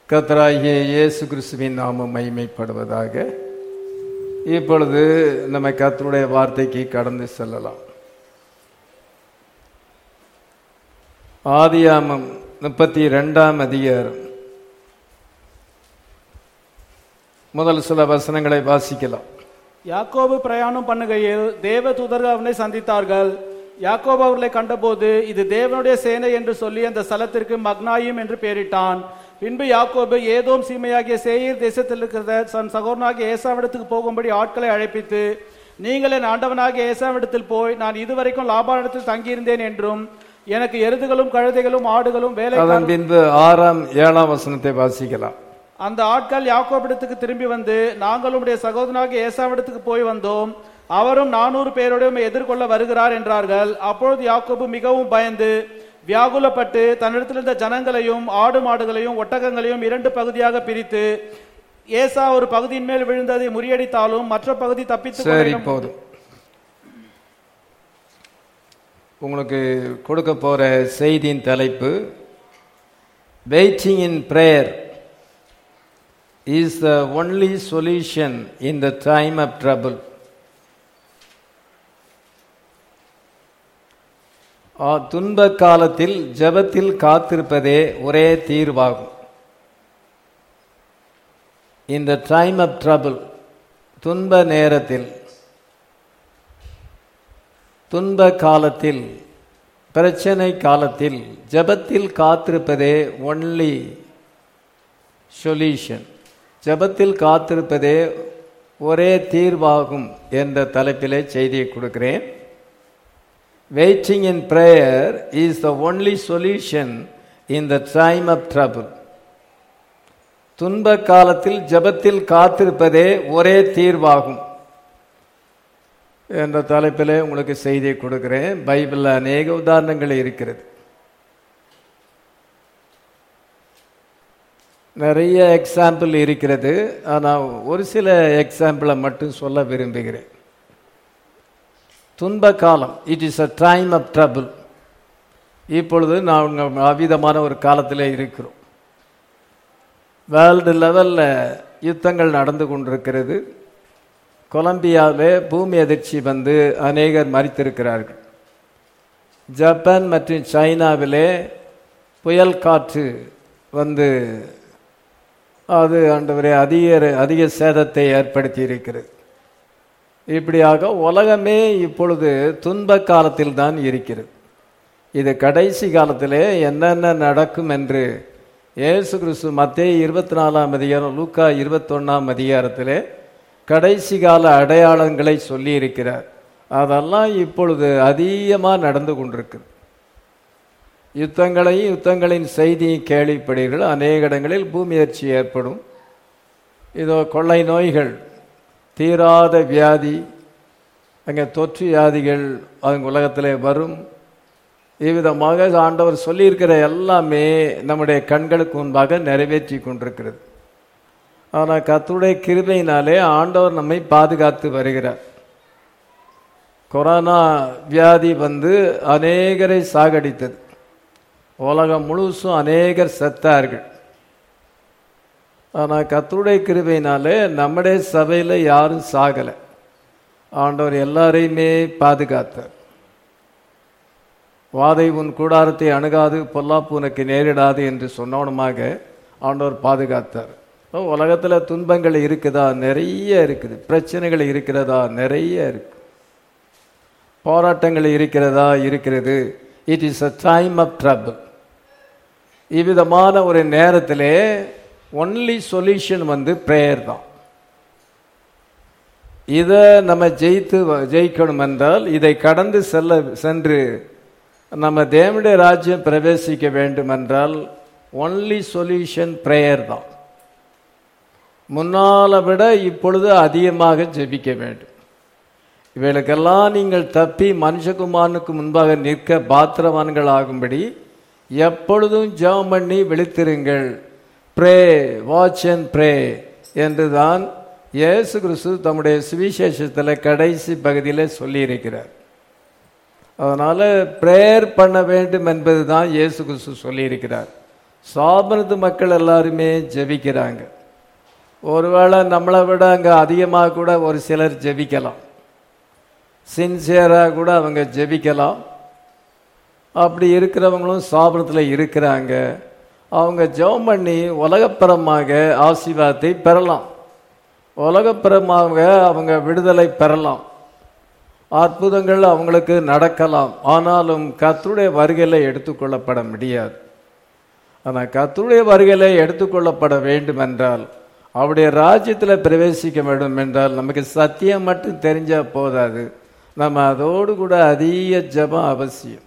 கர்த்தராகிய இயேசு கிறிஸ்துவின் நாமம் மைமைப்படுவதாக இப்பொழுது நம்ம கர்த்தருடைய வார்த்தைக்கு கடந்து செல்லலாம் ஆதியாமம் முப்பத்தி ரெண்டாம் அதிகாரம் முதல் சில வசனங்களை வாசிக்கலாம் யாக்கோபு பிரயாணம் பண்ணுகையில் தேவ தூதர்கள் அவனை சந்தித்தார்கள் யாக்கோபு அவர்களை கண்டபோது இது தேவனுடைய சேனை என்று சொல்லி அந்த ஸ்தலத்திற்கு மக்னாயும் என்று பெயரிட்டான் பின்பு யாக்கோபு ஏதோம் சீமையாகிய சேயீர் தேசத்தில் இருக்கிற தன் சகோதரனாகிய ஏசாவிடத்துக்கு போகும்படி ஆட்களை அழைப்பித்து நீங்கள் என் ஆண்டவனாகிய ஏசாவிடத்தில் போய் நான் இதுவரைக்கும் லாபானிடத்தில் தங்கியிருந்தேன் என்றும் எனக்கு எருதுகளும் கழுதைகளும் ஆடுகளும் வேலை அதன் பின்பு ஆறாம் ஏழாம் வசனத்தை வாசிக்கலாம் அந்த ஆட்கள் யாக்கோபிடத்துக்கு திரும்பி வந்து நாங்கள் உடைய சகோதரனாகிய ஏசாவிடத்துக்கு போய் வந்தோம் அவரும் நானூறு பேரோடு உம்மை எதிர்கொள்ள வருகிறார் என்றார்கள் அப்பொழுது யாக்கோபு மிகவும் பயந்து வியாகுலப்பட்டு தன்னிடத்தில் இருந்த ஜனங்களையும் ஆடு மாடுகளையும் ஒட்டகங்களையும் இரண்டு பகுதியாக பிரித்து ஏசா ஒரு பகுதியின் மேல் விழுந்ததை முறியடித்தாலும் மற்ற பகுதி தப்பித்து சரி போதும் உங்களுக்கு கொடுக்க போற செய்தியின் தலைப்பு waiting in prayer is the only solution in the time of trouble துன்ப காலத்தில் ஜெபத்தில் காத்திருப்பதே ஒரே தீர்வாகும் இந்த டைம் ஆஃப் ட்ரபிள் துன்ப நேரத்தில் துன்ப காலத்தில் பிரச்சனை காலத்தில் ஜெபத்தில் காத்திருப்பதே ஒன்லி சொல்யூஷன் ஜெபத்தில் காத்திருப்பதே ஒரே தீர்வாகும் என்ற தலைப்பிலே செய்தியை கொடுக்கிறேன் waiting in prayer is the only solution in the time of trouble துன்ப காலத்தில் ஜெபத்தில் காத்திருப்பதே ஒரே தீர்வாகும் என்ற தலைப்பிலே உங்களுக்கு செய்தியை கொடுக்கிறேன் பைபிளில் அநேக உதாரணங்கள் இருக்கிறது நிறைய எக்ஸாம்பிள் இருக்கிறது ஆனால் ஒரு சில எக்ஸாம்பிளை மட்டும் சொல்ல விரும்புகிறேன் துன்ப காலம் it is a time of trouble இப்பொழுது நான் அவிதமான ஒரு காலத்தில் இருக்கிறோம் வேர்ல்டு லெவலில் யுத்தங்கள் நடந்து கொண்டிருக்கிறது கொலம்பியாவிலே பூமி அதிர்ச்சி வந்து அநேகர் மறித்திருக்கிறார்கள் ஜப்பான் மற்றும் சைனாவிலே புயல் காற்று வந்து அது ஆண்டவரே அதிக அதிக சேதத்தை ஏற்படுத்தி இருக்கிறது இப்படியாக உலகமே இப்பொழுது துன்ப காலத்தில் தான் இருக்கிறது இது கடைசி காலத்திலே என்னென்ன நடக்கும் என்று இயேசு கிறிஸ்து மத்திய இருபத்தி நாலாம் அதிகாரம் லூக்கா இருபத்தொன்னாம் அதிகாரத்திலே கடைசி கால அடையாளங்களை சொல்லி இருக்கிறார் அதெல்லாம் இப்பொழுது அதிகமாக நடந்து கொண்டிருக்குது யுத்தங்களையும் யுத்தங்களின் செய்தியும் கேள்விப்படுகிறீர்கள் அநேக இடங்களில் பூமி அதிர்ச்சி ஏற்படும் இதோ கொள்ளை நோய்கள் தீராத வியாதி அங்கே தொற்று வியாதிகள் அவங்க உலகத்தில் வரும் இவ்விதமாக ஆண்டவர் சொல்லியிருக்கிற எல்லாமே நம்முடைய கண்களுக்கு முன்பாக நிறைவேற்றி கொண்டிருக்கிறது ஆனால் கத்துடைய கிருபையினாலே ஆண்டவர் நம்மை பாதுகாத்து வருகிறார் கொரோனா வியாதி வந்து அநேகரை சாகடித்தது உலகம் முழுசும் அநேகர் செத்தார்கள் ஆனால் கத்துடைய கிருபையினாலே நம்முடைய சபையில் யாரும் சாகலை ஆண்டவர் எல்லாரையுமே பாதுகாத்தார் வாதை உன் கூடாரத்தை அணுகாது பொல்லாப்பு உனக்கு நேரிடாது என்று சொன்னவனமாக ஆண்டவர் பாதுகாத்தார் உலகத்தில் துன்பங்கள் இருக்குதா நிறைய இருக்குது பிரச்சனைகள் இருக்கிறதா நிறைய இருக்கு போராட்டங்கள் இருக்கிறதா இருக்கிறது it is a time of trouble இவ்விதமான ஒரு நேரத்திலே ஒன்லி சொல்யூஷன் வந்து ப்ரேயர் தான் இதை நம்ம ஜெயித்து ஜெயிக்கணும் என்றால் இதை கடந்து செல்ல சென்று நம்ம தேவனுடைய ராஜ்யம் பிரவேசிக்க வேண்டும் என்றால் ஒன்லி சொல்யூஷன் ப்ரேயர் தான் முன்னால விட இப்பொழுது அதிகமாக ஜெபிக்க வேண்டும் இவைகளுக்கெல்லாம் நீங்கள் தப்பி மனுஷகுமாரனுக்கு முன்பாக நிற்க பாத்திரவான்கள் ஆகும்படி எப்பொழுதும் ஜெபம் பண்ணி விழித்திருங்கள் ப்ரே வாட்ச் அண்ட் ப்ரே என்று தான் இயேசு கிறிஸ்து தம்முடைய சுவிசேஷத்தில் கடைசி பகுதியில் சொல்லியிருக்கிறார் அதனால் ப்ரேயர் பண்ண வேண்டும் என்பது தான் இயேசு கிறிஸ்து சொல்லியிருக்கிறார் சாபனத்து மக்கள் எல்லாருமே ஜெபிக்கிறாங்க ஒருவேளை நம்மளை விட அங்கே அதிகமாக கூட ஒரு சிலர் ஜெபிக்கலாம் சின்சியராக கூட அவங்க ஜெபிக்கலாம் அப்படி இருக்கிறவங்களும் சாபனத்தில் இருக்கிறாங்க அவங்க ஜெபம் பண்ணி உலகப்பரமாக ஆசீர்வாதத்தை பெறலாம் உலகப்பரமாக அவங்க விடுதலை பெறலாம் அற்புதங்கள் அவங்களுக்கு நடக்கலாம் ஆனாலும் கர்த்தருடைய வருகையில் எடுத்துக்கொள்ளப்பட முடியாது ஆனால் கர்த்தருடைய வருகையில் எடுத்துக்கொள்ளப்பட வேண்டும் என்றால் அவருடைய ராஜ்யத்தில் பிரவேசிக்க வேண்டும் என்றால் நமக்கு சத்தியம் மட்டும் தெரிஞ்சால் போதாது நம்ம அதோடு கூட அதிக ஜெபம் அவசியம்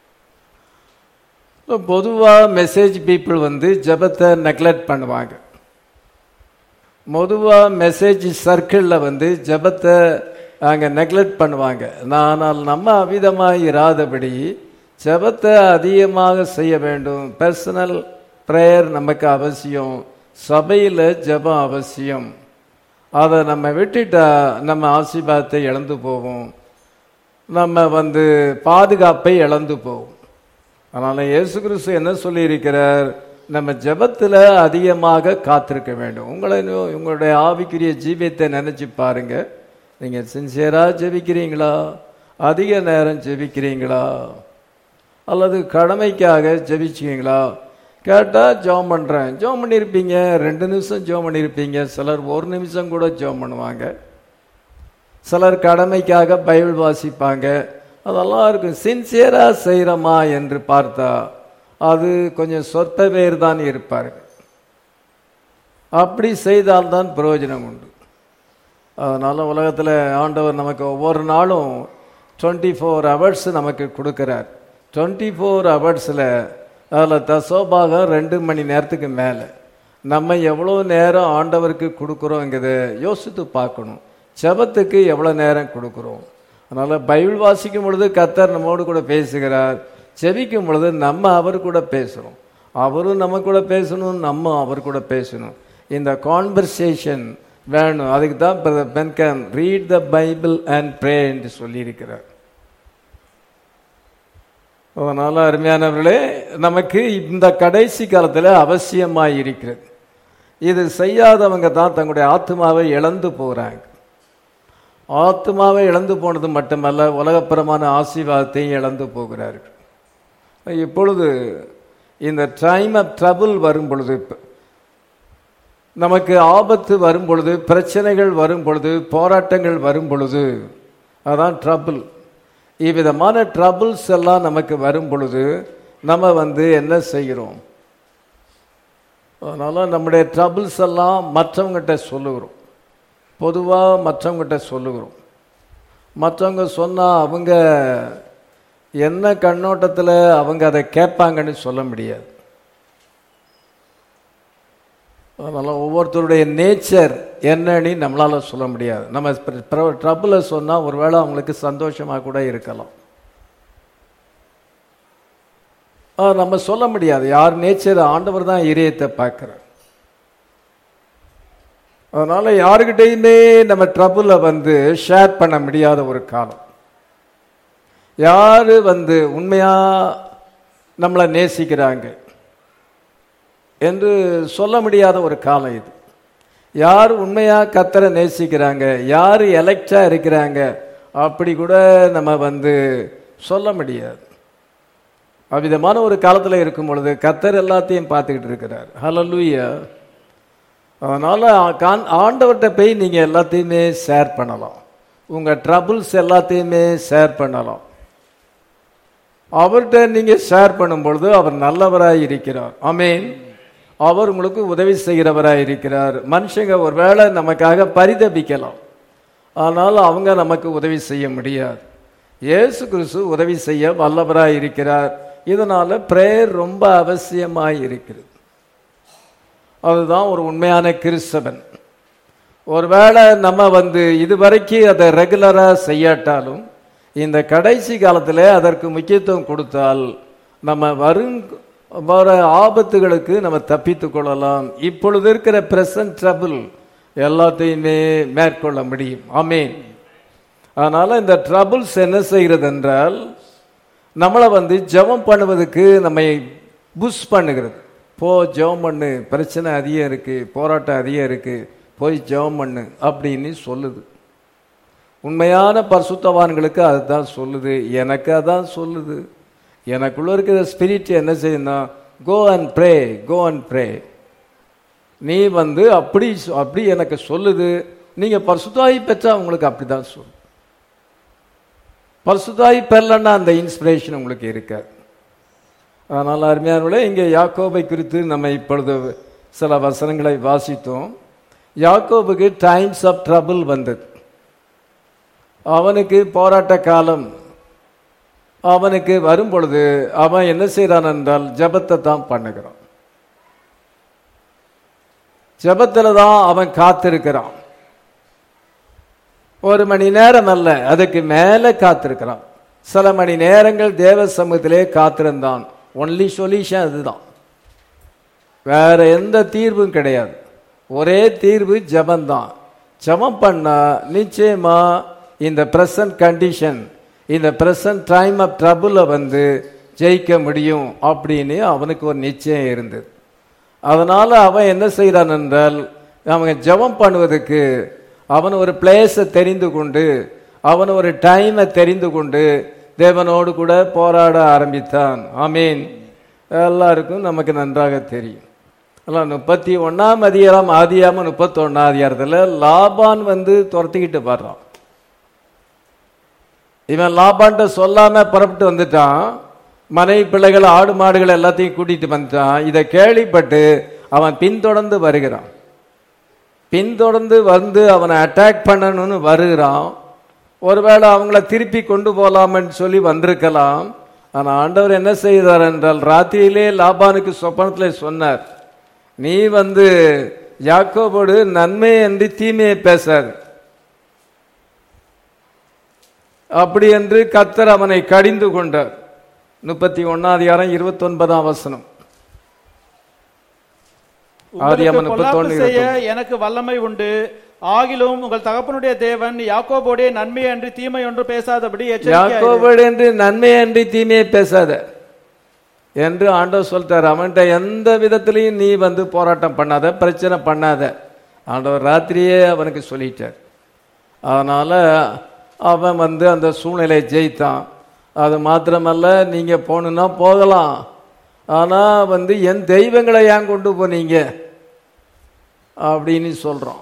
பொதுவாக மெசேஜ் பீப்புள் வந்து ஜெபத்தை நெக்லெக்ட் பண்ணுவாங்க பொதுவாக மெசேஜ் சர்க்கிளில் வந்து ஜெபத்தை அங்கே நெக்லெக்ட் பண்ணுவாங்க ஆனால் நம்ம அவிதமாக இராதபடி ஜெபத்தை அதிகமாக செய்ய வேண்டும் பர்சனல் ப்ரேயர் நமக்கு அவசியம் சபையில் ஜெபம் அவசியம் அதை நம்ம விட்டுட்டா நம்ம ஆசீர்வாதத்தை இழந்து போவோம் நம்ம வந்து பாதுகாப்பை இழந்து போவோம் அதனால் இயேசு கிறிஸ்து என்ன சொல்லியிருக்கிறார் நம்ம ஜெபத்தில் அதிகமாக காத்திருக்க வேண்டும் உங்களை நோ- உங்களுடைய ஆவிக்குரிய ஜீவியத்தை நினைச்சு பாருங்க நீங்கள் சின்சியராக ஜெபிக்கிறீங்களா அதிக நேரம் ஜெபிக்கிறீங்களா அல்லது கடமைக்காக ஜெபிச்சிங்களா கேட்டால் ஜெபம் பண்ணுறேன் ஜெபம் பண்ணியிருப்பீங்க ரெண்டு நிமிஷம் ஜெபம் பண்ணியிருப்பீங்க சிலர் ஒரு நிமிஷம் கூட ஜெபம் பண்ணுவாங்க சிலர் கடமைக்காக பைபிள் வாசிப்பாங்க அதெல்லாம் இருக்கும் சின்சியராக செய்கிறோமா என்று பார்த்தா அது கொஞ்சம் சொற்ப பேர் தான் இருப்பார்கள் அப்படி செய்தால்தான் பிரயோஜனம் உண்டு அதனால் உலகத்தில் ஆண்டவர் நமக்கு ஒவ்வொரு நாளும் டுவெண்ட்டி ஃபோர் ஹவர்ஸ் நமக்கு கொடுக்குறார் டுவெண்ட்டி ஃபோர் ஹவர்ஸில் அதில் தசோபாகம் ரெண்டு மணி நேரத்துக்கு மேலே நம்ம எவ்வளோ நேரம் ஆண்டவருக்கு கொடுக்குறோங்கிறத யோசித்து பார்க்கணும் ஜெபத்துக்கு எவ்வளோ நேரம் கொடுக்குறோம் அதனால் பைபிள் வாசிக்கும் பொழுது கத்தர் நம்மோடு கூட பேசுகிறார் ஜெபிக்கும் பொழுது நம்ம அவர் கூட பேசுகிறோம் அவரும் நம்ம கூட பேசணும் நம்ம அவர் கூட பேசணும் இந்த கான்வர்சேஷன் வேணும் அதுக்கு தான் பென்கன் read the Bible and pray என்று சொல்லியிருக்கிறார் அதனால் அருமையானவர்களே நமக்கு இந்த கடைசி காலத்தில் அவசியமாக இருக்கிறது இது செய்யாதவங்க தான் தங்களுடைய ஆத்மாவை இழந்து போகிறாங்க ஆத்மாவை இழந்து போனது மட்டுமல்ல உலகப்புறமான ஆசீர்வாதத்தையும் இழந்து போகிறார்கள் இப்பொழுது இந்த டைம் ஆஃப் ட்ரபுள் வரும் பொழுது நமக்கு ஆபத்து வரும் பொழுது பிரச்சனைகள் வரும் பொழுது போராட்டங்கள் வரும் பொழுது அதான் ட்ரபுள் இவ்விதமான ட்ரபுள்ஸ் எல்லாம் நமக்கு வரும் பொழுது நம்ம வந்து என்ன செய்கிறோம் அதனால் நம்முடைய ட்ரபுள்ஸ் எல்லாம் மற்றவங்ககிட்ட சொல்லுகிறோம் பொதுவாக மற்றவங்ககிட்ட சொல்லுகிறோம் மற்றவங்க சொன்னால் அவங்க என்ன கண்ணோட்டத்தில் அவங்க அதை கேட்பாங்கன்னு சொல்ல முடியாது அதனால் ஒவ்வொருத்தருடைய நேச்சர் என்னன்னு நம்மளால் சொல்ல முடியாது நம்ம ட்ரபுளை சொன்னால் ஒருவேளை அவங்களுக்கு சந்தோஷமாக கூட இருக்கலாம் ஆ, நம்ம சொல்ல முடியாது யார் நேச்சர் ஆண்டவர் தான் இதயத்தை பார்க்குறார் அதனால யாருக்கிட்டையுமே நம்ம ட்ரபுளை வந்து ஷேர் பண்ண முடியாத ஒரு காலம் யாரு வந்து உண்மையா நம்மளை நேசிக்கிறாங்க என்று சொல்ல முடியாத ஒரு காலம் இது யார் உண்மையா கத்தரை நேசிக்கிறாங்க யார் எலெக்டா இருக்கிறாங்க அப்படி கூட நம்ம வந்து சொல்ல முடியாது அவ்விதமான ஒரு காலத்தில் இருக்கும் பொழுது கத்தர் எல்லாத்தையும் பார்த்துக்கிட்டு இருக்கிறார் ஹலலூயா அதனால கான்- ஆண்டவர்கிட்ட போய் நீங்க எல்லாத்தையுமே ஷேர் பண்ணலாம் உங்க ட்ரபுள்ஸ் எல்லாத்தையுமே ஷேர் பண்ணலாம் அவர்கிட்ட நீங்க ஷேர் பண்ணும் பொழுது அவர் நல்லவராய் இருக்கிறார் ஆமென் அவர் உங்களுக்கு உதவி செய்கிறவராய் இருக்கிறார் மனுஷங்க ஒருவேளை நமக்காக பரிதபிக்கலாம் ஆனால் அவங்க நமக்கு உதவி செய்ய முடியாது இயேசு கிறிஸ்து உதவி செய்ய வல்லவராய் இருக்கிறார் இதனால பிரேயர் ரொம்ப அவசியமாய் இருக்கிறது அதுதான் ஒரு உண்மையான கிறிஸ்தவன் ஒருவேளை நம்ம வந்து இதுவரைக்கும் அதை ரெகுலரா செய்யாட்டாலும் இந்த கடைசி காலத்தில் அதற்கு முக்கியத்துவம் கொடுத்தால் நம்ம வரும் வர ஆபத்துகளுக்கு நம்ம தப்பித்துக் கொள்ளலாம் இப்பொழுது இருக்கிற பிரசன்ட் ட்ரபிள் எல்லாத்தையுமே மேற்கொள்ள முடியும் ஆமென் அதனால இந்த ட்ரபிள்ஸ் என்ன செய்கிறது என்றால் நம்மளை வந்து ஜெபம் பண்ணுவதற்கு நம்மை புஷ் பண்ணுகிறது போ ஜெபம் பண்ணு பிரச்சனை அதிகம் இருக்கு போராட்டம் அதிகம் இருக்கு போய் ஜெபம் பண்ணு அப்படின்னு சொல்லுது உண்மையான பரிசுத்தவான்களுக்கு அதுதான் சொல்லுது எனக்கு அதான் சொல்லுது எனக்குள்ள இருக்கிற ஸ்பிரிட் என்ன செய்யணும் go and pray go and pray நீ வந்து அப்படி சொ- அப்படி எனக்கு சொல்லுது நீங்க பரிசுத்தாய் பெற்றா உங்களுக்கு அப்படிதான் சொல்லு பரிசுத்தாய் பெறலன்னா அந்த இன்ஸ்பிரேஷன் உங்களுக்கு இருக்காது அதனால் அருமையானவர்களே இங்கே யாக்கோபை குறித்து நம்ம இப்பொழுது சில வசனங்களை வாசித்தோம் யாக்கோபுக்கு டைம்ஸ் ஆஃப் ட்ரபிள் வந்தது அவனுக்கு போராட்ட காலம் அவனுக்கு வரும் பொழுது அவன் என்ன செய்கிறான் என்றால் ஜெபத்தை தான் பண்ணுகிறான் ஜெபத்துல தான் அவன் காத்திருக்கிறான் ஒரு மணி நேரம் அல்ல அதுக்கு மேல காத்திருக்கிறான் சில மணி நேரங்கள் தேவ சமூகத்திலே காத்திருந்தான் ஒன்லி சொல்யூஷன் அதுதான் வேற எந்த தீர்வும் கிடையாது ஒரே தீர்வு ஜெபம்தான் ஜெபம் பண்ணா நிச்சயமா இந்த பிரசன்ட் கண்டிஷன் இந்த பிரசன்ட் டைம் ஆஃப் ட்ரபுள வந்து ஜெயிக்க முடியும் அப்படின்னு அவனுக்கு ஒரு நிச்சயம் இருந்தது அதனால அவன் என்ன செய்கிறான் என்றால் அவங்க ஜெபம் பண்ணுவதற்கு அவன் ஒரு பிளேஸை தெரிந்து கொண்டு அவன் ஒரு டைமை தெரிந்து கொண்டு தேவனோடு கூட போராட ஆரம்பித்தான் ஆமீன் எல்லாருக்கும் நமக்கு நன்றாக தெரியும் எல்லாம் முப்பத்தி ஒன்னாம் அதிகாரம் ஆதியாம முப்பத்தி ஒன்னாம் அதிகாரத்தில் லாபான் வந்து துரத்திக்கிட்டு வர்றான் இவன் லாபான்ட்ட சொல்லாம புறப்பட்டு வந்துட்டான் மனை பிள்ளைகள் ஆடு மாடுகள் எல்லாத்தையும் கூட்டிட்டு வந்துட்டான் இதை கேள்விப்பட்டு அவன் பின்தொடர்ந்து வருகிறான் பின்தொடர்ந்து வந்து அவனை அட்டாக் பண்ணணும்னு வருகிறான் ஒருவேளை அவங்கள திருப்பி கொண்டு போலாம்னு சொல்லி வந்திருக்கலாம் ஆனா ஆண்டவர் என்ன செய்தார் என்றால் ராத்திரியிலே லாபானுக்கு சொப்பனத்திலே சொன்னார் நீ வந்து யாக்கோபோடு நன்மை என்று தீமையை பேசாது அப்படி என்று கத்தர் அவனை கடிந்து கொண்டார் முப்பத்தி ஒன்னாதிகாரம் இருபத்தி ஒன்பதாம் வசனம் ஆதியாகமம் உங்களுக்கு பொல்லாப்பு 31, செய்ய எனக்கு வல்லமை உண்டு ஆகிலும் உங்கள் தகப்பனுடைய தேவன் யாக்கோபோடைய நன்மை அன்றி தீமை ஒன்று பேசாதபடி எச்சரிக்கையாயிரு. யாக்கோபோடு என்று நன்மை அன்றி தீமையை பேசாத என்று ஆண்டவர் சொல்லிட்டார் அவன்கிட்ட எந்த விதத்திலையும் நீ வந்து போராட்டம் பண்ணாத பிரச்சனை பண்ணாத ஆண்டவர் ராத்திரியே அவனுக்கு சொல்லிட்டார் அதனால அவன் வந்து அந்த சூழ்நிலையை ஜெயித்தான் அது மாத்திரமல்ல நீங்க போகணுன்னா போகலாம் ஆனா வந்து என் தெய்வங்களை ஏன் கொண்டு போனீங்க அப்படின்னு சொல்றான்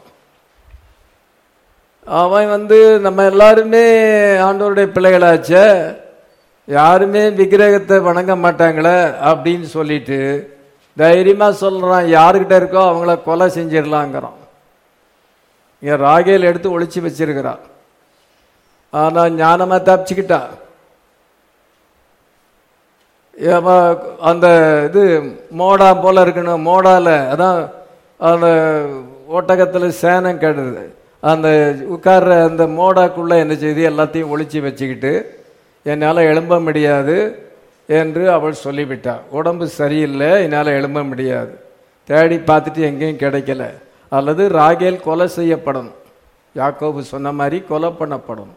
அவன் வந்து நம்ம எல்லாருமே ஆண்டவருடைய பிள்ளைகளாச்சே யாருமே விக்கிரகத்தை வணங்க மாட்டாங்களே அப்படின்னு சொல்லிட்டு தைரியமா சொல்றான் யாருக்கிட்ட இருக்கோ அவங்கள கொலை செஞ்சிடலாங்கிறான் இங்க ராகேல் எடுத்து ஒளிச்சு வச்சிருக்கிறான் ஆனா ஞானமா தப்பிச்சுக்கிட்டா ஏம்மா, அந்த இது மோடா போல இருக்கணும் மோடால அதான் அந்த ஒட்டகத்துல சேனம் கெடுது அந்த உட்கார்ற அந்த மோடாக்குள்ள என்ன செய்து எல்லாத்தையும் ஒளிச்சு வச்சுக்கிட்டு என்னால் எழும்ப முடியாது என்று அவள் சொல்லிவிட்டாள் உடம்பு சரியில்லை என்னால் எழும்ப முடியாது தேடி பார்த்துட்டு எங்கேயும் கிடைக்கல அல்லது ராகேல் கொலை செய்யப்படணும் யாக்கோபு சொன்ன மாதிரி கொலை பண்ணப்படணும்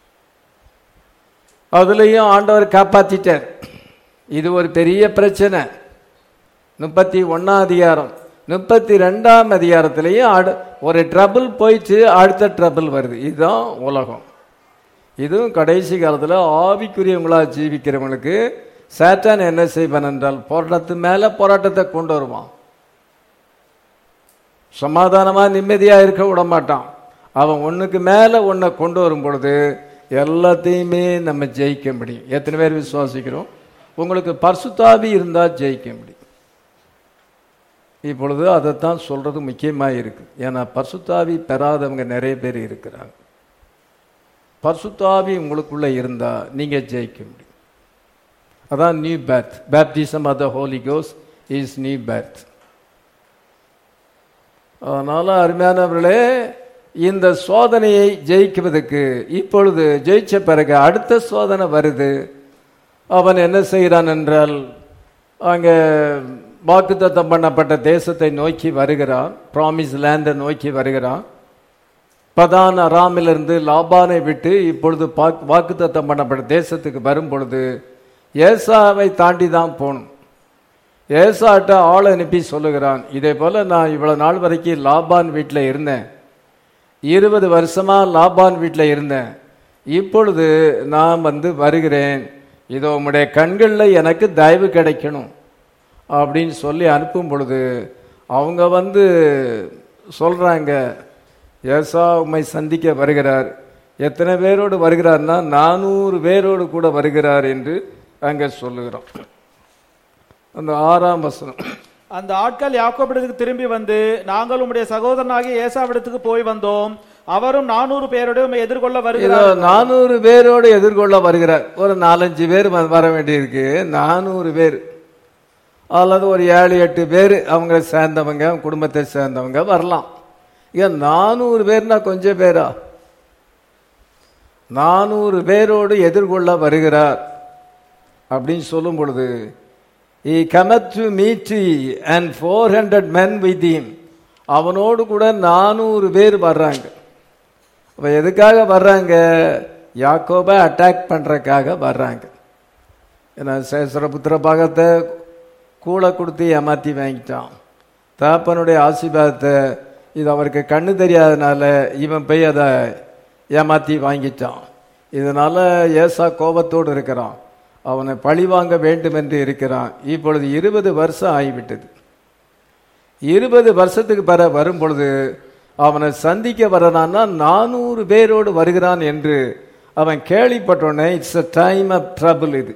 அதுலேயும் ஆண்டவர் காப்பாத்திட்டார் இது ஒரு பெரிய பிரச்சனை முப்பத்தி ஒன்னாம் அதிகாரம் முப்பத்தி ரெண்டாம் அதிகாரத்திலையும் அடு ஒரு ட்ரபிள் போயிட்டு அடுத்த ட்ரபிள் வருது இதுதான் உலகம் இதுவும் கடைசி காலத்தில் ஆவிக்குரியவங்களா ஜீவிக்கிறவங்களுக்கு சேட்டான் என்ன செய்வான் என்றால் போராட்டத்து மேல போராட்டத்தை கொண்டு வருவான் சமாதானமா நிம்மதியா இருக்க விட மாட்டான் அவன் ஒண்ணுக்கு மேல ஒன்றை கொண்டு வரும் பொழுது எல்லாத்தையுமே நம்ம ஜெயிக்க முடியும் எத்தனை பேர் விசுவாசிக்கிறோம் உங்களுக்கு பரிசுத்தாவி இருந்தா ஜெயிக்க முடியும் இப்பொழுது அதைத்தான் சொல்றது முக்கியமா இருக்கு ஏன்னா பரிசுத்தாவி பெறாதவங்க நிறைய பேர் இருக்கிறாங்க பரிசுத்தாவி உங்களுக்குள்ள இருந்தா நீங்க ஜெயிக்க முடியும் அதான் new birth baptism of the holy கோஸ் இஸ் நியூ பேர்த் அதனால அருமையானவர்களே இந்த சோதனையை ஜெயிக்குவதற்கு இப்பொழுது ஜெயிச்ச பிறகு அடுத்த சோதனை வருது அவன் என்ன செய்கிறான் என்றால் அங்கே வாக்குத்தத்தம் பண்ணப்பட்ட தேசத்தை நோக்கி வருகிறான் ப்ராமிஸ் லேண்டை நோக்கி வருகிறான் பதான் அராமிலிருந்து லாபானை விட்டு இப்பொழுது பாக்- வாக்குத்தத்தம் பண்ணப்பட்ட தேசத்துக்கு வரும் பொழுது ஏசாவை தாண்டி தான் போகணும் ஏசாட்ட ஆள் அனுப்பி சொல்லுகிறான் இதே போல நான் இவ்வளவு நாள் வரைக்கும் லாபான் வீட்டில் இருந்தேன் இருபது வருஷமா லாபான் வீட்டில் இருந்தேன் இப்பொழுது நான் வந்து வருகிறேன் இதோ உம்முடைய கண்களில் எனக்கு தயவு கிடைக்கணும் அப்படின்னு சொல்லி அனுப்பும் பொழுது அவங்க வந்து சொல்றாங்க ஏசா உம்மை சந்திக்க வருகிறார் எத்தனை பேரோடு வருகிறார்னா நானூறு பேரோடு கூட வருகிறார் என்று அங்கே சொல்லுகிறோம் அந்த ஆறாம் வசனம் அந்த ஆட்கள் யாக்கோபிடத்துக்கு திரும்பி வந்து நாங்கள் உம்முடைய சகோதரனாகிய ஏசாவிடத்துக்கு போய் வந்தோம் அவரும் நானூறு பேரோடு உம்மை எதிர்கொள்ள இதோ வருகிறார் நானூறு பேரோடு எதிர்கொள்ள வருகிறார் ஒரு நாலஞ்சு பேர் வ- வர வேண்டியிருக்கு நானூறு பேர் அல்லது ஒரு ஏழு எட்டு பேர் அவங்க சேர்ந்தவங்க அவங்க குடும்பத்தை சேர்ந்தவங்க வரலாம் ஏன் நானூறு பேர்னா கொஞ்சம் பேரா நானூறு பேரோடு எதிர்கொள்ள வருகிறார் அப்படின்னு சொல்லும் பொழுது he cometh to meet and four hundred men with him அவனோடு கூட நானூறு பேர் வர்றாங்க அப்ப எதுக்காக வர்றாங்க யாக்கோபை அட்டாக் பண்றதுக்காக வர்றாங்க ஏன்னா சேசரபுத்திர பாகத்தை கூளை கொடுத்து ஏமாத்தி வாங்கிட்டான் தாப்பனுடைய ஆசீர்வாதத்தை இது அவருக்கு கண்ணு தெரியாதனால இவன் போய் அதை ஏமாத்தி வாங்கிட்டான் இதனால ஏசா கோபத்தோடு இருக்கிறான் அவனை பழி வாங்க வேண்டும் என்று இருக்கிறான் இப்பொழுது இருபது வருஷம் ஆகிவிட்டது இருபது வருஷத்துக்கு பிற வரும் பொழுது அவனை சந்திக்க வரனான்னா நானூறு பேரோடு வருகிறான் என்று அவன் கேள்விப்பட்டோன்னே it's a time of trouble இது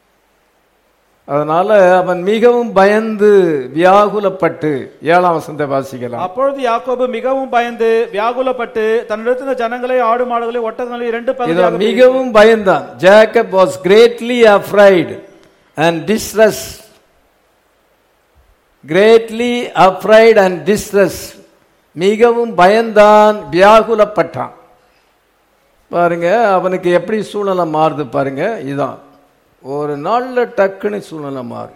அதனால அவன் மிகவும் பயந்து வியாகுலப்பட்டு ஏழாம் வசந்த வாசிக்கலாம் அப்பொழுது யாக்கோபு மிகவும் பயந்து வியாகுலப்பட்டு தன்னிடத்தின ஜனங்களை ஆடு மாடுகளை ஒட்டகங்களை இரண்டு இதோ பகுதியாக மிகவும் பயந்தான் Jacob was greatly afraid and distress greatly afraid and distress மிகவும் பயந்தான் வியாகுலப்பட்டான் பாருங்க அவனுக்கு எப்படி சூழ்நிலை மாறுது பாருங்க இதான் ஒரு நாள்ல டக்குன்னு சூழ்நிலை மாறும்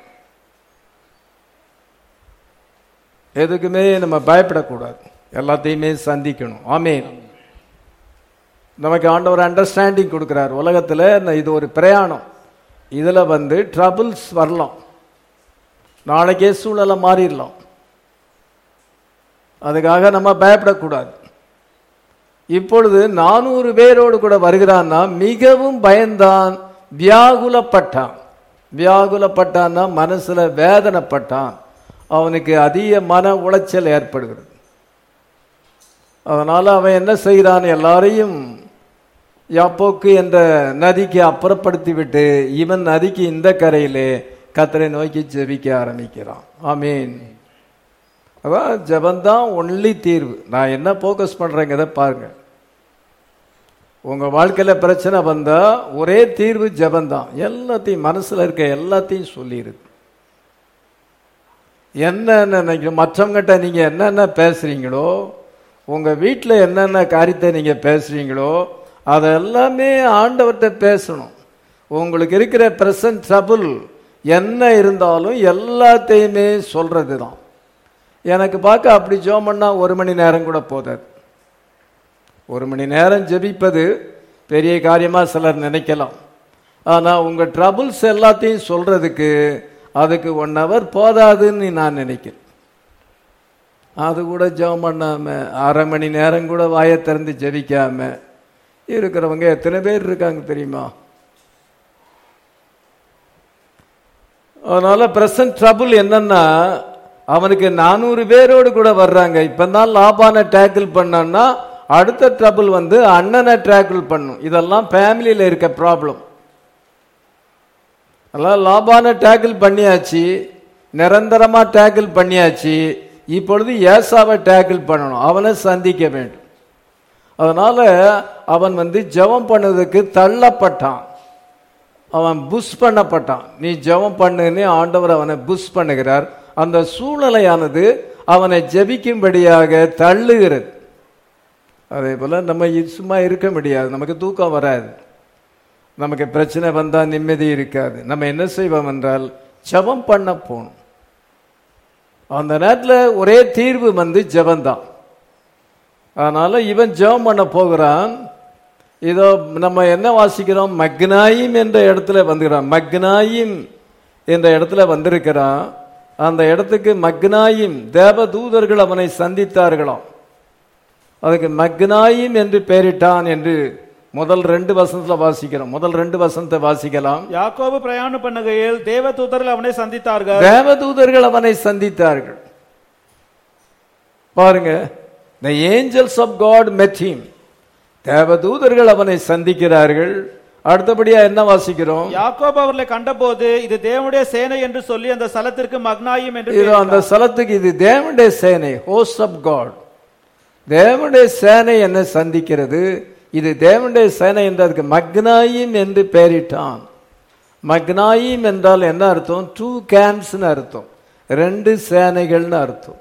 எதுக்குமே நம்ம பயப்படக்கூடாது எல்லாத்தையுமே சந்திக்கணும் ஆமென் நமக்கு ஆண்டவர் அண்டர்ஸ்டாண்டிங் கொடுக்கிறார் உலகத்துல ந- இது ஒரு பிரயாணம் இதுல வந்து ட்ரபிள்ஸ் வரலாம் நாளைக்கே சூழ்நிலை மாறிடலாம் அதுக்காக நம்ம பயப்படக்கூடாது இப்பொழுது நானூறு பேரோடு கூட வருகிறான்னா மிகவும் பயந்தான் வியாகுலப்பட்டான் வியாகுலப்பட்டான்னா மனசுல வேதனைப்பட்டான் அவனுக்கு அதிக மன உளைச்சல் ஏற்படுகிறது அதனால அவன் என்ன செய்கிறான் எல்லாரையும் யாப்போக்கு என்ற நதிக்கு அப்புறப்படுத்தி விட்டு இவன் நதிக்கு இந்த கரையிலே கத்தரை நோக்கி ஜெபிக்க ஆரம்பிக்கிறான் ஆமீன் அதான் ஜெபந்தான் ஒன்லி தீர்வு நான் என்ன ஃபோக்கஸ் பண்றேங்கிறத பாருங்க உங்க வாழ்க்கையில பிரச்சனை வந்தா ஒரே தீர்வு ஜெபந்தான் எல்லாத்தையும் மனசுல இருக்க எல்லாத்தையும் சொல்லிடுது என்னென்ன நினைக்கணும் மற்றவங்கிட்ட நீங்க என்னென்ன பேசுறீங்களோ உங்க வீட்டில் என்னென்ன காரியத்தை நீங்க பேசுறீங்களோ அதெல்லாமே ஆண்டவர்கிட்ட பேசணும் உங்களுக்கு இருக்கிற பிரசன்ட் ட்ரபுள் என்ன இருந்தாலும் எல்லாத்தையுமே சொல்றது தான் எனக்கு பார்க்க அப்படி ஜோம் பண்ணா ஒரு மணி நேரம் கூட போதாது ஒரு மணி நேரம் ஜெபிப்பது பெரிய காரியமா சிலர் நினைக்கலாம் ஆனா உங்க ட்ரபுள்ஸ் எல்லாத்தையும் சொல்றதுக்கு அதுக்கு ஒன் ஹவர் போதாதுன்னு நான் நினைக்கிறேன் அது கூட ஜெபம் பண்ணாம அரை மணி நேரம் கூட வாயை திறந்து ஜெபிக்காம இருக்கிறவங்க எத்தனை பேர் இருக்காங்க தெரியுமா அதனால பிரசன்ட் ட்ரபுள் என்னன்னா அவனுக்கு நானூறு பேரோடு கூட வர்றாங்க இப்பதான் லாபான டேக்கிள் பண்ணான்னா அடுத்த ட்ரபுள் வந்து அண்ணனை டேக்கிள் பண்ணும் இதெல்லாம் ஃபேமிலியில இருக்க ப்ராப்ளம் அதெல்லாம் லாபான டேக்கிள் பண்ணியாச்சு நிரந்தரமா டேக்கிள் பண்ணியாச்சு இப்பொழுது ஏசாவை டேக்கிள் பண்ணணும் அவனை சந்திக்க வேண்டும் அதனால அவன் வந்து ஜெபம் பண்ணதுக்கு தள்ளப்பட்டான் அவன் புஷ் பண்ணப்பட்டான் நீ ஜெபம் பண்ணுன்னு ஆண்டவர் அவனை புஷ் பண்ணுகிறார் அந்த சூழ்நிலையானது அவனை ஜெபிக்கும்படியாக தள்ளுகிறது அதே போல நம்ம இ- சும்மா இருக்க முடியாது நமக்கு தூக்கம் வராது நமக்கு பிரச்சனை வந்தா நிம்மதி இருக்காது நம்ம என்ன செய்வோம் என்றால் ஜெபம் பண்ண போகணும் அந்த நேரத்தில் ஒரே தீர்வு வந்து ஜெபம்தான் அதனால இவன் ஜெபம் பண்ண போகிறான் இதோ நம்ம என்ன வாசிக்கிறோம் மக்னாயிம் என்ற இடத்துல வந்துக்கிறான் மக்னாயிம் என்ற இடத்துல வந்திருக்கிறான் அந்த இடத்துக்கு மக்னாயிம் தேவ தூதர்கள் அவனை சந்தித்தார்களாம் அதுக்கு மக்னாயிம் என்று பெயரிட்டான் என்று முதல் ரெண்டு வசனத்துல வாசிக்கிறோம் முதல் ரெண்டு வசனத்தை வாசிக்கலாம் யாக்கோபு பிரயாணம் பண்ணுகையில் தேவ தூதர்கள் அவனை சந்தித்தார்கள் தேவதூதர்கள் அவனை சந்தித்தார்கள் பாருங்க the angels of god met him தேவதூதர்கள் அவனை சந்திக்கிறார்கள் அடுத்தபடியா என்ன வாசிக்கிறோம் யாக்கோபு அவர்களை கண்டபோது இது தேவனுடைய சேனை என்று சொல்லி அந்த ஸ்தலத்திற்கு மக்னாயும் என்று இது அந்த ஸ்தலத்துக்கு இது தேவனுடைய சேனை ஹோஸ்ட் ஆஃப் காட் தேவனுடைய சேனை என்ன சந்திக்கிறது இது தேவனுடைய சேனை என்றதுக்கு மக்னாயிம் என்று பெயரிட்டான் மக்னாயிம் என்றால் என்ன அர்த்தம் டூ கேம்ப்ஸ்னு அர்த்தம் ரெண்டு சேனைகள்னு அர்த்தம்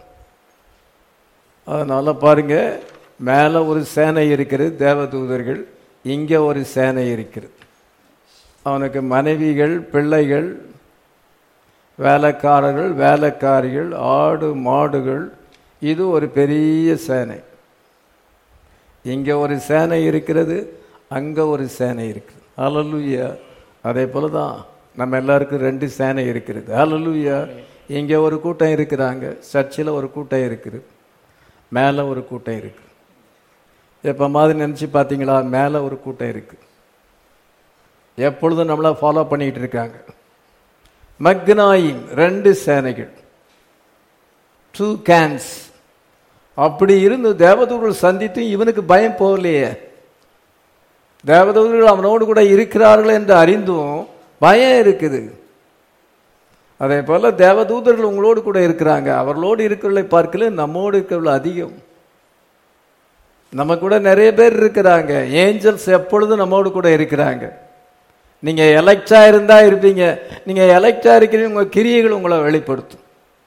அதனால பாருங்க மேல ஒரு சேனை இருக்கிறது தேவதூதர்கள் இங்க ஒரு சேனை இருக்கிறது அவனுக்கு மனைவிகள் பிள்ளைகள் வேலைக்காரர்கள் வேலைக்காரிகள் ஆடு மாடுகள் இது ஒரு பெரிய சேனை இங்க ஒரு சேனை இருக்கிறது அங்க ஒரு சேனை இருக்குது ஹalleluya அதே போல தான் நம்ம எல்லாருக்கும் ரெண்டு சேனை இருக்கிறது ஹalleluya இங்க ஒரு கூட்டம் இருக்கிறாங்க சர்ச்சில் ஒரு கூட்டம் இருக்குது மேலே ஒரு கூட்டம் இருக்கு எப்போ மாதிரி நினச்சி பார்த்தீங்களா மேலே ஒரு கூட்டம் இருக்கு எப்பொழுதும் நம்மளை ஃபாலோ பண்ணிட்டு இருக்காங்க மக்னாயிம் ரெண்டு சேனைகள் டூ கேன்ஸ் அப்படி இருந்து தேவதூர்கள் சந்தித்து இவனுக்கு பயம் போகலையே தேவதூர்கள் அவனோடு கூட இருக்கிறார்கள் என்று அறிந்தும் பயம் இருக்குது அதே போல தேவதூதர்கள் உங்களோடு கூட இருக்கிறாங்க அவர்களோடு இருக்கிறவர்களை பார்க்கல நம்மோடு இருக்கிறவர்கள் அதிகம் நம்ம கூட நிறைய பேர் இருக்கிறாங்க ஏஞ்சல்ஸ் எப்பொழுதும் நம்மோடு கூட இருக்கிறாங்க நீங்க எலெக்டா இருந்தா இருப்பீங்க நீங்க எலெக்டா இருக்கிறீங்க உங்க கிரியைகள் உங்களை வெளிப்படுத்தும்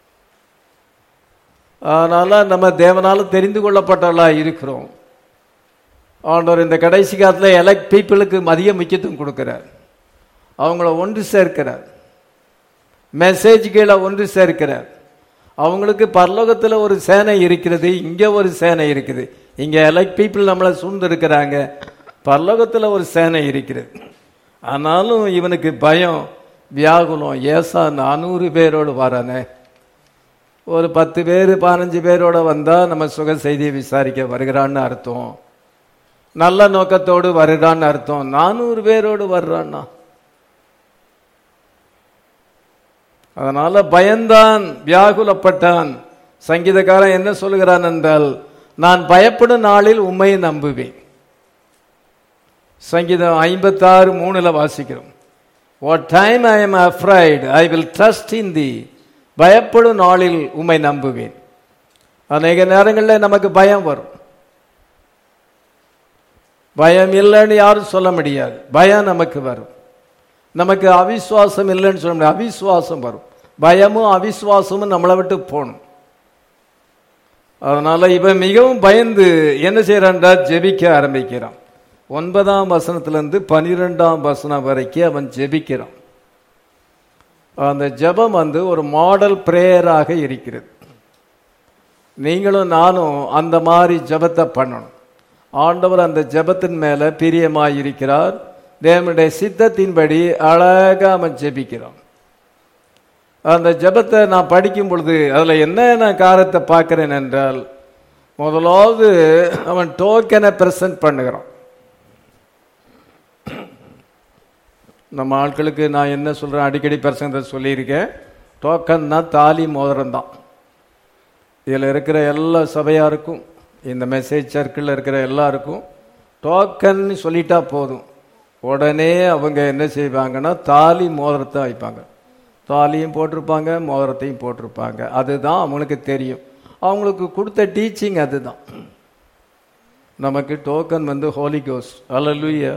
அதனால நம்ம தேவனால தெரிந்து கொள்ளப்பட்டவர்களா இருக்கிறோம் ஆண்டவர் இந்த கடைசி காலத்துல எலெக்ட் பீப்புளுக்கு அதிக முக்கியத்துவம் கொடுக்கிறார் அவங்கள ஒன்று சேர்க்கிறார் மெசேஜ்களை ஒன்று சேர்க்கிறார் அவங்களுக்கு பரலோகத்தில் ஒரு சேனை இருக்கிறது இங்கே ஒரு சேனை இருக்குது இங்கே எலக்ட் பீப்புள் நம்மளை சூழ்ந்து இருக்கிறாங்க பரலோகத்தில் ஒரு சேனை இருக்கிறது ஆனாலும் இவனுக்கு பயம் வியாகுலம் ஏசா நானூறு பேரோடு வரானே ஒரு பத்து பேர் பதினஞ்சு பேரோட வந்தால் நம்ம சுக செய்தியை விசாரிக்க வருகிறான்னு அர்த்தம் நல்ல நோக்கத்தோடு வருகிறான்னு அர்த்தம் நானூறு பேரோடு வர்றான்னா அதனால பயந்தான் வியாகுலப்பட்டான் சங்கீதக்காரன் என்ன சொல்கிறான் என்றால் நான் பயப்படும் நாளில் உண்மையை நம்புவேன் சங்கீதம் ஐம்பத்தாறு மூணுல வாசிக்கிறோம் what time I am afraid I will trust in thee பயப்படும் நாளில் உண்மை நம்புவேன் அநேக நேரங்களில் நமக்கு பயம் வரும் பயம் இல்லைன்னு யாரும் சொல்ல முடியாது பயம் நமக்கு வரும் நமக்கு அவிசுவாசம் இல்லைன்னு சொல்ல முடியாது அவிசுவாசம் வரும் பயமும் அவிசுவாசமும் நம்மளை விட்டு போகணும் அதனால இவன் மிகவும் பயந்து என்ன செய்யறான்டா ஜெபிக்க ஆரம்பிக்கிறான் ஒன்பதாம் வசனத்திலிருந்து பனிரெண்டாம் வசனம் வரைக்கும் அவன் ஜெபிக்கிறான் அந்த ஜெபம் வந்து ஒரு மாடல் பிரேயராக இருக்கிறது நீங்களும் நானும் அந்த மாதிரி ஜெபத்தை பண்ணணும் ஆண்டவர் அந்த ஜெபத்தின் மேல பிரியமாய் இருக்கிறார் தேவனுடைய சித்தத்தின்படி அழகா அவன் ஜெபிக்கிறான் அந்த ஜெபத்தை நான் படிக்கும் பொழுது அதுல என்ன நான் காரத்தை பார்க்கிறேன் என்றால் முதலாவது அவன் டோக்கனை பிரசன்ட் பண்ணுகிறான் நம்ம ஆட்களுக்கு நான் என்ன சொல்றேன் அடிக்கடி பிரசங்கத்தை சொல்லியிருக்கேன் டோக்கன்னா தாலி மோதிரம் தான் இதில் இருக்கிற எல்லா சபையாருக்கும் இந்த மெசேஜ் சர்க்கிளில் இருக்கிற எல்லாருக்கும் டோக்கன் சொல்லிட்டா போதும் உடனே அவங்க என்ன செய்வாங்கன்னா தாலி மோதிரத்தை வைப்பாங்க தாலியும் போட்டிருப்பாங்க மோதிரத்தையும் போட்டிருப்பாங்க அதுதான் அவங்களுக்கு தெரியும் அவங்களுக்கு கொடுத்த டீச்சிங் அதுதான் நமக்கு டோக்கன் வந்து ஹோலி கோஸ் அல்லலுயா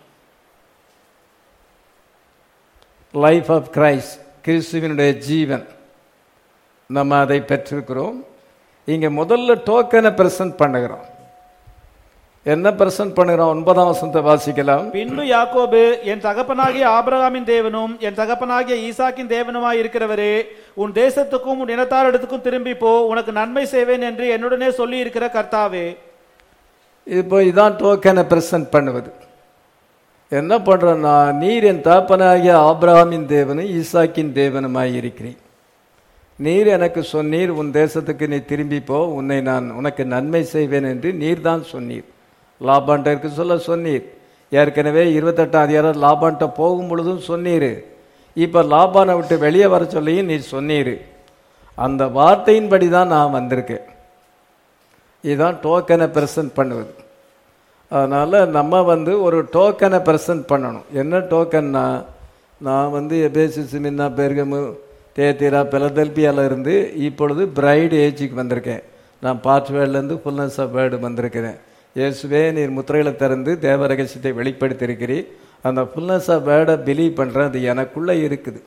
லைஃப் ஆஃப் கிரைஸ்ட் கிறிஸ்துவனுடைய ஜீவன் நம்ம அதை பெற்றிருக்கிறோம் இங்க முதல்ல டோக்கனை பிரசன்ட் பண்ணுகிறோம் என்ன பிரசன்ட் பண்ணுகிறோம் ஒன்பதாம் வசனத்தை வாசிக்கலாம் பின்பு யாக்கோபு என் தகப்பனாகிய ஆபிரகாமின் தேவனும் என் தகப்பனாகிய ஈசாக்கின் தேவனுமாய் இருக்கிறவரே உன் தேசத்துக்கும் உன் இனத்தாரிடத்துக்கும் திரும்பி போ உனக்கு நன்மை செய்வேன் என்று என்னுடனே சொல்லி இருக்கிற கர்த்தாவே இப்போ இதான் டோக்கனை பிரசன்ட் பண்ணுவது என்ன பண்றேன்னா நீர் என் தாப்பனாகிய ஆபிரகாமின் தேவனும் ஈசாக்கின் தேவனுமாய் இருக்கிறேன் நீர் எனக்கு சொன்னீர் உன் தேசத்துக்கு நீ திரும்பி போ உன்னை நான் உனக்கு நன்மை செய்வேன் என்று நீர் தான் சொன்னீர் லாபான்டருக்கு சொல்ல சொன்னீர் ஏற்கனவே இருபத்தெட்டாம் அதிகாரம் லாபான்ட்ட போகும் பொழுதும் சொன்னீர் இப்போ லாபானை விட்டு வெளியே வர சொல்லியும் நீர் சொன்னீர் அந்த வார்த்தையின்படி தான் நான் வந்திருக்கேன் இதுதான் டோக்கனை ப்ரெசன்ட் பண்ணுவது அதனால் நம்ம வந்து ஒரு டோக்கனை ப்ரெசன்ட் பண்ணணும் என்ன டோக்கன்னா நான் வந்து எபேசி சிமின்னா பெருகமு தேத்திரா பிலதெல்பியால இருந்து இப்பொழுது பிரைடு ஏஜுக்கு வந்திருக்கேன் நான் பார்ட்வேர்லேருந்து ஃபுல்னஸ் ஆஃப் வேர்டு வந்திருக்கிறேன் இயேசுவே நீர் முத்திரைகளை திறந்து தேவ ரகசியத்தை வெளிப்படுத்தியிருக்கிறீர் அந்த ஃபுல்னஸ் ஆஃப் வேர்டை பிலீவ் பண்ணுறேன் அது எனக்குள்ளே இருக்குது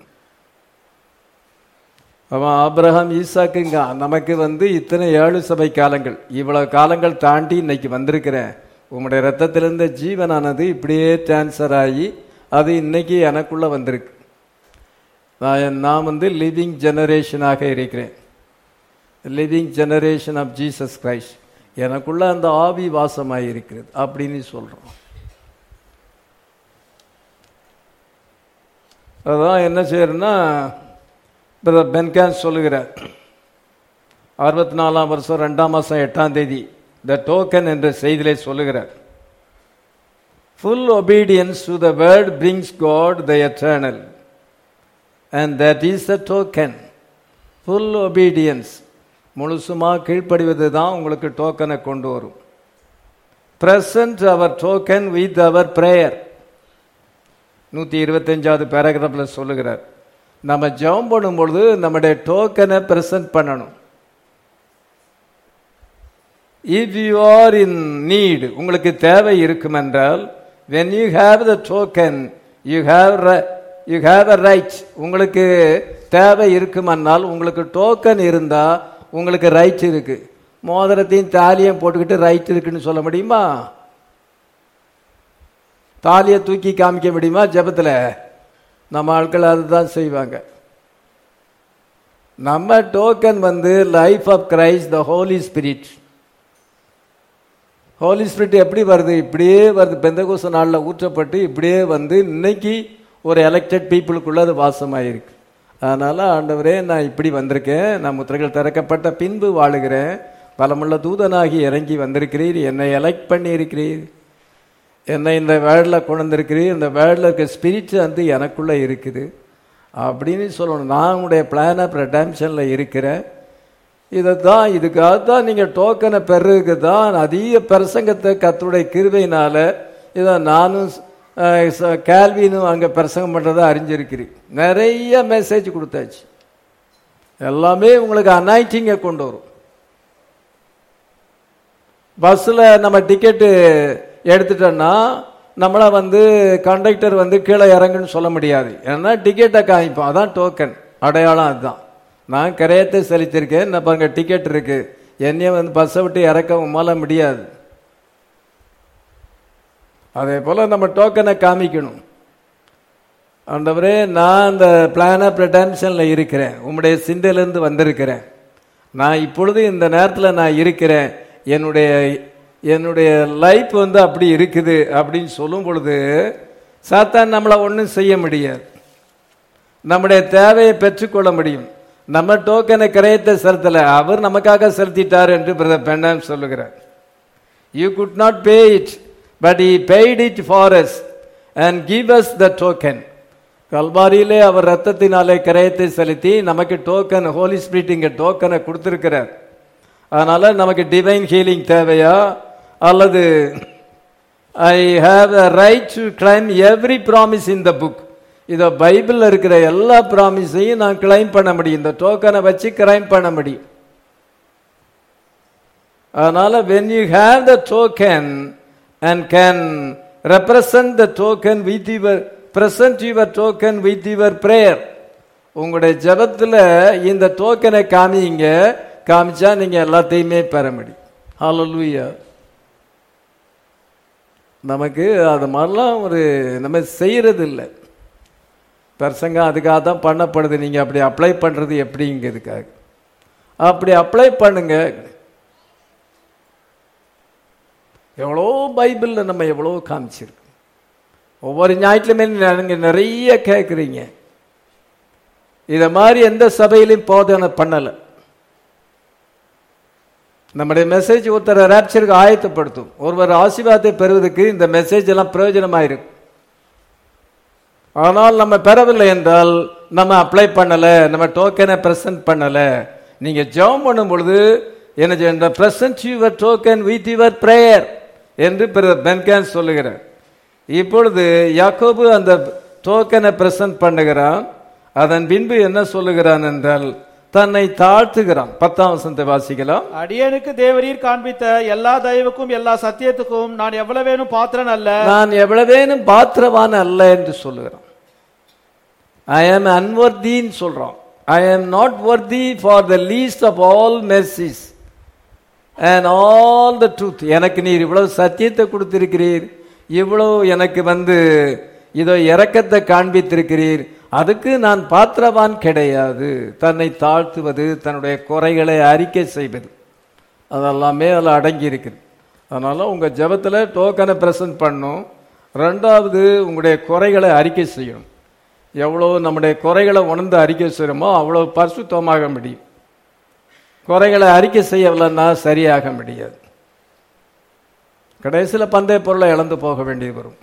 அவன் ஆபிரகாம் ஈசாக்கு இங்க நமக்கு வந்து இத்தனை ஏழு சபை காலங்கள் இவ்வளவு காலங்கள் தாண்டி இன்னைக்கு வந்திருக்கிறேன் உம்முடைய ரத்தத்திலிருந்த ஜீவனானது இப்படியே டிரான்ஸ்ஃபர் ஆகி அது இன்னைக்கு எனக்குள்ள வந்திருக்கு நான் நான் வந்து லிவிங் ஜெனரேஷனாக இருக்கிறேன் living generation of Jesus Christ எனக்குள்ள அந்த ஆவி வாசமாக இருக்கிறது அப்படின்னு சொல்றோம் அதான் என்ன செய்யறேன்னா பிரதர் பென்கான் சொல்லுகிறார் அறுபத்தி நாலாம் வருஷம் ரெண்டாம் மாதம் எட்டாம் தேதி த டோக்கன் என்ற செய்தியிலே சொல்லுகிறார் full obedience to the word brings God the eternal and that is the token full obedience முழுசுமாக கீழ்ப்படிவது தான் உங்களுக்கு டோக்கனை கொண்டு வரும் present our token with our prayer நூற்றி இருபத்தஞ்சாவது பேராகிராஃபில் சொல்லுகிறார் நம்ம ஜெபம் பண்ணும்பொழுது நம்முடைய டோக்கனை ப்ரெசன்ட் பண்ணணும் if you are in need உங்களுக்கு தேவை இருக்கும் என்றால் when you have the token you have you have a right உங்களுக்கு தேவை இருக்குமென்னால் உங்களுக்கு டோக்கன் இருந்தா உங்களுக்கு ரைட் இருக்கு மோதிரத்தையும் தாலியும் போட்டுக்கிட்டு ரைட் இருக்குன்னு சொல்ல முடியுமா தாலியை தூக்கி காமிக்க முடியுமா ஜெபத்தில் நம்ம ஆட்கள் அதுதான் செய்வாங்க நம்ம டோக்கன் வந்து life of Christ the holy spirit holy spirit எப்படி வருது இப்படியே வருது பெந்தகோச நாளில் ஊற்றப்பட்டு இப்படியே வந்து இன்னைக்கு ஒரு எலெக்டட் பீப்புளுக்குள்ள அது வாசமாயிருக்கு அதனால ஆண்டவரே நான் இப்படி வந்திருக்கேன் நான் முத்திரைகள் திறக்கப்பட்ட பின்பு வாழுகிறேன் பலமுள்ள தூதனாகி இறங்கி வந்திருக்கிறீர் என்னை எலெக்ட் பண்ணி இருக்கிறீர் என்னை இந்த வேர்டில் கொண்டு வந்திருக்கிறீர் இந்த வேர்டில் இருக்க ஸ்பிரிட் வந்து எனக்குள்ளே இருக்குது அப்படின்னு சொல்லணும் நான் உடைய பிளான் ஆஃப் ரெடாம்ஷனில் இருக்கிறேன் இதை தான் இதுக்காக தான் நீங்கள் டோக்கனை பெறதுக்கு தான் அதிக பிரசங்கத்தை கத்துடைய கிருபையினால இதை நானும் அஹ், ச- கேல்வினும் அங்கே பிரசங்கம் பண்ணுறதை அறிஞ்சிருக்கிறேன் நிறைய மெசேஜ் கொடுத்தாச்சு எல்லாமே உங்களுக்கு அனாய்டிங்கை கொண்டு வரும் பஸ்ஸில் நம்ம டிக்கெட்டு எடுத்துட்டோன்னா நம்மளை வந்து கண்டக்டர் வந்து கீழே இறங்குன்னு சொல்ல முடியாது ஏன்னா டிக்கெட்டை காமிப்போம் அதான் டோக்கன் அடையாளம் அதுதான் நான் கரையத்தை செலுத்திருக்கேன் நான் பாருங்க டிக்கெட் இருக்கு என்னைய வந்து பஸ்ஸை விட்டு இறக்க உமால முடியாது அதே போல் நம்ம டோக்கனை காமிக்கணும் ஆண்டவரே நான் அந்த பிளான் ஆஃப் ரிட்டன்ஷனில் இருக்கிறேன் உம்முடைய சிந்தையிலேருந்து வந்திருக்கிறேன் நான் இப்பொழுது இந்த நேரத்தில் நான் இருக்கிறேன் என்னுடைய என்னுடைய லைஃப் வந்து அப்படி இருக்குது அப்படின்னு சொல்லும் பொழுது சாத்தான் நம்மளை ஒன்றும் செய்ய முடியாது நம்முடைய தேவையை பெற்றுக்கொள்ள முடியும் நம்ம டோக்கனை கிரயத்தை செலுத்தல அவர் நமக்காக செலுத்திட்டார் என்று பிரதர் பெண்ணாம் சொல்லுகிறார் you could not pay it but he paid it for us and give us the token கல்வாரியிலே அவர் ரத்தத்தினாலே கிரயத்தை செலுத்தி நமக்கு டோக்கன் ஹோலி ஸ்பிரிட் இங்க டோக்கனை கொடுத்திருக்கிறார் அதனால நமக்கு டிவைன் ஹீலிங் தேவையா அல்லது I have a right to claim every promise in the book இதை பைபிளில் இருக்கிற எல்லா ப்ராமிஸையும் நான் கிளைம் பண்ண முடியும் இந்த டோக்கனை வச்சு கிளைம் பண்ண முடியும் அதனால when you have the token and can represent the token with your present your token with your prayer உங்களுடைய ஜெபத்தில் இந்த டோக்கனை காமிங்க காமிச்சா நீங்க எல்லாத்தையுமே பெற முடியும் ஹalleluya நமக்கு அது மாதிரிலாம் ஒரு நம்ம செய்யறது இல்லை பிரசங்கம் அதுக்காக தான் பண்ணப்படுது நீங்க அப்படி அப்ளை பண்றது எப்படிங்கிறதுக்காக அப்படி அப்ளை பண்ணுங்க எவ்வளோ பைபிளில் நம்ம எவ்வளோ காமிச்சிருக்கு ஒவ்வொரு ஞாயிற்றுமே நீங்கள் நிறைய கேட்குறீங்க இத மாதிரி எந்த சபையிலும் போதனை பண்ணல நம்முடைய மெசேஜ் ஒருத்தரை ரேப்சருக்கு ஆயத்தப்படுத்தும் ஒருவர் ஆசீர்வாதத்தை பெறுவதற்கு இந்த மெசேஜ் எல்லாம் பிரயோஜனமாயிருக்கும் ஆனால் நம்ம பெறவில்லை என்றால் நம்ம அப்ளை பண்ணல நம்ம டோக்கனை பிரசன்ட் பண்ணல நீங்க ஜெபம் பண்ணும் பொழுது என்ன செய்ய present your token with your prayer என்று பென்கேன் சொல்லுகிறார் இப்பொழுது யாக்கோபு அந்த டோக்கனை பிரசன்ட் பண்ணுகிறான் அதன் பின்பு என்ன சொல்லுகிறான் என்றால் தன்னை தாழ்த்துகிறான் பத்தாம் வசனத்தை வாசிக்கலாம் அடியனுக்கு தேவரீர் காண்பித்த எல்லா தயவுக்கும் எல்லா சத்தியத்துக்கும் நான் எவ்வளவேனும் பாத்திரன் அல்ல நான் எவ்வளவேனும் பாத்திரவான் அல்ல என்று சொல்லுகிறான் ஐ ஆம் அன்வர்தின்னு சொல்றான் I am not worthy for the least of all mercies and all the truth எனக்கு நீர் இவ்வளவு சத்தியத்தை கொடுத்திருக்கிறீர் இவ்வளவு எனக்கு வந்து இதோ இரக்கத்தை காண்பித்திருக்கிறீர் அதுக்கு நான் பாத்திரவான் கிடையாது தன்னை தாழ்த்துவது தன்னுடைய குறைகளை அறிக்கை செய்வது அதெல்லாமே அதில் அடங்கி இருக்குது அதனால உங்க ஜெபத்துல டோக்கனை பிரசன்ட் பண்ணும் ரெண்டாவது உங்களுடைய குறைகளை அறிக்கை செய்யணும் எவ்வளோ நம்முடைய குறைகளை உணர்ந்து அறிக்கை செய்யணுமோ அவ்வளோ பரிசுத்தமாக முடியும் குறைகளை அறிக்கை செய்யவில்லைன்னா சரியாக முடியாது கடைசியில் பந்தய பொருளை இழந்து போக வேண்டியது வரும்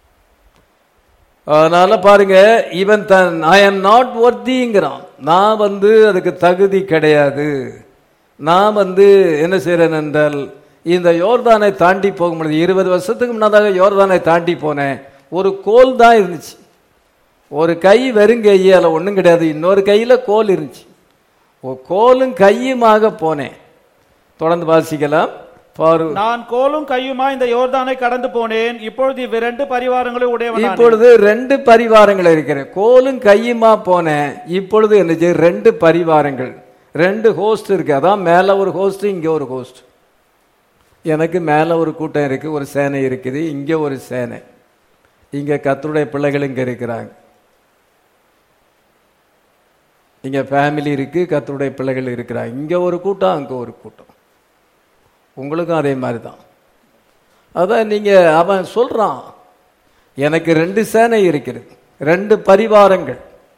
அதனால பாருங்க இவன் தன் ஐ எம் நாட் ஒர்த்திங்கிறான் நான் வந்து அதுக்கு தகுதி கிடையாது நான் வந்து என்ன செய்றேன் என்றால் இந்த யோர்தானை தாண்டி போக முடியாது இருபது வருஷத்துக்கு முன்னதாக யோர்தானை தாண்டி போனேன் ஒரு கோல் தான் இருந்துச்சு ஒரு கை வெறுங்கையே அதில் ஒன்றும் கிடையாது இன்னொரு கையில் கோல் இருந்துச்சு ஒரு கோலும் கையுமாக போனேன் தொடர்ந்து வாசிக்கலாம் பாரு நான் கோலும் கையுமா இந்த யோர்தானை கடந்து போனேன் இப்பொழுது இவ்விரண்டு பரிவாரங்களை உடையவன் இப்பொழுது ரெண்டு பரிவாரங்கள் இருக்கிற கோலும் கையுமா போனேன் இப்பொழுது என்ன செய்ய ரெண்டு பரிவாரங்கள் ரெண்டு ஹோஸ்ட் இருக்கு அதான் மேல ஒரு ஹோஸ்ட் இங்க ஒரு ஹோஸ்ட் எனக்கு மேல ஒரு கூட்டம் இருக்கு ஒரு சேனை இருக்குது இங்க ஒரு சேனை இங்க கத்தருடைய பிள்ளைகள் இங்க இருக்கிறாங்க இங்க ஃபேமிலி இருக்கு கத்தருடைய பிள்ளைகள் இருக்கிறாங்க இங்க ஒரு கூட்டம் அங்க ஒரு கூட்டம் உங்களுக்கும் அதே மாதிரி தான் அதான் நீங்க அவன் சொல்றான் எனக்கு ரெண்டு சேனை இருக்கிறது ரெண்டு பரிவாரங்கள்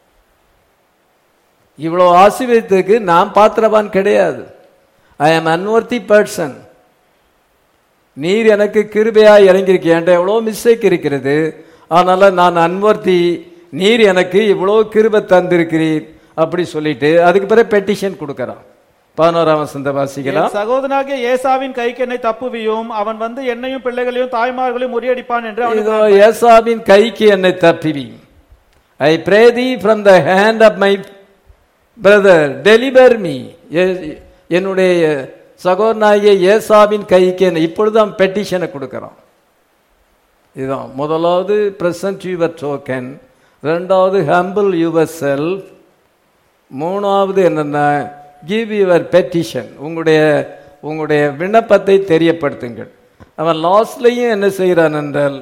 இவ்வளவு ஆசீர்வதித்ததுக்கு நான் பாத்திரவான் கிடையாது ஐ ஆம் அன்வர்த்தி பர்சன் நீர் எனக்கு கிருபையா இறங்கியிருக்க என்கிட்ட எவ்வளோ மிஸ்டேக் இருக்கிறது அதனால நான் அன்வர்த்தி நீர் எனக்கு இவ்வளோ கிருபை தந்திருக்கிறீர் அப்படி சொல்லிட்டு அதுக்கு பிறகு பெட்டிஷன் கொடுக்கறான் பதினோராம் வசந்த வாசிக்கலாம் என் சகோதரனாகிய ஏசாவின் கைக்கு என்னை தப்புவியும் அவன் வந்து என்னையும் பிள்ளைகளையும் தாய்மார்களையும் முறியடிப்பான் என்று அவனுக்கு இதோ ஏசாவின் கைக்கு என்னை தப்பிவி I pray thee from the hand of my brother deliver me என்னுடைய சகோதரனாகிய ஏசாவின் கைக்கு என்னை இப்பொழுது அவன் பெட்டிஷனை கொடுக்கறான் இதுதான் முதலாவது பிரசன்ட் யுவர் டோக்கன் ரெண்டாவது ஹம்பிள் யுவர் செல்ஃப் மூணாவது என்னன்னா கிவ் யுவர் பெட்டிஷன் உங்களுடைய உங்களுடைய விண்ணப்பத்தை தெரியப்படுத்துங்கள் அவன் லாஸ்ட்லையும் என்ன செய்கிறான் என்றால்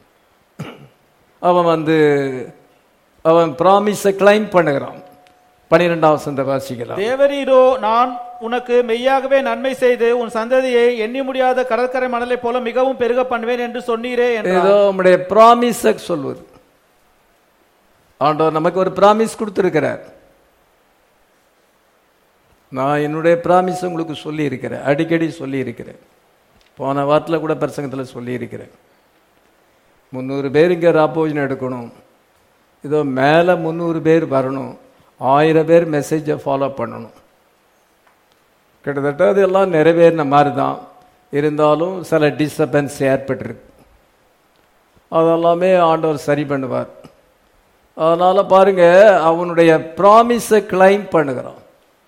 அவன் வந்து அவன் ப்ராமிஸை கிளைம் பண்ணுகிறான் பன்னிரெண்டாம் வசந்த வாசிக்கலாம் தேவரீரோ நான் உனக்கு மெய்யாகவே நன்மை செய்து உன் சந்ததியை எண்ணி முடியாத கடற்கரை மணலைப் போல மிகவும் பெருக பண்ணுவேன் என்று சொன்னீரே என்றார் ஏதோ உங்களுடைய ப்ராமிஸை சொல்வது ஆண்டவர் நமக்கு ஒரு ப்ராமிஸ் கொடுத்துருக்கிறார் நான் என்னுடைய ப்ராமிஸ் உங்களுக்கு சொல்லி இருக்கிறேன் அடிக்கடி சொல்லி இருக்கிறேன் போன வாரத்தில் கூட பிரசங்கத்தில் சொல்லி இருக்கிறேன் முந்நூறு பேர் இங்கே ராப்போஜன் எடுக்கணும் இதோ மேலே முந்நூறு பேர் வரணும் ஆயிரம் பேர் மெசேஜை ஃபாலோ பண்ணணும் கிட்டத்தட்ட அது எல்லாம் நிறைவேறின மாதிரி தான் இருந்தாலும் சில டிஸ்டர்பன்ஸ் ஏற்பட்டிருக்கு அதெல்லாமே ஆண்டவர் சரி பண்ணுவார் அதனால பாருங்க அவனுடைய ப்ராமிஸை கிளைம் பண்ணுகிறான்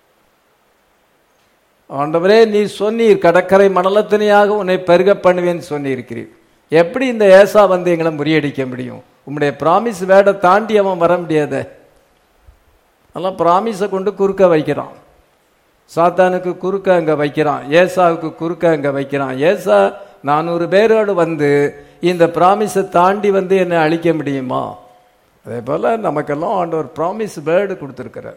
ஆண்டவரே நீ சொன்னீர் கடற்கரை மணலத்தனையாக உன்னை பெருக பண்ணுவேன்னு சொன்னிருக்கிறீர் எப்படி இந்த ஏசா வந்து எங்களை முறியடிக்க முடியும் உம்முடைய ப்ராமிஸ் வேட தாண்டி அவன் வர முடியாத அதெல்லாம் ப்ராமிஸை கொண்டு குறுக்க வைக்கிறான் சாத்தானுக்கு குறுக்க அங்க வைக்கிறான் ஏசாவுக்கு குறுக்க அங்க வைக்கிறான் ஏசா நானூறு பேரோடு வந்து இந்த ப்ராமிஸை தாண்டி வந்து என்னை அழிக்க முடியுமா அதே போல நமக்கெல்லாம் ஆண்டவர் ப்ராமிஸ் வேர்டு கொடுத்துருக்கிறார்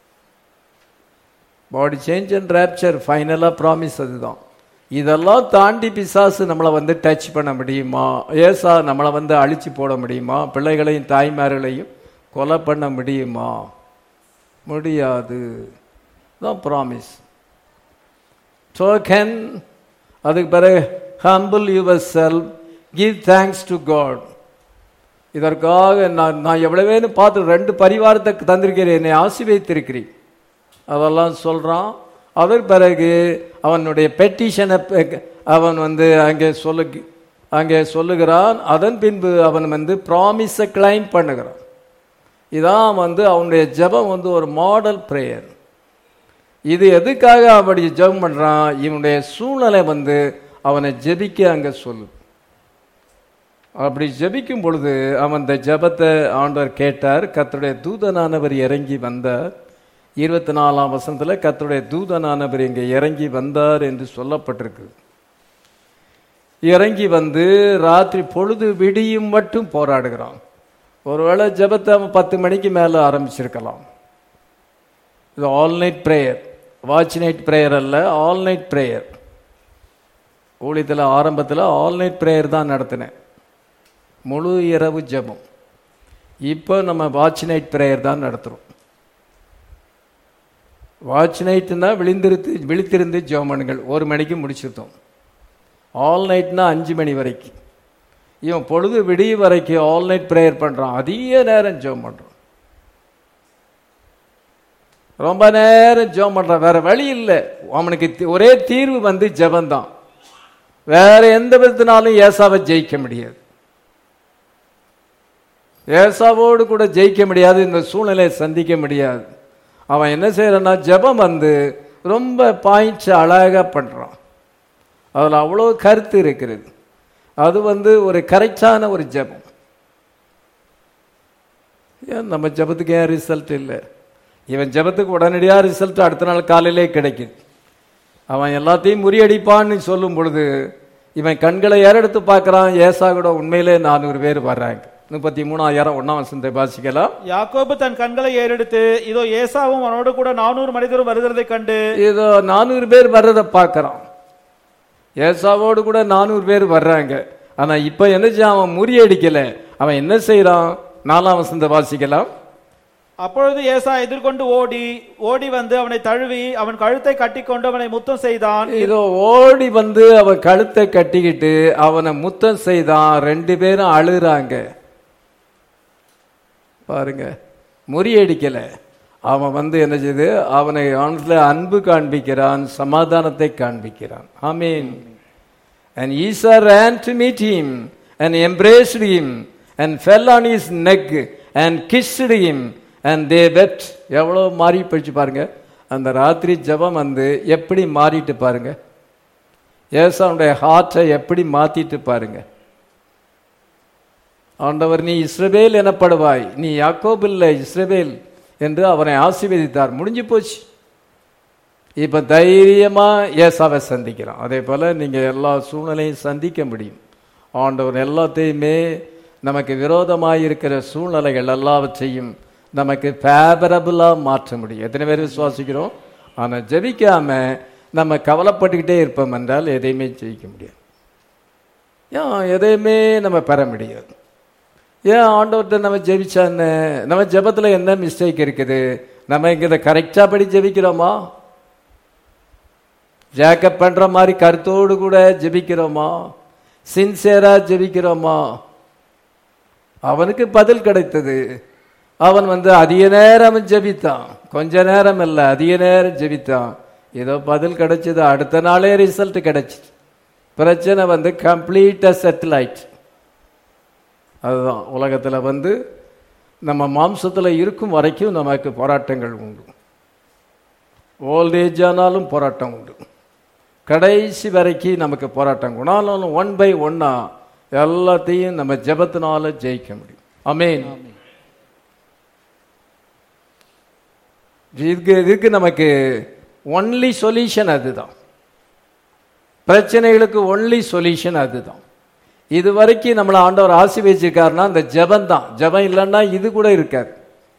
பாடி சேஞ்ச் அண்ட் ரேப்சர் ஃபைனலாக ப்ராமிஸ் அதுதான் இதெல்லாம் தாண்டி பிசாசு நம்மளை வந்து டச் பண்ண முடியுமா ஏசா நம்மளை வந்து அழிச்சு போட முடியுமா பிள்ளைகளையும் தாய்மார்களையும் கொலை பண்ண முடியுமா முடியாது தான் ப்ராமிஸ் டோக்கன் அதுக்கு பிறகு humble yourself give thanks to God இதற்காக நான் நான் எவ்வளவேன்னு பார்த்து ரெண்டு பரிவாரத்தை தந்திருக்கிறேன் என்னை ஆசீர்வதித்திருக்கிறேன் அதெல்லாம் சொல்கிறான் அதற்கு பிறகு அவனுடைய பெட்டிஷனை அவன் வந்து அங்கே சொல்லு அங்கே சொல்லுகிறான் அதன் பின்பு அவன் வந்து ப்ராமிஸை கிளைம் பண்ணுகிறான் இதான் வந்து அவனுடைய ஜெபம் வந்து ஒரு மாடல் ப்ரேயர் இது எதுக்காக அப்படி ஜெபம் பண்ணுறான் இவனுடைய சூழ்நிலை வந்து அவனை ஜெபிக்க அங்கே சொல்லு அப்படி ஜெபிக்கும் பொழுது அவன் இந்த ஜெபத்தை ஆண்டவர் கேட்டார் கர்த்தருடைய தூதனானவர் இறங்கி வந்தார் இருபத்தி நாலாம் வசனத்தில் கர்த்தருடைய தூதனானவர் இங்கே இறங்கி வந்தார் என்று சொல்லப்பட்டிருக்கு இறங்கி வந்து ராத்திரி பொழுது விடியும் மட்டும் போராடுகிறான் ஒருவேளை ஜெபத்தை அவன் பத்து மணிக்கு மேலே ஆரம்பிச்சிருக்கலாம் இது all night prayer watch night prayer அல்ல ஆல் நைட் ப்ரேயர் ஊழியத்தில் ஆரம்பத்தில் ஆல் நைட் ப்ரேயர் தான் நடத்தினேன் முழு இரவு ஜெபம் இப்போ நம்ம வாட்ச் நைட் ப்ரேயர் தான் நடத்துகிறோம் வாட்ச் நைட்டுனா விழிந்திருந்து விழித்திருந்து ஜெபம் பண்ணுங்கள் ஒரு மணிக்கு முடிச்சிருந்தோம் ஆல் நைட்னா அஞ்சு மணி வரைக்கும் இவன் பொழுது விடிய வரைக்கும் ஆல் நைட் ப்ரேயர் பண்ணுறான் அதிக நேரம் ஜெபம் பண்ணுறான் ரொம்ப நேரம் ஜெபம் பண்ணுறான் வேற வழி இல்லை அவனுக்கு தி- ஒரே தீர்வு வந்து ஜெபந்தான் வேற எந்த விதத்தினாலும் ஏசாவை ஜெயிக்க முடியாது ஏசாவோடு கூட ஜெயிக்க முடியாது இந்த சூழ்நிலையை சந்திக்க முடியாது அவன் என்ன செய்யறான்னா ஜெபம் வந்து ரொம்ப பாயிண்ட்ஸ் அழகாக பண்ணுறான் அதில் அவ்வளோ கருத்து இருக்கிறது அது வந்து ஒரு கரெக்டான ஒரு ஜெபம் ஏன் நம்ம ஜெபத்துக்கு ஏன் ரிசல்ட் இல்லை இவன் ஜெபத்துக்கு உடனடியாக ரிசல்ட் அடுத்த நாள் காலையிலே கிடைக்குது அவன் எல்லாத்தையும் முறியடிப்பான்னு சொல்லும் பொழுது இவன் கண்களை ஏறெடுத்து பார்க்கறான் ஏசா கூட உண்மையிலே நானூறு பேர் வர்றாங்க முப்பத்தி மூணாயிரம் ஒன்னாம் வசனத்தை வாசிக்கலாம் யாக்கோபு தன் கண்களை ஏறெடுத்து இதோ ஏசாவும் அவனோடு கூட நானூறு மனிதரும் வருகிறதைக் கண்டு இதோ நானூறு பேர் வர்றதை பார்க்கறான் ஏசாவோடு கூட நானூறு பேர் வர்றாங்க ஆனா இப்ப என்ன செய்ய அவன் முறியடிக்கல அவன் என்ன செய்யறான் நாலாம் வசனத்தை வாசிக்கலாம் அப்பொழுது ஏசா எதிர்கொண்டு ஓடி ஓடி வந்து அவனை தழுவி அவன் கழுத்தை கட்டிக்கொண்டு அவனை முத்தம் செய்தான் இதோ ஓடி வந்து அவன் கழுத்தை கட்டிக்கிட்டு அவனை முத்தம் செய்தான் ரெண்டு பேரும் அழுறாங்க பாருங்க முறியடிக்கல அவன் வந்து என்ன செய்து அவனை அவனத்துல அன்பு காண்பிக்கிறான் சமாதானத்தை காண்பிக்கிறான் ஆமீன் And Esau ran to meet him and embraced him and fell on his neck and kissed him and they wept. எவ்வளோ மாறி போயிடுச்சு பாருங்க அந்த ராத்திரி ஜெபம் வந்து எப்படி மாறிட்டு பாருங்க ஏசாவுடைய ஹார்ட்டை எப்படி மாத்திட்டு பாருங்க ஆண்டவர் நீ இஸ்ரவேல் எனப்படுவாய் நீ யாக்கோப் இல்லை இஸ்ரவேல் என்று அவனை ஆசீர்வதித்தார் முடிஞ்சு போச்சு இப்ப தைரியமா ஏசாவை சந்திக்கிறான் அதே போல நீங்க எல்லா சூழ்நிலையும் சந்திக்க முடியும் ஆண்டவர் எல்லாத்தையுமே நமக்கு விரோதமாக இருக்கிற சூழ்நிலைகள் எல்லாவற்றையும் நமக்கு ஃபேவரபுளா மாற்ற முடியும் எத்தனை பேர் விசுவாசிக்கிறோம் ஆனா ஜெபிக்காம நம்ம கவலைப்பட்டுக்கிட்டே இருப்போம் என்றால் எதையுமே ஜெயிக்க முடியாது ஏன் எதையுமே நம்ம பெற முடியாது ஏன் ஆண்டவர்கிட்ட நம்ம ஜெபிச்சான்னு நம்ம ஜெபத்துல என்ன மிஸ்டேக் இருக்குது நம்ம இங்க இதை கரெக்டா படி ஜெபிக்கிறோமா ஜேக்கப் பண்ற மாதிரி கருத்தோடு கூட ஜெபிக்கிறோமா சின்சியரா ஜெபிக்கிறோமா அவனுக்கு பதில் கிடைத்தது அவன் வந்து அதிக நேரம் ஜெபித்தான் கொஞ்ச நேரம் இல்லை அதிக நேரம் ஜெபித்தான் ஏதோ பதில் கிடைச்சது அடுத்த நாளே ரிசல்ட் கிடைச்சிச்சு பிரச்சனை வந்து கம்ப்ளீட்டா செட்டில் ஆயிடுச்சு அதுதான் உலகத்துல வந்து நம்ம மாம்சத்துல இருக்கும் வரைக்கும் நமக்கு போராட்டங்கள் உண்டு ஓல்டேஜ் ஆனாலும் போராட்டம் உண்டு கடைசி வரைக்கும் நமக்கு போராட்டம் குணாலும் ஒன் பை ஒன்னா எல்லாத்தையும் நம்ம ஜெபத்தினால ஜெயிக்க முடியும் அமேன் இதுக்கு இதுக்கு நமக்கு ஒன்லி சொல்யூஷன் அதுதான் பிரச்சனைகளுக்கு ஒன்லி சொல்யூஷன் அதுதான் இது வரைக்கும் நம்மளை ஆண்டவர் ஆசீர்வதிச்சிருக்காருன்னா அந்த ஜெபம் தான் ஜெபம் இல்லைன்னா இது கூட இருக்காது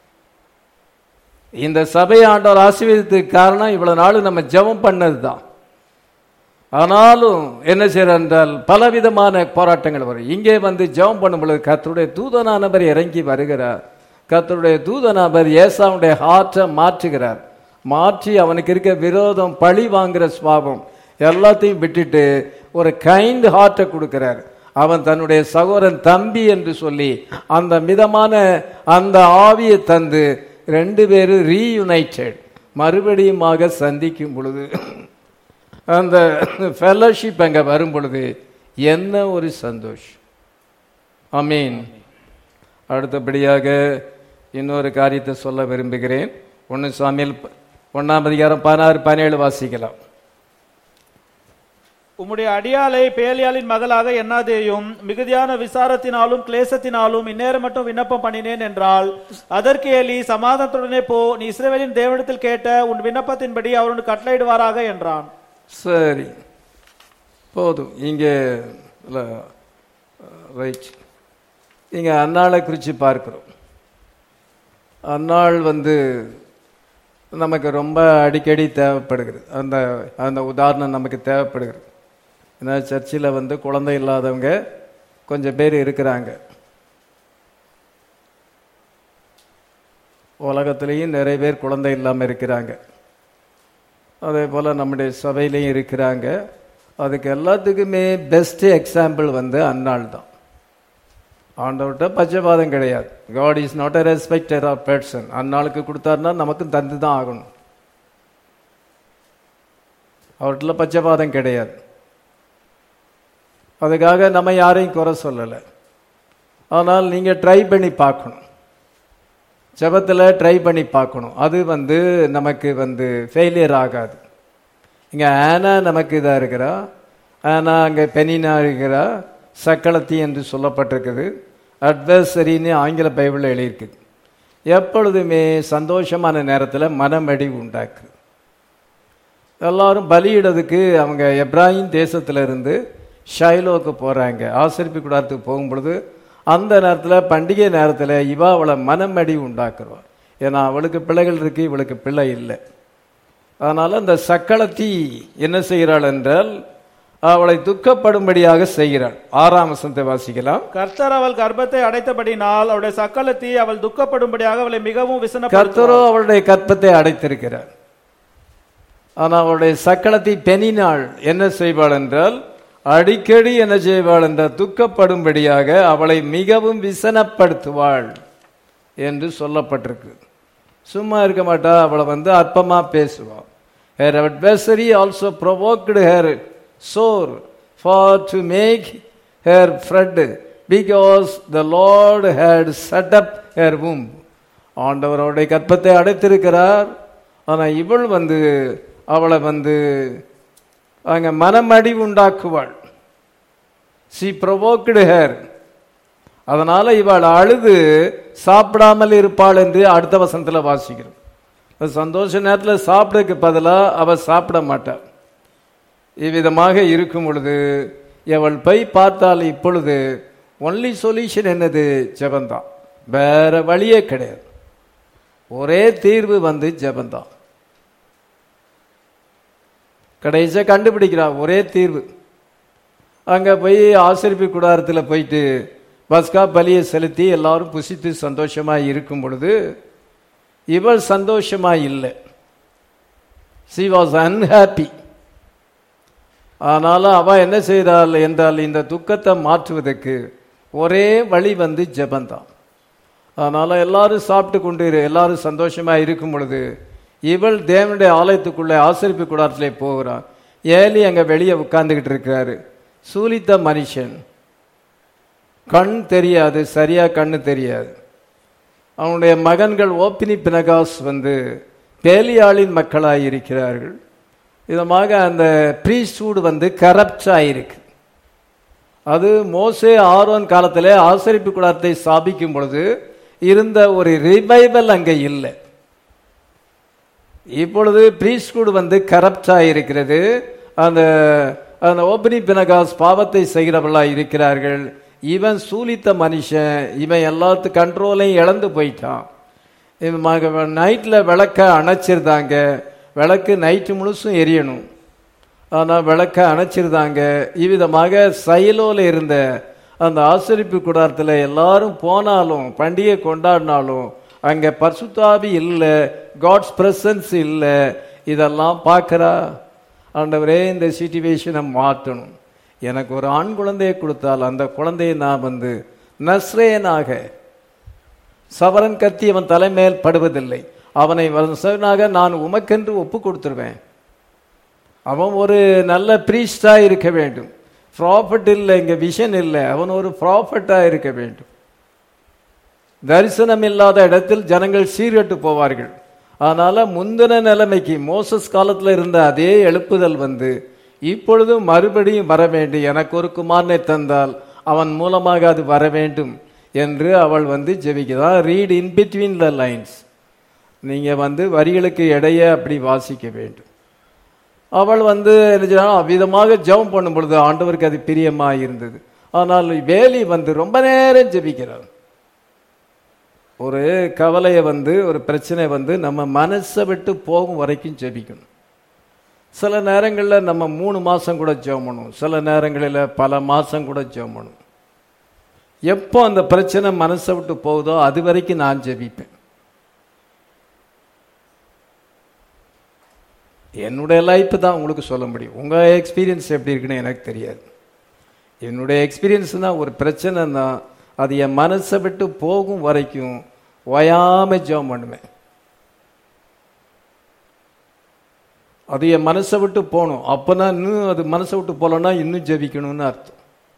இந்த சபையை ஆண்டவர் ஆசீர்வதித்ததுக்கு காரணம் இவ்வளவு நாள் நம்ம ஜெபம் பண்ணது தான் ஆனாலும் என்ன செய்யற என்றால் பலவிதமான போராட்டங்கள் வரும் இங்கே வந்து ஜெபம் பண்ணும் பொழுது கர்த்தருடைய தூதனானவர் இறங்கி வருகிறார் கர்த்தருடைய தூதநபர் ஏசாவுடைய ஹார்ட்டை மாற்றுகிறார் மாற்றி அவனுக்கு இருக்க விரோதம் பழி வாங்குற சுவாபம் எல்லாத்தையும் விட்டுட்டு ஒரு கைண்ட் ஹார்ட்டை கொடுக்கிறார் அவன் தன்னுடைய சகோதரன் தம்பி என்று சொல்லி அந்த மிதமான அந்த ஆவியை தந்து ரெண்டு பேரும் ரீயுனைட்டட் மறுபடியுமாக சந்திக்கும் பொழுது அந்த ஃபெலோஷிப் அங்கே வரும் பொழுது என்ன ஒரு சந்தோஷம் அமீன் அடுத்தபடியாக இன்னொரு காரியத்தை சொல்ல விரும்புகிறேன் ஒன்று சாமியில் ஒன்றாம் அதிகாரம் பதினாறு பதினேழு வாசிக்கலாம் உம்முடைய அடியாளை பேலியாளின் மகளாக எண்ணாதேயும் மிகுதியான விசாரத்தினாலும் கிளேசத்தினாலும் இந்நேரம் மட்டும் விண்ணப்பம் பண்ணினேன் என்றால் அதற்கு ஏலி சமாதானத்துடனே போ நீ இஸ்ரவேலின் தேவனிடத்தில் கேட்ட உன் விண்ணப்பத்தின்படி அவருடன் கட்டளையிடுவாராக என்றான் சரி போதும் இங்கே ரைட் இங்கே அன்னாளை குறித்து பார்க்கிறோம் அன்னாள் வந்து நமக்கு ரொம்ப அடிக்கடி தேவைப்படுகிறது அந்த அந்த உதாரணம் நமக்கு தேவைப்படுகிறது ஏன்னா சர்ச்சில் வந்து குழந்தை இல்லாதவங்க கொஞ்சம் பேர் இருக்கிறாங்க உலகத்துலேயும் நிறைய பேர் குழந்தை இல்லாமல் இருக்கிறாங்க அதே போல் நம்முடைய சபையிலையும் இருக்கிறாங்க அதுக்கு எல்லாத்துக்குமே பெஸ்ட் எக்ஸாம்பிள் வந்து அன்னாள் தான் ஆண்டவர்கிட்ட பச்சைபாதம் கிடையாது God is not a respecter of person அந்நாளுக்கு கொடுத்தாருன்னா நமக்கும் தந்து தான் ஆகணும் அவர்கிட்ட பச்சைபாதம் கிடையாது அதுக்காக நம்ம யாரையும் குறை சொல்லலை ஆனால் நீங்கள் ட்ரை பண்ணி பார்க்கணும் ஜெபத்தில் ட்ரை பண்ணி பார்க்கணும் அது வந்து நமக்கு வந்து ஃபெயிலியர் ஆகாது இங்கே ஆனா நமக்கு இதாக இருக்கிறா ஆனா அங்கே பெனினா இருக்கிறா சக்களத்தி என்று சொல்லப்பட்டிருக்குது அட்வர்சரின்னு ஆங்கில பைபிளில் எழுதியிருக்குது எப்பொழுதுமே சந்தோஷமான நேரத்தில் மனமடி உண்டாக்கு எல்லாரும் பலியிடதுக்கு அவங்க எப்ராஹிம் தேசத்துல இருந்து ஷைலோக்கு போகிறாங்க ஆசிரிப்பு கூடாரத்துக்கு போகும் பொழுது அந்த நேரத்தில் பண்டிகை நேரத்தில் இவ அவளை மனமடி உண்டாக்குறவா ஏன்னா அவளுக்கு பிள்ளைகள் இருக்கு இவளுக்கு பிள்ளை இல்லை அதனால் அந்த சக்களத்தி என்ன செய்கிறாள் என்றால் அவளை துக்கப்படும்படியாக செய்கிறாள் ஆறாம் வசனத்தை வாசிக்கலாம் கர்த்தர் அவள் கர்ப்பத்தை அடைத்தபடினால் அவளுடைய சக்கலத்தி அவள் துக்கப்படும்படியாக அவளை மிகவும் விசன கர்த்தரோ அவளுடைய கற்பத்தை அடைத்திருக்கிறார் ஆனால் அவளுடைய சக்களத்தை பெனினாள் என்ன செய்வாள் என்றால் அடிக்கடி என்ன செய்வாள் என்றால் துக்கப்படும்படியாக அவளை மிகவும் விசனப்படுத்துவாள் என்று சொல்லப்பட்டிருக்கு சும்மா இருக்க மாட்டா அவளை வந்து அற்பமா பேசுவாள் her adversary also provoked her sore for to make her fret because the Lord had set up her womb ஆண்டவர் அவருடைய கற்பத்தை அடைத்திருக்கிறார் ஆனா இவள் வந்து அவளை வந்து அங்க மனமடி உண்டாக்குவாள் சி ப்ரொவோக்டு ஹேர் அதனால இவள் அழுது சாப்பிடாமல் இருப்பாள் என்று அடுத்த வசனத்துல வாசிக்கிறோம் அந்த சந்தோஷ நேரத்தில் சாப்பிடக்கு பதிலாக அவள் சாப்பிட மாட்டாள் இவ்விதமாக இருக்கும் பொழுது அவள் போய் பார்த்தால் இப்பொழுது ஒன்லி சொல்யூஷன் என்னது ஜெபந்தான் வேற வழியே கிடையாது ஒரே தீர்வு வந்து ஜெபந்தான் கடைசியாக கண்டுபிடிக்கிறா ஒரே தீர்வு அங்கே போய் ஆசிரிப்பு கூடாரத்தில் போயிட்டு பஸ்கா பலியை செலுத்தி எல்லாரும் புசித்து சந்தோஷமாக இருக்கும் பொழுது இவள் சந்தோஷமா இல்லை சி வாஸ் அன்ஹாப்பி ஆனாலும் அவ என்ன செய்தாள் என்றால் இந்த துக்கத்தை மாற்றுவதற்கு ஒரே வழி வந்து ஜெபந்தான் அதனால எல்லாரும் சாப்பிட்டு கொண்டு இரு எல்லாரும் சந்தோஷமா இருக்கும் பொழுது இவள் தேவனுடைய ஆலயத்துக்குள்ளே ஆசிரிப்பு கூடாரத்திலே போகிறான் ஏலி அங்க வெளியே உட்கார்ந்துகிட்டு இருக்கிறாரு சூலித்த மனுஷன் கண் தெரியாது சரியா கண்ணு தெரியாது அவனுடைய மகன்கள் ஓப்பினி பினகாஸ் வந்து பேலியாளின் மக்களாய் இருக்கிறார்கள் விதமாக அந்த ப்ரீஸ்டூட் வந்து கரப்ட் ஆயிருக்கு அது மோசே ஆரோன் காலத்திலே ஆசரிப்பு குடாரத்தை ஸ்தாபிக்கும் பொழுது இருந்த ஒரு ரிவைவல் அங்கே இல்லை இப்பொழுது ப்ரீஸ்டூட் வந்து கரப்ட் ஆயிருக்கிறது அந்த அந்த ஓப்பனி பினகாஸ் பாவத்தை செய்கிறவர்களா இருக்கிறார்கள் இவன் சூலித்த மனுஷன் இவன் எல்லாத்து கண்ட்ரோலையும் இழந்து போயிட்டான் இவன் நைட்டில் விளக்க அணைச்சிருந்தாங்க விளக்கு நைட்டு முழுசும் எரியணும் ஆனால் விளக்க அணைச்சிருந்தாங்க இவ்விதமாக சைலோல இருந்த அந்த ஆசரிப்பு கூடாரத்தில் எல்லாரும் போனாலும் பண்டிகை கொண்டாடினாலும் அங்க பரிசுத்தாவி இல்லை காட்ஸ் பிரசன்ஸ் இல்லை இதெல்லாம் பார்க்கறா ஆண்டவரே இந்த சிச்சுவேஷனை மாற்றணும் எனக்கு ஒரு ஆண் குழந்தையை கொடுத்தால் அந்த குழந்தையை நான் வந்து நஸ்ரேனாக சவரன் கத்தி அவன் தலைமேல் படுவதில்லை அவனை வசனாக நான் உமக்கென்று ஒப்பு கொடுத்துருவேன் அவன் ஒரு நல்ல பிரீஸ்டா இருக்க வேண்டும் ப்ராஃபட் இல்லை இங்க விஷன் இல்லை அவன் ஒரு ப்ராஃபட்டா இருக்க வேண்டும் தரிசனம் இல்லாத இடத்தில் ஜனங்கள் சீர்கட்டு போவார்கள் அதனால முந்தின நிலைமைக்கு மோசஸ் காலத்துல இருந்த அதே எழுப்புதல் வந்து இப்பொழுதும் மறுபடியும் வர வேண்டும் எனக்கு ஒரு குமாரனை தந்தால் அவன் மூலமாக அது வர வேண்டும் என்று அவள் வந்து ஜெபிக்கிறார் read in between the lines நீங்க வந்து வரிகளுக்கு இடையே அப்படி வாசிக்க வேண்டும் அவள் வந்து என்ன செய்றாள்? அவ்விதமாக ஜெபம் பண்ணும் பொழுது ஆண்டவருக்கு அது பிரியமாக இருந்தது ஆனால் வேலி வந்து ரொம்ப நேரம் ஜெபிக்கிறார் ஒரு கவலையை வந்து ஒரு பிரச்சனை வந்து நம்ம மனசை விட்டு போகும் வரைக்கும் ஜெபிக்கணும் சில நேரங்களில் நம்ம மூணு மாசம் கூட ஜெபம் பண்ணுவோம் சில நேரங்களில் பல மாசம் கூட ஜெபம் பண்ணுவோம் எப்போ அந்த பிரச்சனை மனசை விட்டு போகுதோ அது வரைக்கும் நான் ஜெபிப்பேன் என்னுடைய லைஃப் தான் உங்களுக்கு சொல்ல முடியும் உங்க எக்ஸ்பீரியன்ஸ் எப்படி இருக்குன்னு எனக்கு தெரியாது என்னுடைய எக்ஸ்பீரியன்ஸ் தான் ஒரு பிரச்சனைன்னா அது என் மனசை விட்டு போகும் வரைக்கும் ஓயாம ஜெபம் பண்ணுவேன் அது என் மனசை விட்டு போகணும் அப்பனா இன்னும் அது மனசை விட்டு போகலன்னா இன்னும் ஜெபிக்கணும்னு அர்த்தம்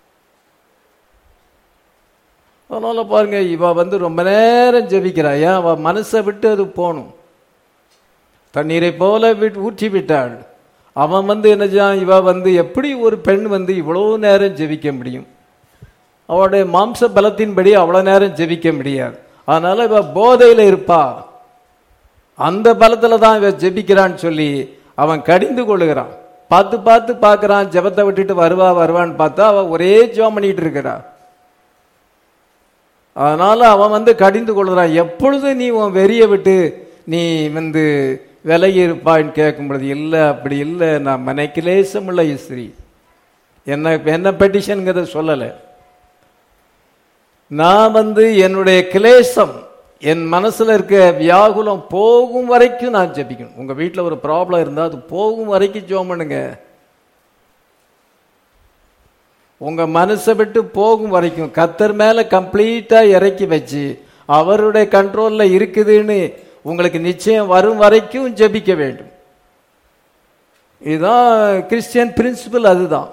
அதனால பாருங்க இவ வந்து ரொம்ப நேரம் ஜெபிக்கிறா ஏன் அவ மனசை விட்டு அது போகணும் தண்ணீரை போல விட்டு ஊற்றி விட்டாள் அவன் வந்து என்ன செய்யான் இவ வந்து எப்படி ஒரு பெண் வந்து இவ்வளவு நேரம் ஜெபிக்க முடியும் அவளுடைய மாம்ச பலத்தின்படி அவ்வளவு நேரம் ஜெபிக்க முடியாது அதனால இவ போதையில இருப்பா அந்த பலத்துல தான் இவ ஜெபிக்கிறான்னு சொல்லி அவன் கடிந்து கொள்ளுகிறான் பார்த்து பார்த்து பார்க்கறான் ஜெபத்தை விட்டுட்டு வருவா வருவான்னு பார்த்தா அவ ஒரே ஜெபம் பண்ணிட்டு இருக்கிறா அதனால அவன் வந்து கடிந்து கொள்கிறான் எப்பொழுது நீ உன் வெறிய விட்டு நீ வந்து விலகி இருப்பான்னு கேட்கும் பொழுது இல்லை அப்படி இல்லை நான் மனைக்கிலேசம் உள்ள இஸ்ரீ என்ன என்ன பெட்டிஷனுங்கிறத சொல்லலை நான் வந்து என்னுடைய கிளேசம் என் மனசுல இருக்க வியாகுலம் போகும் வரைக்கும் நான் ஜெபிக்கணும் உங்க வீட்டில் ஒரு ப்ராப்ளம் இருந்தால் அது போகும் வரைக்கும் ஜெபம் பண்ணுங்க உங்க மனசை விட்டு போகும் வரைக்கும் கத்தர் மேல கம்ப்ளீட்டா இறக்கி வச்சு அவருடைய கண்ட்ரோல்ல இருக்குதுன்னு உங்களுக்கு நிச்சயம் வரும் வரைக்கும் ஜெபிக்க வேண்டும் இதுதான் கிறிஸ்டியன் பிரின்சிபல் அதுதான்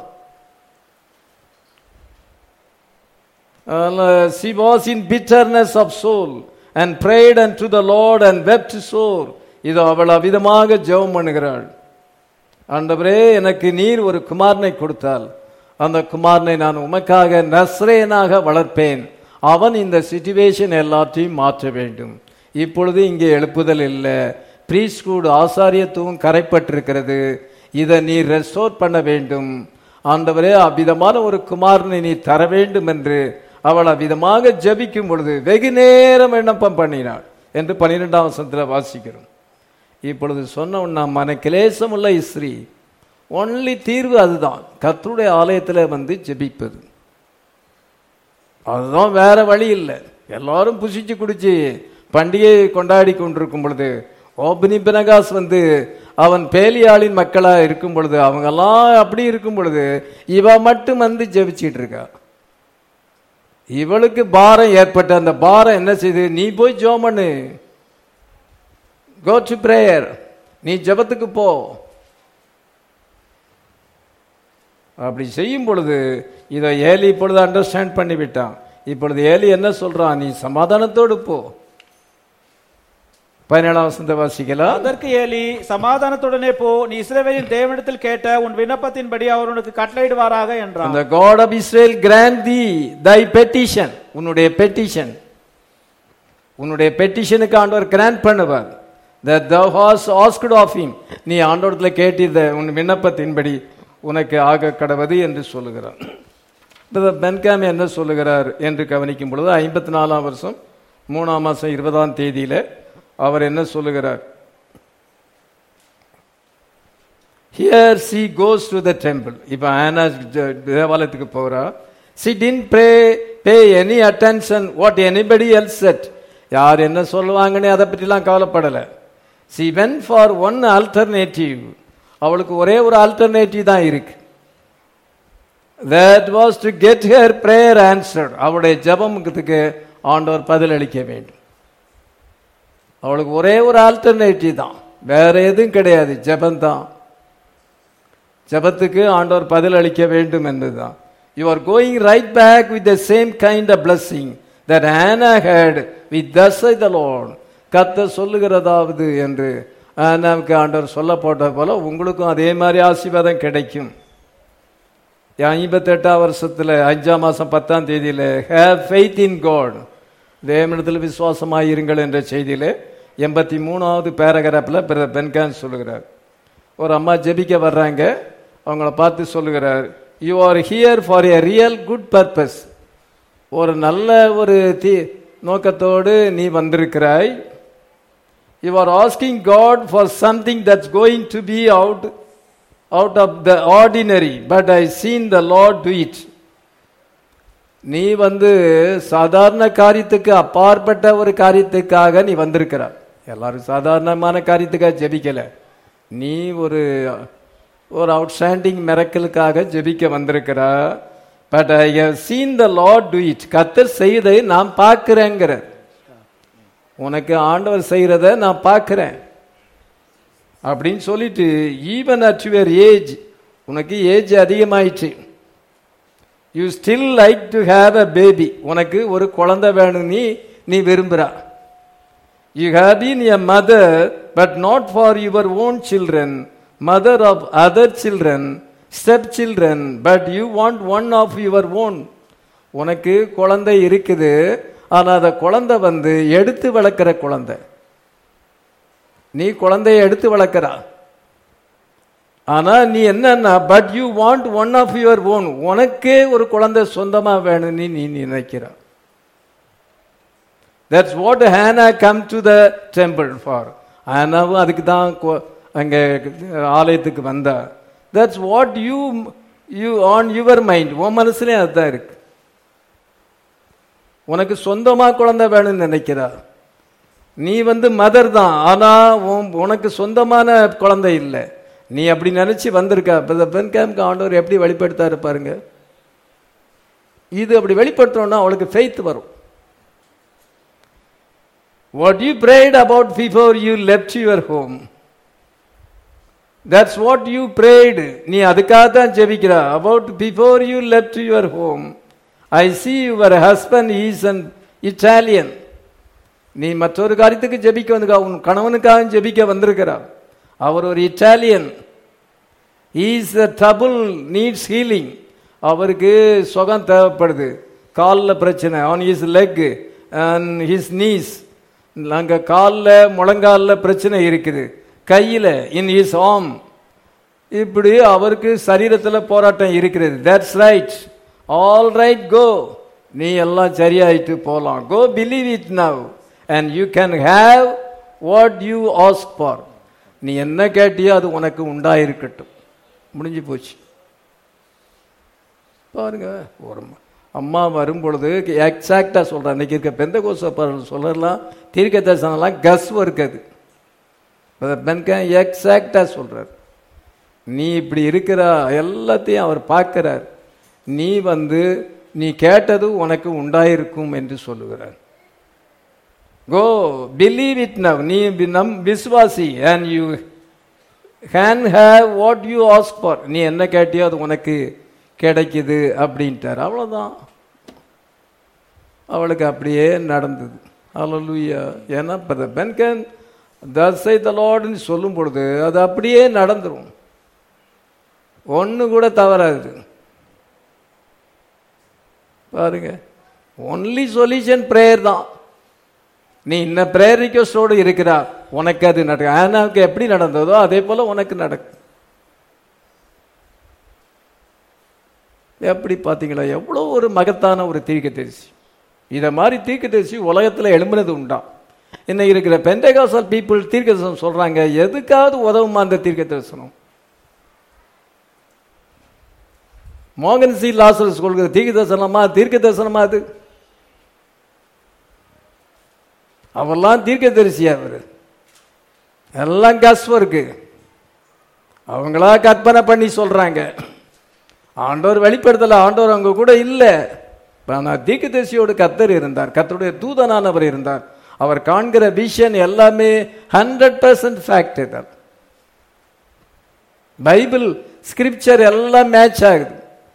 she was in bitterness of soul and prayed unto the Lord and wept sore இதோ அவள் அவிதமாக ஜெபம் பண்ணுகிறாள் ஆண்டவரே எனக்கு நீர் ஒரு குமாரனை கொடுத்தால் அந்த குமாரனை நான் உமக்காக நஸ்ரேனாக வளர்ப்பேன் அவன் இந்த சிச்சுவேஷன் எல்லாத்தையும் மாற்ற வேண்டும் இப்பொழுது இங்கே எழுப்புதல் இல்லை ப்ரீஸ்கூட் ஆசாரியத்துவம் கரைப்பட்டிருக்கிறது இதை நீர் ரெஸ்டோர் பண்ண வேண்டும் ஆண்டவரே அவ்விதமான ஒரு குமாரனை நீ தர வேண்டும் என்று அவள் அவ்விதமாக ஜபிக்கும் பொழுது வெகு நேரம் விண்ணப்பம் பண்ணினாள் என்று பன்னிரெண்டாம் வசனத்தில் வாசிக்கிறோம் இப்பொழுது சொன்ன நாம் மன கிளேசம் உள்ள இஸ்ரீ ஒன்லி தீர்வு அதுதான் கர்த்தருடைய ஆலயத்தில் வந்து ஜெபிப்பது அதுதான் வேற வழி இல்லை எல்லாரும் புசிச்சு குடிச்சு பண்டிகையை கொண்டாடி கொண்டிருக்கும் பொழுது ஓபனி பினகாஸ் வந்து அவன் பேலியாளின் மக்களா இருக்கும் பொழுது அவங்கெல்லாம் அப்படி இருக்கும் பொழுது இவ மட்டும் வந்து ஜெபிச்சிட்டு இருக்கா இவளுக்கு பாரம் ஏற்பட்ட அந்த பாரம் என்ன செய்யுது நீ போய் ஜோம் பண்ணு கோ டு பிரேயர் நீ ஜெபத்துக்கு போ அப்படி செய்யும் பொழுது இதை ஏலி இப்பொழுது அண்டர்ஸ்டாண்ட் பண்ணி விட்டான் இப்பொழுது ஏலி என்ன சொல்றான் நீ சமாதானத்தோடு போ பதினேழாம் வசந்த வாசிக்கலாம் அதற்கு ஏலி சமாதானத்துடனே போ நீ இஸ்ரவேலின் தேவனிடத்தில் கேட்ட உன் விண்ணப்பத்தின்படி அவர் உனக்கு கட்டளையிடுவாராக என்றான் அந்த God of Israel grant thee thy petition உன்னுடைய பெட்டிஷன் உன்னுடைய பெட்டிஷனுக்கு ஆண்டவர் கிராண்ட் பண்ணுவார் that thou hast asked of him நீ ஆண்டவரத்தில் கேட்டிருந்த உன் விண்ணப்பத்தின்படி உனக்கு ஆக கடவது என்று சொல்லுகிறார் பென்காமி என்ன சொல்லுகிறார் என்று கவனிக்கும் பொழுது ஐம்பத்தி நாலாம் வருஷம் மூணாம் மாசம் இருபதாம் தேதியில அவர் என்ன சொல்லுகிறார் here she goes to the temple இப்போ ஆனா தேவாலயத்துக்கு போகிறா she didn't pray pay any attention what anybody else said யார் என்ன சொல்லுவாங்கன்னு அதை பற்றிலாம் கவலைப்படலை she went for one alternative அவளுக்கு ஒரே ஒரு ஆல்டர்னேட்டிவ் தான் இருக்கு that was to get her prayer answered அவளுடைய ஜெபமுக்கு ஆண்டவர் பதில் அளிக்க வேண்டும் அவளுக்கு ஒரே ஒரு ஆல்டர்னேட்டிவ் தான் வேற எதுவும் கிடையாது ஜெபந்தான் ஜெபத்துக்கு ஆண்டவர் பதில் அளிக்க வேண்டும் என்பதுதான் you are going right back with the same kind of blessing that ஆனா had with thus the lone கத்த சொல்லுகிறதாவது என்று ஆனாவுக்கு ஆண்டவர் சொல்ல போட்ட போல உங்களுக்கும் அதே மாதிரி ஆசீர்வாதம் கிடைக்கும் ஐம்பத்தெட்டாம் வருஷத்துல அஞ்சாம் மாசம் பத்தாம் தேதியில ஹேவ் ஃபெய்த் இன் காட் தேவனிடத்தில் விசுவாசமாக இருங்கள் என்ற செய்தியில எண்பத்தி மூணாவது பேராகிராஃபில் பிரதர் பென்கான் சொல்லுகிறார் ஒரு அம்மா ஜெபிக்க வர்றாங்க அவங்கள பார்த்து சொல்லுகிறார் you are here for a real good purpose ஒரு நல்ல ஒரு தீ நோக்கத்தோடு நீ வந்திருக்கிறாய் you are asking God for something that's going to be out out of the ordinary but I seen the Lord do it நீ வந்து சாதாரண காரியத்துக்கு அப்பாற்பட்ட ஒரு காரியத்துக்காக நீ வந்திருக்கிறார் எல்லாரும் சாதாரணமான காரியத்துக்காக ஜெபிக்கல நீ ஒரு ஒரு அவுட்ஸ்டாண்டிங் மிரக்கலுக்காக ஜெபிக்க வந்திருக்கிறா but I have seen the Lord do it கத்தர் செய்தை நான் பார்க்கிறேங்கிற உனக்கு ஆண்டவர் செய்யறத நான் பார்க்கிறேன் அப்படின்னு சொல்லிட்டு ஈவன் அட் யுவர் ஏஜ் உனக்கு ஏஜ் அதிகமாயிடுச்சு you still like to have a baby உனக்கு ஒரு குழந்தை வேணும் நீ நீ விரும்புறா you have been a mother but not for your own children mother of other children step children but you want one of your own உனக்கு குழந்தை இருக்குது ஆனா அந்த குழந்தை வந்து எடுத்து வளர்க்கிற குழந்தை நீ குழந்தைய எடுத்து வளர்க்கிறா ஆனா நீ என்னன்னா but you want one of your own உனக்கே ஒரு குழந்தை சொந்தமா வேணும்னு நீ நினைக்கிற that's what Hannah come to the temple for ஹேனாவும் அதுக்கு தான் கொ- அங்க ஆலயத்துக்கு வந்தா that's what you you on your mind உன் மனசுலயும் அதுதான் இருக்கு உனக்கு சொந்தமா குழந்தை வேணும்னு நினைக்கிறா நீ வந்து மதர் தான் ஆனா உன்- உனக்கு சொந்தமான குழந்தை இல்லை நீ அப்படி நினைச்சு வந்திருக்க பென் கேம்க்கு ஆண்டவர் எப்படி வெளிப்படுத்தாரு பாருங்க இது அப்படி வெளிப்படுத்தணும்னா அவளுக்கு ஃபெய்த் வரும் what you prayed about before you left your home that's what you prayed நீ அதுக்காக தான் ஜெபிக்கிற about before you left your home i see your husband is an italian நீ மற்றொரு காரியத்துக்கு ஜெபிக்க வந்திருக்கா உன் கணவனுக்காக ஜெபிக்க வந்திருக்கிறா அவர் ஒரு Italian is the trouble needs healing அவருக்கு சுகம் தேவைப்படுது காலில் பிரச்சனை on his leg and his knees அங்கே காலில் முழங்காலில் பிரச்சனை இருக்குது கையில் இன் ஹிஸ் ஆம் இப்படி அவருக்கு சரீரத்தில் போராட்டம் இருக்கிறது that's right all right go நீ எல்லாம் சரியாயிட்டு போலாம் go believe it now and you can have what you ask for நீ என்ன கேட்டியோ அது உனக்கு உண்டாயிருக்கட்டும் முடிஞ்சு போச்சு பாருங்க ஒரு ம- அம்மா வரும் பொழுது எக்ஸாக்டா சொல்றேன் இன்னைக்கு இருக்க பெந்த கோச சொல்லலாம் தீர்க்க தரிசனம்லாம் கஸ் இருக்குது பெண்க எக்ஸாக்டா சொல்றார் நீ இப்படி இருக்கிற எல்லாத்தையும் அவர் பார்க்கிறார் நீ வந்து நீ கேட்டது உனக்கு உண்டாயிருக்கும் என்று சொல்லுகிறார் கோ பிலீவ் இட் நவ் நீ வி- நம் விசுவாசி and you can have what you ask for நீ என்ன கேட்டியோ அது உனக்கு கிடைக்குது அப்படின்ட்டார் அவ்வளோதான் அவளுக்கு அப்படியே நடந்தது அல்லூயா ஏன்னா பென்கன் தசை தலோடுன்னு சொல்லும் பொழுது அது அப்படியே நடந்துரும் ஒன்று கூட தவறாது பாருங்க ஒன்லி சொல்யூஷன் ப்ரேயர் தான் நீ இன்ன ப்ரேயர் ரிக்வஸ்டோடு இருக்கிறா உனக்கு அது நடக்கும் ஆனாவுக்கு எப்படி நடந்ததோ அதே போல உனக்கு நடக்கும் எப்படி பார்த்தீங்களா எவ்வளோ ஒரு மகத்தான ஒரு தீர்க்கதரிசி இதை மாதிரி தீர்க்கதரிசி உலகத்தில் எழும்பினது உண்டா இன்னைக்கு இருக்கிற பெண்டகாசல் பீப்புள் தீர்க்க தரிசனம் சொல்றாங்க எதுக்காவது உதவுமா அந்த தீர்க்க தரிசனம் மோகன் சி லாசரஸ் கொள்கிற தீர்க்க தரிசனமா தீர்க்க தரிசனமா அது அவெல்லாம் தீர்க்கதரிசி அவர் எல்லாம் கஸ் ஒர்க்கு அவங்களா கற்பனை பண்ணி சொல்றாங்க ஆண்டவர் வெளிப்படுத்தல ஆண்டவர் அவங்க கூட இல்லை ஆனால் தீர்க்கதரிசியோடு கத்தர் இருந்தார் கத்தருடைய தூதனானவர் இருந்தார் அவர் காண்கிற விஷன் எல்லாமே ஹண்ட்ரட் பர்சன்ட் ஃபேக்ட் தான் பைபிள் ஸ்கிரிப்சர் எல்லாம் மேட்ச் ஆகுது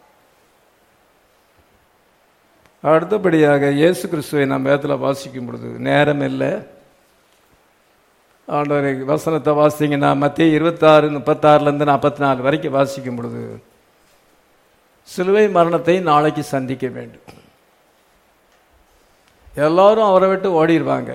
அடுத்தபடியாக இயேசு கிறிஸ்துவை நம்ம வேதத்தில் வாசிக்கும் பொழுது நேரம் இல்லை ஆண்டவர் வசனத்தை வாசிங்கன்னா மத்திய இருபத்தாறு முப்பத்தாறுலேருந்து நாற்பத்தி நாலு வரைக்கும் வாசிக்கும் பொழுது சிலுவை மரணத்தை நாளைக்கு சந்திக்க வேண்டும் எல்லாரும் அவரை விட்டு ஓடிடுவாங்க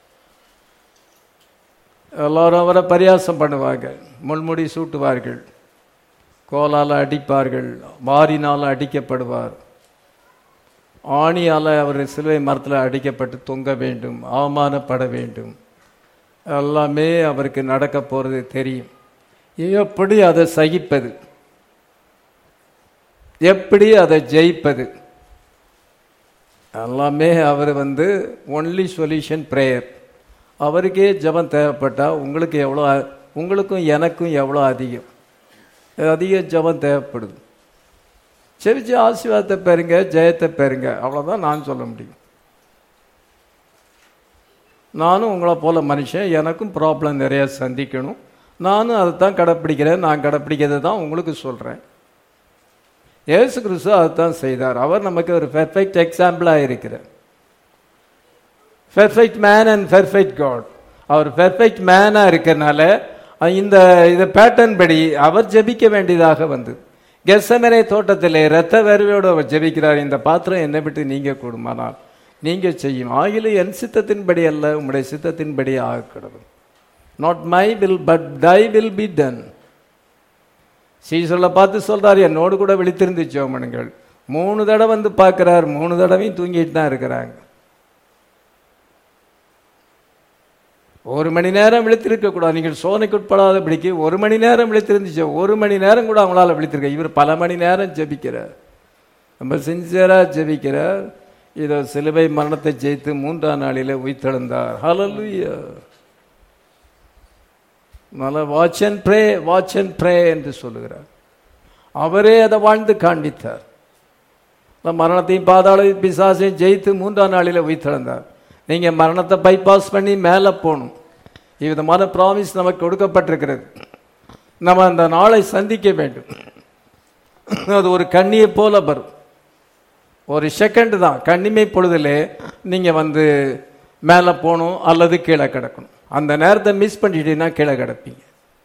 எல்லாரும் அவரை பரியாசம் பண்ணுவாங்க முள்முடி சூட்டுவார்கள் கோலால் அடிப்பார்கள் மாறினால் அடிக்கப்படுவார் ஆணியால் அவர் சிலுவை மரத்தில் அடிக்கப்பட்டு தொங்க வேண்டும் அவமானப்பட வேண்டும் எல்லாமே அவருக்கு நடக்க போகிறது தெரியும் எப்படி அதை சகிப்பது எப்படி அதை ஜெயிப்பது எல்லாமே அவர் வந்து ஒன்லி சொல்யூஷன் ப்ரேயர் அவருக்கே ஜெபம் தேவைப்பட்டா உங்களுக்கு எவ்வளோ அ- உங்களுக்கும் எனக்கும் எவ்வளோ அதிகம் அதிக ஜெபம் தேவைப்படுது செவிச்சு ஆசீர்வாதத்தை பெறுங்க ஜெயத்தை பெறுங்க அவ்வளோதான் நான் சொல்ல முடியும் நானும் உங்களை போல மனுஷன் எனக்கும் ப்ராப்ளம் நிறைய சந்திக்கணும் நானும் அதை தான் கடைப்பிடிக்கிறேன் நான் கடைப்பிடிக்கிறதை தான் உங்களுக்கு சொல்கிறேன் இயேசு கிறிஸ்து அதைத்தான் செய்தார் அவர் நமக்கு ஒரு பெர்ஃபெக்ட் எக்ஸாம்பிளாக இருக்கிறார் perfect man and perfect God அவர் பெர்ஃபெக்ட் மேனாக இருக்கிறனால அஹ், இந்த இதை பேட்டர்ன் படி அவர் ஜெபிக்க வேண்டியதாக வந்தது கெசமரே தோட்டத்திலே இரத்த வருவையோடு அவர் ஜெபிக்கிறார் இந்த பாத்திரம் என்னை விட்டு நீங்க கூடுமானால் நீங்க செய்யும் ஆகிலும் என் சித்தத்தின்படி அல்ல உம்முடைய சித்தத்தின்படி ஆகிறது not my will but thy will be done சீசல்ல பார்த்து சொல்றாரு என்னோடு கூட விழித்திருந்து ஜோமனுங்கள் மூணு தடவை வந்து பார்க்கிறார் மூணு தடவையும் தூங்கிட்டு தான் இருக்கிறாங்க ஒரு மணி நேரம் விழித்திருக்க கூடாது நீங்கள் சோதனைக்கு உட்படாதபடிக்கு ஒரு மணி நேரம் விழித்திருந்துச்சு ஒரு மணி நேரம் கூட அவங்களால விழித்திருக்க இவர் பல மணி நேரம் ஜெபிக்கிறார் ரொம்ப சின்சியரா ஜெபிக்கிறார் இதோ சிலுவை மரணத்தை ஜெயித்து மூன்றாம் நாளிலே உயிர்த்தெழுந்தார் ஹalleluya நல்ல watch and pray watch and pray என்று சொல்லுகிறார் அவரே அதை வாழ்ந்து காண்பித்தார் இந்த மரணத்தையும் பாதாள பிசாசையும் ஜெயித்து மூன்றாம் நாளில உயிர்த்தெழுந்தார் நீங்க மரணத்தை பைபாஸ் பண்ணி மேலே போகணும் இவ்விதமான ப்ராமிஸ் நமக்கு கொடுக்கப்பட்டிருக்கிறது நம்ம அந்த நாளை சந்திக்க வேண்டும் அது ஒரு கண்ணியை போல வரும் ஒரு செகண்ட் தான் கண்ணிமை பொழுதுலே நீங்க வந்து மேலே போகணும் அல்லது கீழே கிடக்கணும் அந்த நேரத்தை மிஸ் பண்ணிட்டீங்கன்னா கீழே கிடப்பீங்க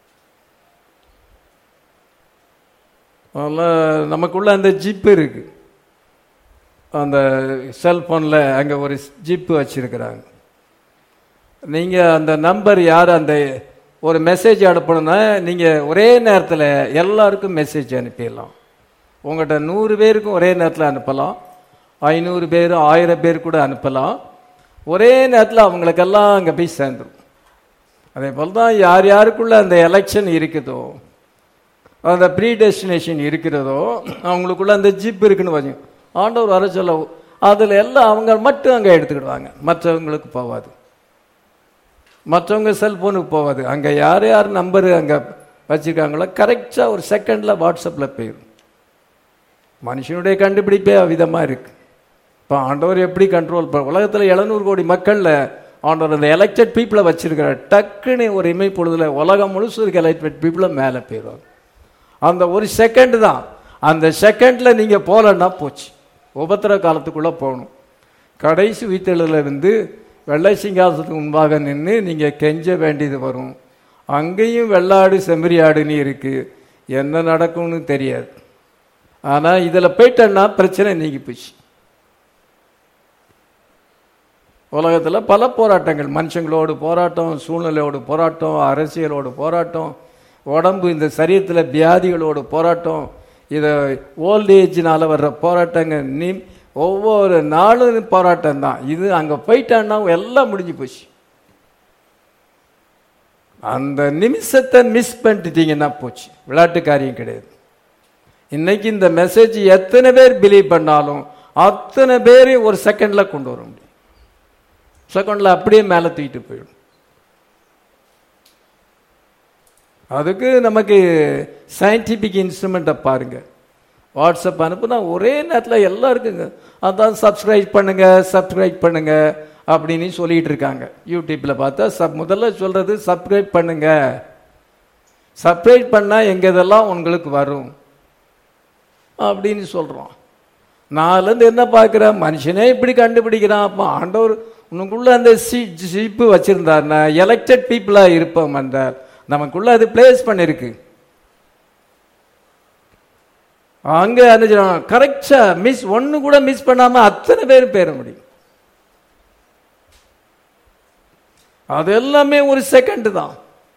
அதெல்லாம் நமக்குள்ள அந்த ஜிப்பு இருக்கு அந்த செல்போனில் அங்கே ஒரு ஜிப்பு வச்சிருக்கிறாங்க நீங்கள் அந்த நம்பர் யார் அந்த ஒரு மெசேஜ் அனுப்பணும்னா நீங்கள் ஒரே நேரத்தில் எல்லாருக்கும் மெசேஜ் அனுப்பிடலாம் உங்கள்கிட்ட நூறு பேருக்கும் ஒரே நேரத்தில் அனுப்பலாம் ஐநூறு பேர் ஆயிரம் பேர் கூட அனுப்பலாம் ஒரே நேரத்தில் அவங்களுக்கெல்லாம் அங்கே போய் சேர்ந்துடும் அதே போல் தான் யார் யாருக்குள்ள அந்த எலெக்ஷன் இருக்குதோ அந்த ப்ரீ டெஸ்டினேஷன் இருக்கிறதோ அவங்களுக்குள்ள அந்த ஜிப் இருக்குன்னு வச்சு ஆண்டவர் வர சொல்ல அதில் எல்லாம் அவங்க மட்டும் அங்கே எடுத்துக்கிடுவாங்க மற்றவங்களுக்கு போகாது மற்றவங்க செல்போனுக்கு போகாது அங்கே யார் யார் நம்பரு அங்கே வச்சுருக்காங்களோ கரெக்டாக ஒரு செகண்டில் வாட்ஸ்அப்பில் போயிடும் மனுஷனுடைய கண்டுபிடிப்பே அவ்விதமாக இருக்கு இப்போ ஆண்டவர் எப்படி கண்ட்ரோல் பண்ண உலகத்தில் எழுநூறு கோடி மக்களில் ஆண்டவர் அந்த எலெக்டட் பீப்புளை வச்சிருக்கிறார் டக்குன்னு ஒரு இமை பொழுதுல உலகம் முழுசும் இருக்க எலெக்டட் பீப்புளை மேலே போயிடுவாங்க அந்த ஒரு செகண்ட் தான் அந்த செகண்டில் நீங்கள் போகலன்னா போச்சு உபத்திர காலத்துக்குள்ளே போகணும் கடைசி உயிர்த்தெழுல இருந்து வெள்ளை சிங்காசனத்துக்கு முன்பாக நின்று நீங்கள் கெஞ்ச வேண்டியது வரும் அங்கேயும் வெள்ளாடு செம்மறியாடுன்னு இருக்கு என்ன நடக்கும்னு தெரியாது ஆனால் இதில் போயிட்டேன்னா பிரச்சனை நீங்கி போச்சு உலகத்தில் பல போராட்டங்கள் மனுஷங்களோடு போராட்டம் சூழ்நிலையோடு போராட்டம் அரசியலோடு போராட்டம் உடம்பு இந்த சரீரத்தில் வியாதிகளோடு போராட்டம் இதை ஓல்ட் ஏஜ்னால வர்ற போராட்டங்கள் நீ ஒவ்வொரு நாளும் போராட்டம் தான் இது அங்கே போயிட்டான்னா எல்லாம் முடிஞ்சு போச்சு அந்த நிமிஷத்தை மிஸ் பண்ணிட்டீங்கன்னா போச்சு விளையாட்டு காரியம் கிடையாது இன்னைக்கு இந்த மெசேஜ் எத்தனை பேர் பிலீவ் பண்ணாலும் அத்தனை பேரையும் ஒரு செகண்ட்ல கொண்டு வர முடியும் செகண்டில் அப்படியே மேலே தூக்கிட்டு போயிடும் அதுக்கு நமக்கு சயின்டிஃபிக் இன்ஸ்ட்ருமெண்ட்டை பாருங்க வாட்ஸ்அப் அனுப்புனா ஒரே நேரத்தில் எல்லாம் இருக்குங்க அதான் சப்ஸ்கிரைப் பண்ணுங்க சப்ஸ்கிரைப் பண்ணுங்க அப்படின்னு சொல்லிட்டு இருக்காங்க யூடியூப்ல பார்த்தா சப் முதல்ல சொல்றது சப்ஸ்கிரைப் பண்ணுங்க சப்ஸ்கிரைப் பண்ணா எங்க இதெல்லாம் உங்களுக்கு வரும் அப்படின்னு சொல்றோம் நாலுலேருந்து என்ன பார்க்குறேன் மனுஷனே இப்படி கண்டுபிடிக்கிறான் அப்போ ஆண்டவர் உனக்குள்ள அந்த சி சிப்பு வச்சிருந்தாருன்னா எலெக்டட் பீப்புளாக இருப்போம் என்றார் நமக்குள்ள அது பிளேஸ் பண்ணிருக்கு அங்க என்ன கரெக்டா மிஸ் ஒன்னு கூட மிஸ் பண்ணாம அத்தனை பேர் பேர முடியும் அது எல்லாமே ஒரு செகண்ட் தான்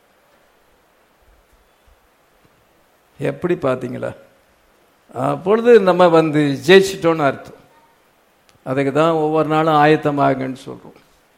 எப்படி பார்த்தீங்களா அப்பொழுது நம்ம வந்து ஜெயிச்சிட்டோன்னு அர்த்தம் அதுக்கு தான் ஒவ்வொரு நாளும் ஆயத்தமாகுங்கன்னு சொல்றோம்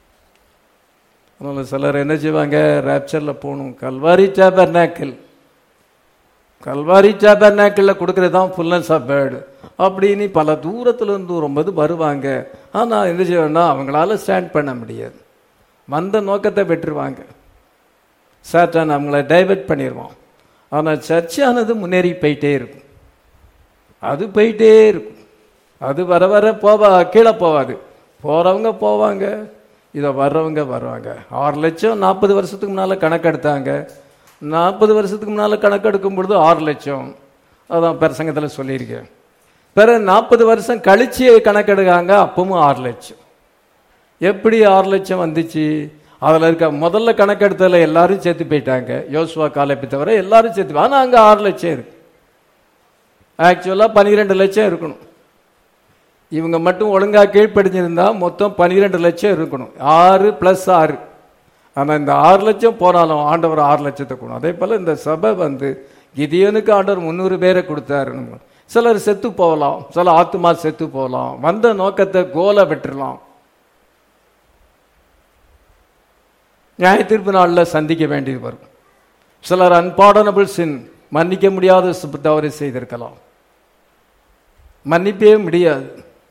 அதனால சிலர் என்ன செய்வாங்க ரேப்சரில் போகணும் கல்வாரி டேபர்னாக்கிள் கல்வாரி டேபர்னாக்கிளில் கொடுக்கறது தான் ஃபுல்னஸ் ஆஃப் பேர்டு அப்படின்னு பல தூரத்துல இருந்து வரும்போது வருவாங்க ஆனால் என்ன செய்வேன்னா அவங்களால ஸ்டாண்ட் பண்ண முடியாது வந்த நோக்கத்தை பெற்றுருவாங்க சாத்தான் அவங்கள டைவர்ட் பண்ணிடுவான் ஆனால் சர்ச்சானது முன்னேறி போயிட்டே இருக்கும் அது போயிட்டே இருக்கும் அது வர வர போவா கீழே போவாது போறவங்க போவாங்க இதை வர்றவங்க வருவாங்க ஆறு லட்சம் நாற்பது வருஷத்துக்கு முன்னால் கணக்கெடுத்தாங்க நாற்பது வருஷத்துக்கு முன்னால் கணக்கெடுக்கும் பொழுது ஆறு லட்சம் அதான் பிரசங்கத்தில் சொல்லியிருக்கேன் பிறகு நாற்பது வருஷம் கழிச்சு கணக்கெடுக்காங்க அப்பவும் ஆறு லட்சம் எப்படி ஆறு லட்சம் வந்துச்சு அதில் இருக்க முதல்ல கணக்கெடுத்ததில் எல்லாரும் சேர்த்து போயிட்டாங்க யோசுவா காலப்பை தவிர எல்லாரும் சேர்த்து ஆனால் அங்கே ஆறு லட்சம் இருக்கு ஆக்சுவலாக பன்னிரெண்டு லட்சம் இருக்கணும் இவங்க மட்டும் ஒழுங்காக கீழ்ப்படிஞ்சிருந்தா மொத்தம் பன்னிரெண்டு லட்சம் இருக்கணும் ஆறு ப்ளஸ் ஆறு ஆனால் இந்த ஆறு லட்சம் போனாலும் ஆண்டவர் ஆறு லட்சத்தை கொடுக்கும் அதே போல் இந்த சபை வந்து கிதியனுக்கு ஆண்டவர் முந்நூறு பேரை கொடுத்தாரு சிலர் செத்து போகலாம் சில ஆத்துமா செத்து போகலாம் வந்த நோக்கத்தை கோலை விட்டுறலாம் நியாய தீர்ப்பு நாளில் சந்திக்க வேண்டியது வரும் சிலர் அன்பார்டனபிள் சின் மன்னிக்க முடியாத சு- தவறு செய்திருக்கலாம் மன்னிப்பே முடியாது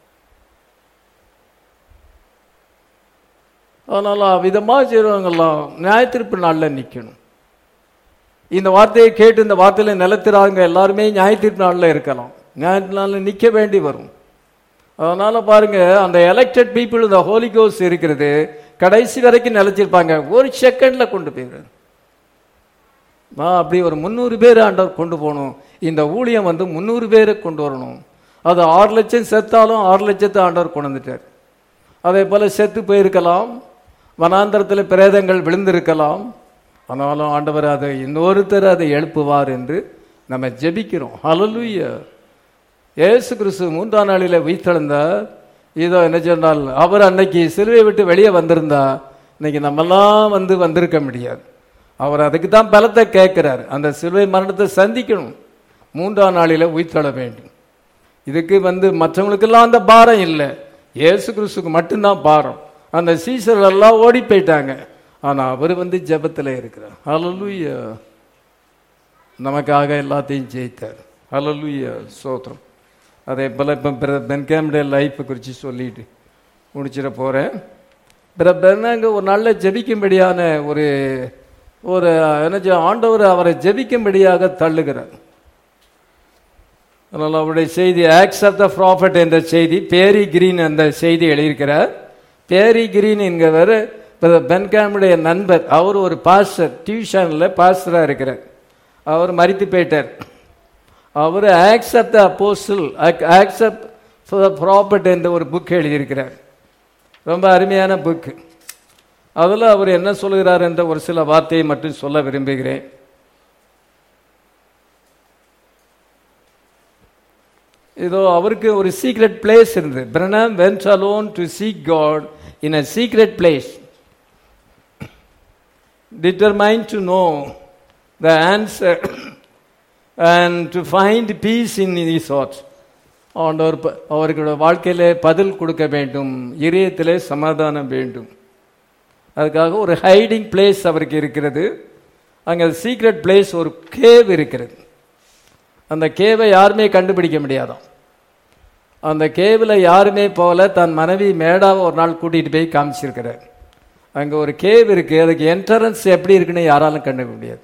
அதனால விதமாக செய்கிறவங்கெல்லாம் நியாய தீர்ப்பு நாளில் நிற்கணும் இந்த வார்த்தையை கேட்டு இந்த வார்த்தையில நிலத்திறாங்க எல்லாருமே நியாய தீர்ப்பு நாளில் இருக்கலாம் நியாய நாளில் நிற்க வேண்டி வரும் அதனால பாருங்க அந்த எலெக்டட் பீப்புள் இந்த ஹோலி கோஸ் இருக்கிறது கடைசி வரைக்கும் நிலைச்சிருப்பாங்க ஒரு செகண்ட்ல கொண்டு போயிடுறது நான் அப்படி ஒரு முந்நூறு பேர் ஆண்டவர் கொண்டு போகணும் இந்த ஊழியம் வந்து முந்நூறு பேரை கொண்டு வரணும் அது ஆறு லட்சம் செத்தாலும் ஆறு லட்சத்தை ஆண்டவர் கொண்டு வந்துட்டார் அதே போல செத்து போயிருக்கலாம் வனாந்தரத்தில் பிரேதங்கள் விழுந்திருக்கலாம் ஆனாலும் ஆண்டவர் அதை இன்னொருத்தர் அதை எழுப்புவார் என்று நம்ம ஜெபிக்கிறோம் ஹalleluya இயேசு கிறிஸ்து மூன்றாம் நாளில் உயிர்த்தெழுந்தார் இதோ என்ன சொன்னால் அவர் அன்னைக்கு சிலுவை விட்டு வெளியே வந்திருந்தா இன்னைக்கு நம்மெல்லாம் வந்து வந்திருக்க முடியாது அவர் அதுக்கு தான் பலத்தை கேட்கிறார் அந்த சிலுவை மரணத்தை சந்திக்கணும் மூன்றாம் நாளில் உயிர்த்தெழ வேண்டும் இதுக்கு வந்து மற்றவங்களுக்கெல்லாம் அந்த பாரம் இல்லை இயேசு கிறிஸ்துக்கு மட்டும்தான் பாரம் அந்த சீசர்கள் எல்லாம் ஓடி போயிட்டாங்க ஆனா அவர் வந்து ஜெபத்துல இருக்கிறார் ஹalleluya நமக்காக எல்லாத்தையும் ஜெயித்தார் ஹalleluya சோத்திரம் அதே போல இப்போ பென்கேமுடைய லைஃப்பை குறித்து சொல்லிட்டு முடிச்சிட போகிறேன் பெருநாங்க ஒரு நல்ல ஜெபிக்கும்படியான ஒரு ஒரு என்ன செய்ய- ஆண்டவர் அவரை ஜெபிக்கும்படியாக தள்ளுகிறார் அதனால் அவருடைய செய்தி ஆக்ஸ் ஆஃப் த ப்ராஃபட் என்ற செய்தி பேரி கிரீன் அந்த செய்தி எழுதியிருக்கிறார் பேரி கிரீன் என்கிறவர் பென்காமுடைய நண்பர் அவர் ஒரு பாஸ்டர் டியூஷனில் பாஸ்டராக இருக்கிறார் அவர் மரித்து போயிட்டார் அவர் Acts of the apostle Acts of the prophet என்ற ஒரு புக் எழுதியிருக்கிறார் ரொம்ப அருமையான புக் அதில் அவர் என்ன சொல்கிறார் என்ற ஒரு சில வார்த்தையை மட்டும் சொல்ல விரும்புகிறேன் இதோ அவருக்கு ஒரு சீக்ரெட் பிளேஸ் இருந்தது Branham went alone to seek God in a secret place determined to know the answer and to find peace in his thoughts ஆண்டவர் ப- அவர்களோட வாழ்க்கையில பதில் கொடுக்க வேண்டும் இதயத்திலே சமாதானம் வேண்டும் அதுக்காக ஒரு ஹைடிங் பிளேஸ் அவருக்கு இருக்கிறது அங்கே சீக்ரெட் பிளேஸ் ஒரு கேவ் இருக்கிறது அந்த கேவை யாருமே கண்டுபிடிக்க முடியாதாம் அந்த கேவில் யாருமே போல தன் மனைவி மேடாவை ஒரு நாள் கூட்டிகிட்டு போய் காமிச்சிருக்கிறார் அங்கே ஒரு கேவ் இருக்கு அதுக்கு என்ட்ரன்ஸ் எப்படி இருக்குன்னு யாராலும் கண்டுபிடிக்க முடியாது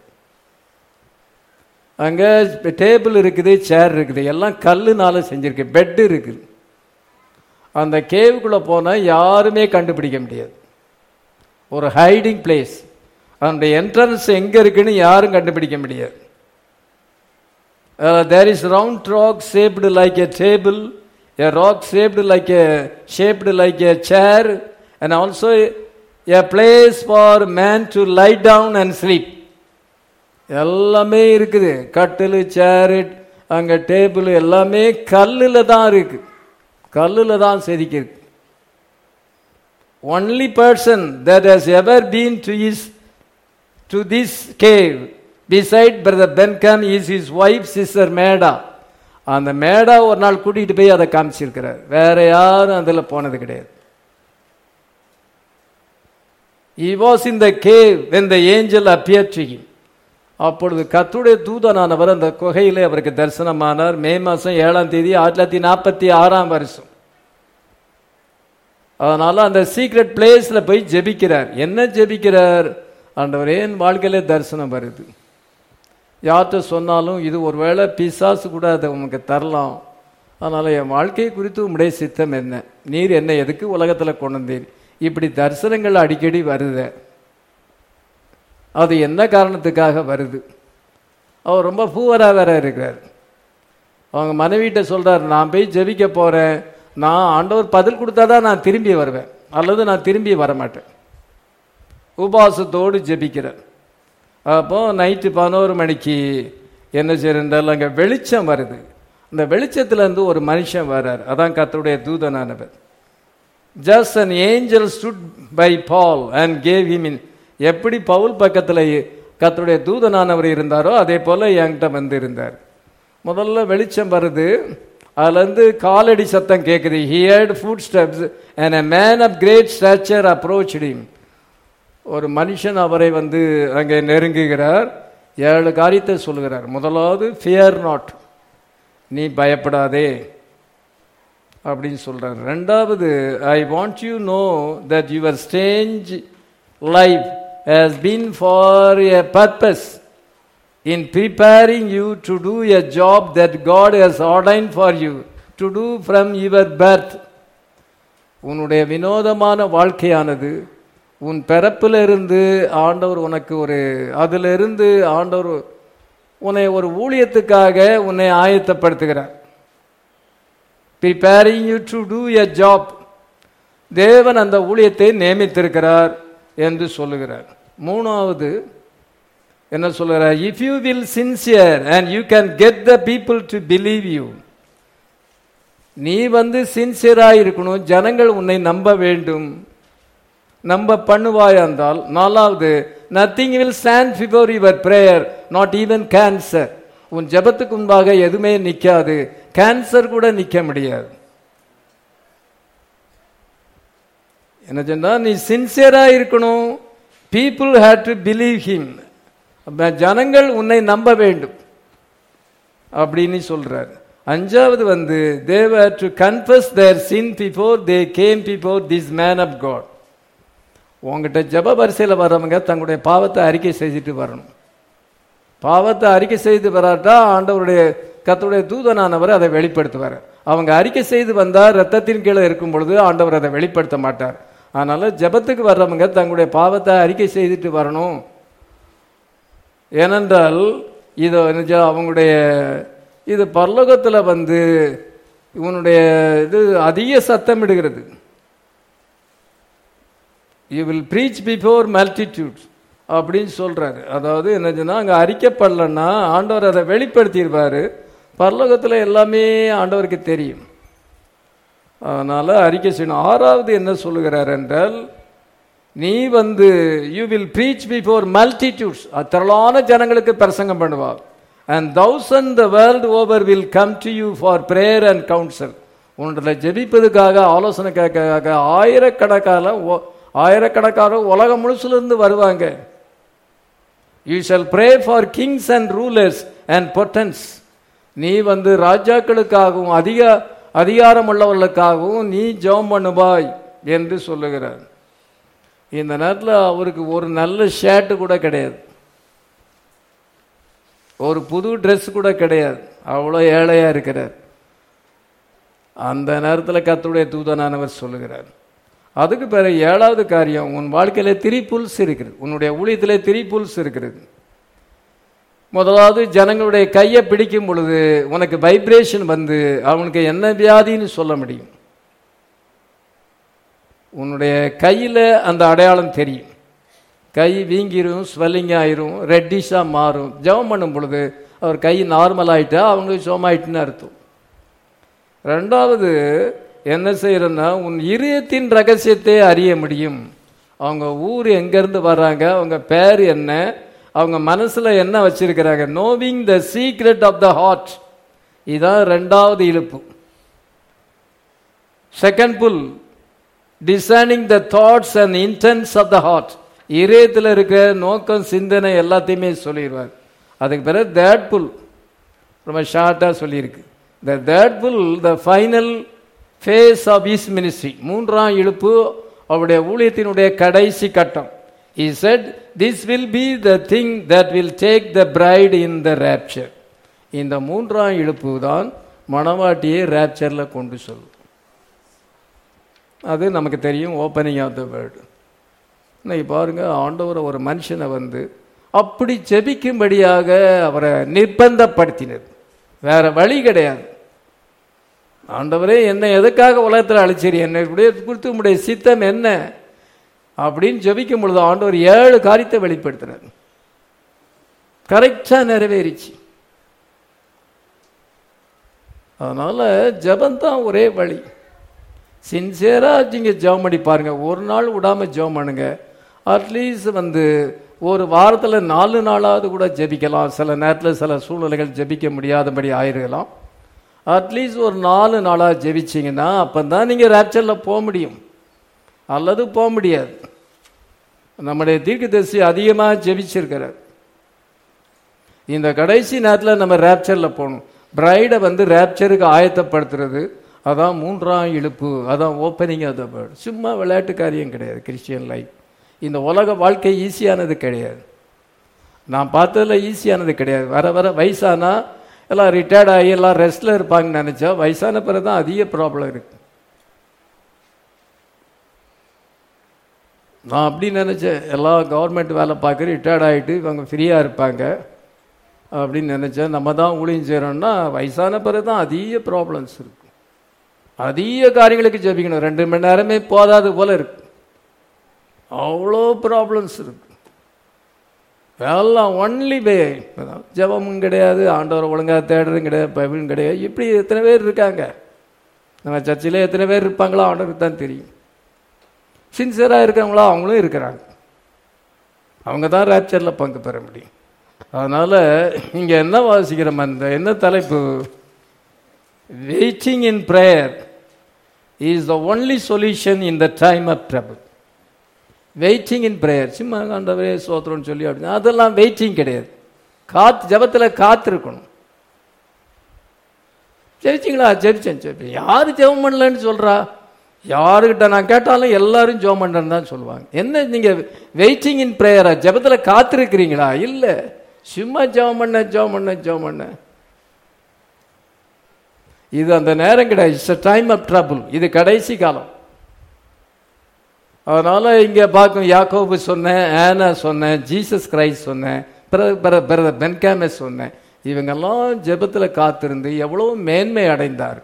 அங்கே டேபிள் இருக்குது சேர் இருக்குது எல்லாம் கல்லுனால செஞ்சிருக்கு பெட் இருக்குது அந்த கேவுக்குள்ளே போனால் யாருமே கண்டுபிடிக்க முடியாது ஒரு ஹைடிங் பிளேஸ் அதனுடைய என்ட்ரன்ஸ் எங்கே இருக்குன்னு யாரும் கண்டுபிடிக்க முடியாது there is round rock shaped like a table a rock shaped like a shaped like a chair and also a place for man to lie down and sleep எல்லாமே இருக்குது கட்டில் சேரு அங்கே டேபிள் எல்லாமே கல்லில் தான் இருக்கு கல்லில் தான் செதுக்கிருக்கு only person that has ever been to is to this cave beside brother Branham is is wife sister Meda அந்த மேடா ஒரு நாள் கூட்டிகிட்டு போய் அதை காமிச்சிருக்கிறார் வேற யாரும் அதில் போனது கிடையாது He was in the cave when the angel appeared to him. அப்பொழுது கத்துடைய தூதனானவர் அந்த குகையிலே அவருக்கு தரிசனமானார் மே மாதம் ஏழாம் தேதி ஆயிரத்தி தொள்ளாயிரத்தி நாற்பத்தி ஆறாம் வருஷம் அதனால அந்த சீக்ரெட் பிளேஸ்ல போய் ஜெபிக்கிறார் என்ன ஜெபிக்கிறார் ஆண்டவர் ஏன் வாழ்க்கையில தரிசனம் வருது யார்கிட்ட சொன்னாலும் இது ஒருவேளை பிசாசு கூட அதை உனக்கு தரலாம் அதனால என் வாழ்க்கை குறித்து உம்முடைய சித்தம் என்ன நீர் என்ன எதுக்கு உலகத்துல கொண்டு வந்தீர் இப்படி தரிசனங்கள் அடிக்கடி வருது அது என்ன காரணத்துக்காக வருது அவர் ரொம்ப பூவரா வேற இருக்கிறார் அவங்க மனைவிட்ட சொல்றார் நான் போய் ஜெபிக்க போறேன் நான் ஆண்டவர் பதில் கொடுத்தாதான் நான் திரும்பி வருவேன் அல்லது நான் திரும்பி வரமாட்டேன் உபாசத்தோடு ஜெபிக்கிறார் அப்போ நைட்டு பதினோரு மணிக்கு என்ன செய்யறால் அங்கே வெளிச்சம் வருது அந்த வெளிச்சத்துல இருந்து ஒரு மனுஷன் வர்றார் அதான் கர்த்தருடைய தூதனானவர் just an angel stood by Paul and gave him in எப்படி பவுல் பக்கத்தில் கர்த்தருடைய தூதனானவர் இருந்தாரோ அதே போல என்கிட்ட வந்து இருந்தார் முதல்ல வெளிச்சம் வருது அதுலேருந்து காலடி சத்தம் கேட்குது he heard footsteps and a man of great stature approached him ஒரு மனுஷன் அவரை வந்து அங்கே நெருங்குகிறார் ஏழு காரியத்தை சொல்லுகிறார் முதலாவது ஃபியர் நாட் நீ பயப்படாதே அப்படின்னு சொல்றார் ரெண்டாவது I want you know that your strange life has been for a purpose in preparing you to do a job that God has ordain for you to do from your birth உன்னுடைய வினோதமான வாழ்க்கையானது உன் பிறப்பிலிருந்து ஆண்டவர் உனக்கு ஒரு அதிலிருந்து ஆண்டவர் உன்னை ஒரு ஊழியத்துக்காக உன்னை ஆயத்தப்படுத்துகிறார் preparing you to do a job தேவன் அந்த ஊழியத்தை நியமித்திருக்கிறார் என்று சொல்லுகிறார் மூணாவது என்ன சொல்லுகிறார் if you will sincere and you can get the people to believe you நீ வந்து சின்சியராக இருக்கணும் ஜனங்கள் உன்னை நம்ப வேண்டும் நம்ப பண்ணுவாயா என்றால் நாலாவது nothing will stand before your prayer not even cancer உன் ஜெபத்துக்கு முன்பாக எதுவுமே நிக்காது கேன்சர் கூட நிக்க முடியாது என்ன சொன்னா நீ சின்சியரா இருக்கணும் people had to believe him ஜனங்கள் உன்னை நம்ப வேண்டும் அப்படின்னு சொல்றார் அஞ்சாவது வந்து தேவ to confess their sin before they came before this man of God உங்ககிட்ட ஜப வரிசையில் வர்றவங்க தங்களுடைய பாவத்தை அறிக்கை செஞ்சுட்டு வரணும் பாவத்தை அறிக்கை செய்து வராட்டா ஆண்டவருடைய கத்தருடைய தூதனானவர் அதை வெளிப்படுத்துவார் அவங்க அறிக்கை செய்து வந்தால் ரத்தத்தின் கீழே இருக்கும் பொழுது ஆண்டவர் அதை வெளிப்படுத்த மாட்டார் அதனால ஜபத்துக்கு வர்றவங்க தங்களுடைய பாவத்தை அறிக்கை செய்துட்டு வரணும் ஏனென்றால் இது நிஜ- அவங்களுடைய இது பரலோகத்தில் வந்து இவனுடைய இது அதிக சத்தமிடுகிறது you will preach before multitudes அப்படின்னு சொல்றாரு அதாவது என்னச்சுன்னா அங்கே அறிக்கப்படலைன்னா ஆண்டவர் அதை வெளிப்படுத்தியிருப்பாரு பரலோகத்தில் எல்லாமே ஆண்டவருக்கு தெரியும் அதனால அறிக்கை செய்யணும் ஆறாவது என்ன சொல்லுகிறார் என்றால் நீ வந்து you will preach before multitudes திரளான ஜனங்களுக்கு பிரசங்கம் பண்ணுவா and thousand the world over will come to you for prayer and counsel உன்னில் ஜெபிப்பதுக்காக ஆலோசனை கேட்கறதுக்காக ஆயிரக்கணக்கான ஒ- ஆயிரக்கணக்கான உலகம் முழுசுல இருந்து வருவாங்க you shall pray for kings and rulers and potentates நீ வந்து ராஜாக்களுக்காகவும் அதிக அதிகாரம் உள்ளவர்களுக்காகவும் நீ ஜெபம் பண்ணுவாய் என்று சொல்லுகிறார் இந்த நேரத்தில் அவருக்கு ஒரு நல்ல ஷர்ட்டு கூட கிடையாது ஒரு புது Dress கூட கிடையாது அவ்வளோ ஏழையா இருக்கிறார் அந்த நேரத்தில் கர்த்தருடைய தூதனானவர் சொல்லுகிறார் அதுக்கு பிறகு ஏழாவது காரியம் உன் வாழ்க்கையில திரிபுல்ஸ் இருக்கிறது உன்னுடைய ஊழியத்திலே திரிபுல்ஸ் இருக்கிறது முதலாவது ஜனங்களுடைய கையை பிடிக்கும் பொழுது உனக்கு வைப்ரேஷன் வந்து அவனுக்கு என்ன வியாதின்னு சொல்ல முடியும் உன்னுடைய கையில் அந்த அடையாளம் தெரியும் கை வீங்கிரும் ஸ்வெல்லிங் ஆயிரும் ரெட்டிஷாக மாறும் ஜெபம் பண்ணும் பொழுது அவர் கை நார்மல் ஆயிட்டா அவங்களுக்கு சோமாயிட்டுன்னு அர்த்தம் ரெண்டாவது என்ன செய்யறன்னா உன் இதயத்தின் ரகசியத்தை அறிய முடியும் அவங்க ஊர் எங்கேருந்து வர்றாங்க அவங்க பேர் என்ன அவங்க மனசுல என்ன வச்சிருக்கிறாங்க knowing the secret of the heart இதான் ரெண்டாவது இழுப்பு second pull designing the thoughts and intents of the heart இதயத்தில் இருக்க நோக்கம் சிந்தனை எல்லாத்தையுமே சொல்லிடுவார் அதுக்கு பிறகு தேட் புல் ரொம்ப ஷார்ட்டாக சொல்லியிருக்கு த தேட் pull the final phase of is ministry மூன்றாம் இழுப்பு அவருடைய ஊழியத்தினுடைய கடைசி கட்டம் he said this will be the thing that will take the bride in the rapture இந்த மூன்றாம் இழுப்பு தான் மணவாட்டியை ரேப்சரில் கொண்டு சொல்லும் அது நமக்கு தெரியும் ஓப்பனிங் ஆஃப் த வேர்டு இன்னைக்கு பாருங்க ஆண்டவரை ஒரு மனுஷனை வந்து அப்படி ஜெபிக்கும்படியாக அவரை நிர்பந்தப்படுத்தினது வேற வழி கிடையாது ஆண்டவரே என்னை எதுக்காக உலகத்தில் அழைச்சீர் என்னை இப்படியே குறித்து உங்களுடைய சித்தம் என்ன அப்படின்னு ஜெபிக்கும் பொழுது ஆண்டவர் ஏழு காரியத்தை வெளிப்படுத்தினார் கரெக்டா நிறைவேறிச்சு அதனால ஜெபந்தான் ஒரே வழி சின்சியரா நீங்க ஜெபம் பண்ணி பாருங்க ஒரு நாள் விடாம ஜெபம் பண்ணுங்க அட்லீஸ்ட் வந்து ஒரு வாரத்துல நாலு நாளாவது கூட ஜெபிக்கலாம் சில நேரத்தில் சில சூழ்நிலைகள் ஜெபிக்க முடியாதபடி ஆயிருக்கலாம் அட்லீஸ்ட் ஒரு நாலு நாளாக ஜெபிச்சிங்கன்னா அப்போ தான் நீங்கள் ரேப்சரில் போக முடியும் அல்லது போக முடியாது நம்முடைய தீர்க்கதரிசி அதிகமாக ஜெபிச்சிருக்கிறார் இந்த கடைசி நேரத்தில் நம்ம ரேப்சரில் போகணும் பிரைடை வந்து ரேப்சருக்கு ஆயத்தப்படுத்துறது அதான் மூன்றாம் இழுப்பு அதான் ஓப்பனிங் ஆஃப் த பேர்ட் சும்மா விளையாட்டு காரியம் கிடையாது கிறிஸ்டியன் லைஃப் இந்த உலக வாழ்க்கை ஈஸியானது கிடையாது நான் பார்த்ததில் ஈஸியானது கிடையாது வர வர வயசானா எல்லாம் ரிட்டையர்ட் ஆகி எல்லாம் ரெஸ்ட்டில் இருப்பாங்கன்னு நினச்சா வயசான பிறகு தான் அதிக ப்ராப்ளம் இருக்கு நான் அப்படி நினச்சேன் எல்லாம் கவர்மெண்ட் வேலை பார்க்க ரிட்டையர்ட் ஆகிட்டு இவங்க ஃப்ரீயாக இருப்பாங்க அப்படின்னு நினச்சேன் நம்ம தான் ஊழியம் செய்கிறோம்னா வயசான பிறகு தான் அதிக ப்ராப்ளம்ஸ் இருக்கு அதிக காரியங்களுக்கு ஜெபிக்கணும் ரெண்டு மணி நேரமே போதாது போல இருக்கு அவ்வளோ ப்ராப்ளம்ஸ் இருக்கு எல்லாம் ஒன்லி வே ஜபமும் கிடையாது ஆண்டவரை ஒழுங்காக தேடுறதும் கிடையாது பைபிளும் கிடையாது இப்படி எத்தனை பேர் இருக்காங்க நம்ம சர்ச்சில் எத்தனை பேர் இருப்பாங்களோ ஆண்டவருக்கு தான் தெரியும் சின்சியராக இருக்கிறவங்களோ அவங்களும் இருக்கிறாங்க அவங்க தான் ரேப்சரில் பங்கு பெற முடியும் அதனால் இங்கே என்ன வாசிக்கிறோம் அந்த என்ன தலைப்பு waiting in prayer is the only solution in the time of trouble waiting in prayer சும்மா ஆண்டவரே சோத்திரம்னு சொல்லி அப்படின்னு அதெல்லாம் வெயிட்டிங் கிடையாது காத்து ஜபத்தில் காத்திருக்கணும் ஜெபிச்சிங்களா ஜெபிச்சேன் ஜெபி யார் ஜெபம் பண்ணலன்னு சொல்கிறா யாருக்கிட்ட நான் கேட்டாலும் எல்லாரும் ஜெபம் பண்ணுறேன்னு தான் சொல்லுவாங்க என்ன நீங்கள் வெயிட்டிங் இன் ப்ரேயரா ஜபத்தில் காத்திருக்கிறீங்களா இல்லை சும்மா ஜெபம் பண்ண ஜெபம் பண்ண ஜெபம் பண்ண இது அந்த நேரம் கிடையாது இட்ஸ் டைம் ஆஃப் ட்ரபுள் இது கடைசி காலம் அதனால இங்க பார்க்கும் யாக்கோபு சொன்னேன் ஆனா சொன்னேன் ஜீசஸ் கிரைஸ்ட் சொன்னேன் பிறகு பிரதர் பென்காமே சொன்னேன் இவங்கெல்லாம் ஜெபத்துல காத்திருந்து எவ்வளவு மேன்மை அடைந்தார்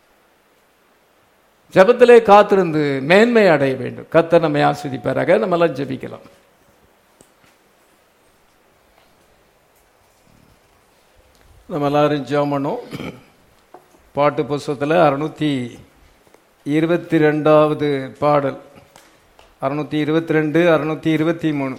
ஜெபத்திலே காத்திருந்து மேன்மை அடைய வேண்டும் கத்த நம்மை ஆஸ்வதிப்பாராக நம்ம எல்லாம் ஜெபிக்கலாம் நம்ம எல்லாரும் ஜெபம் பண்ணோம் பாட்டு புஸ்தகத்தில் அறுநூத்தி இருபத்தி ரெண்டாவது பாடல் அறுநூத்தி இருபத்தி ரெண்டு அறுநூத்தி இருபத்தி மூணு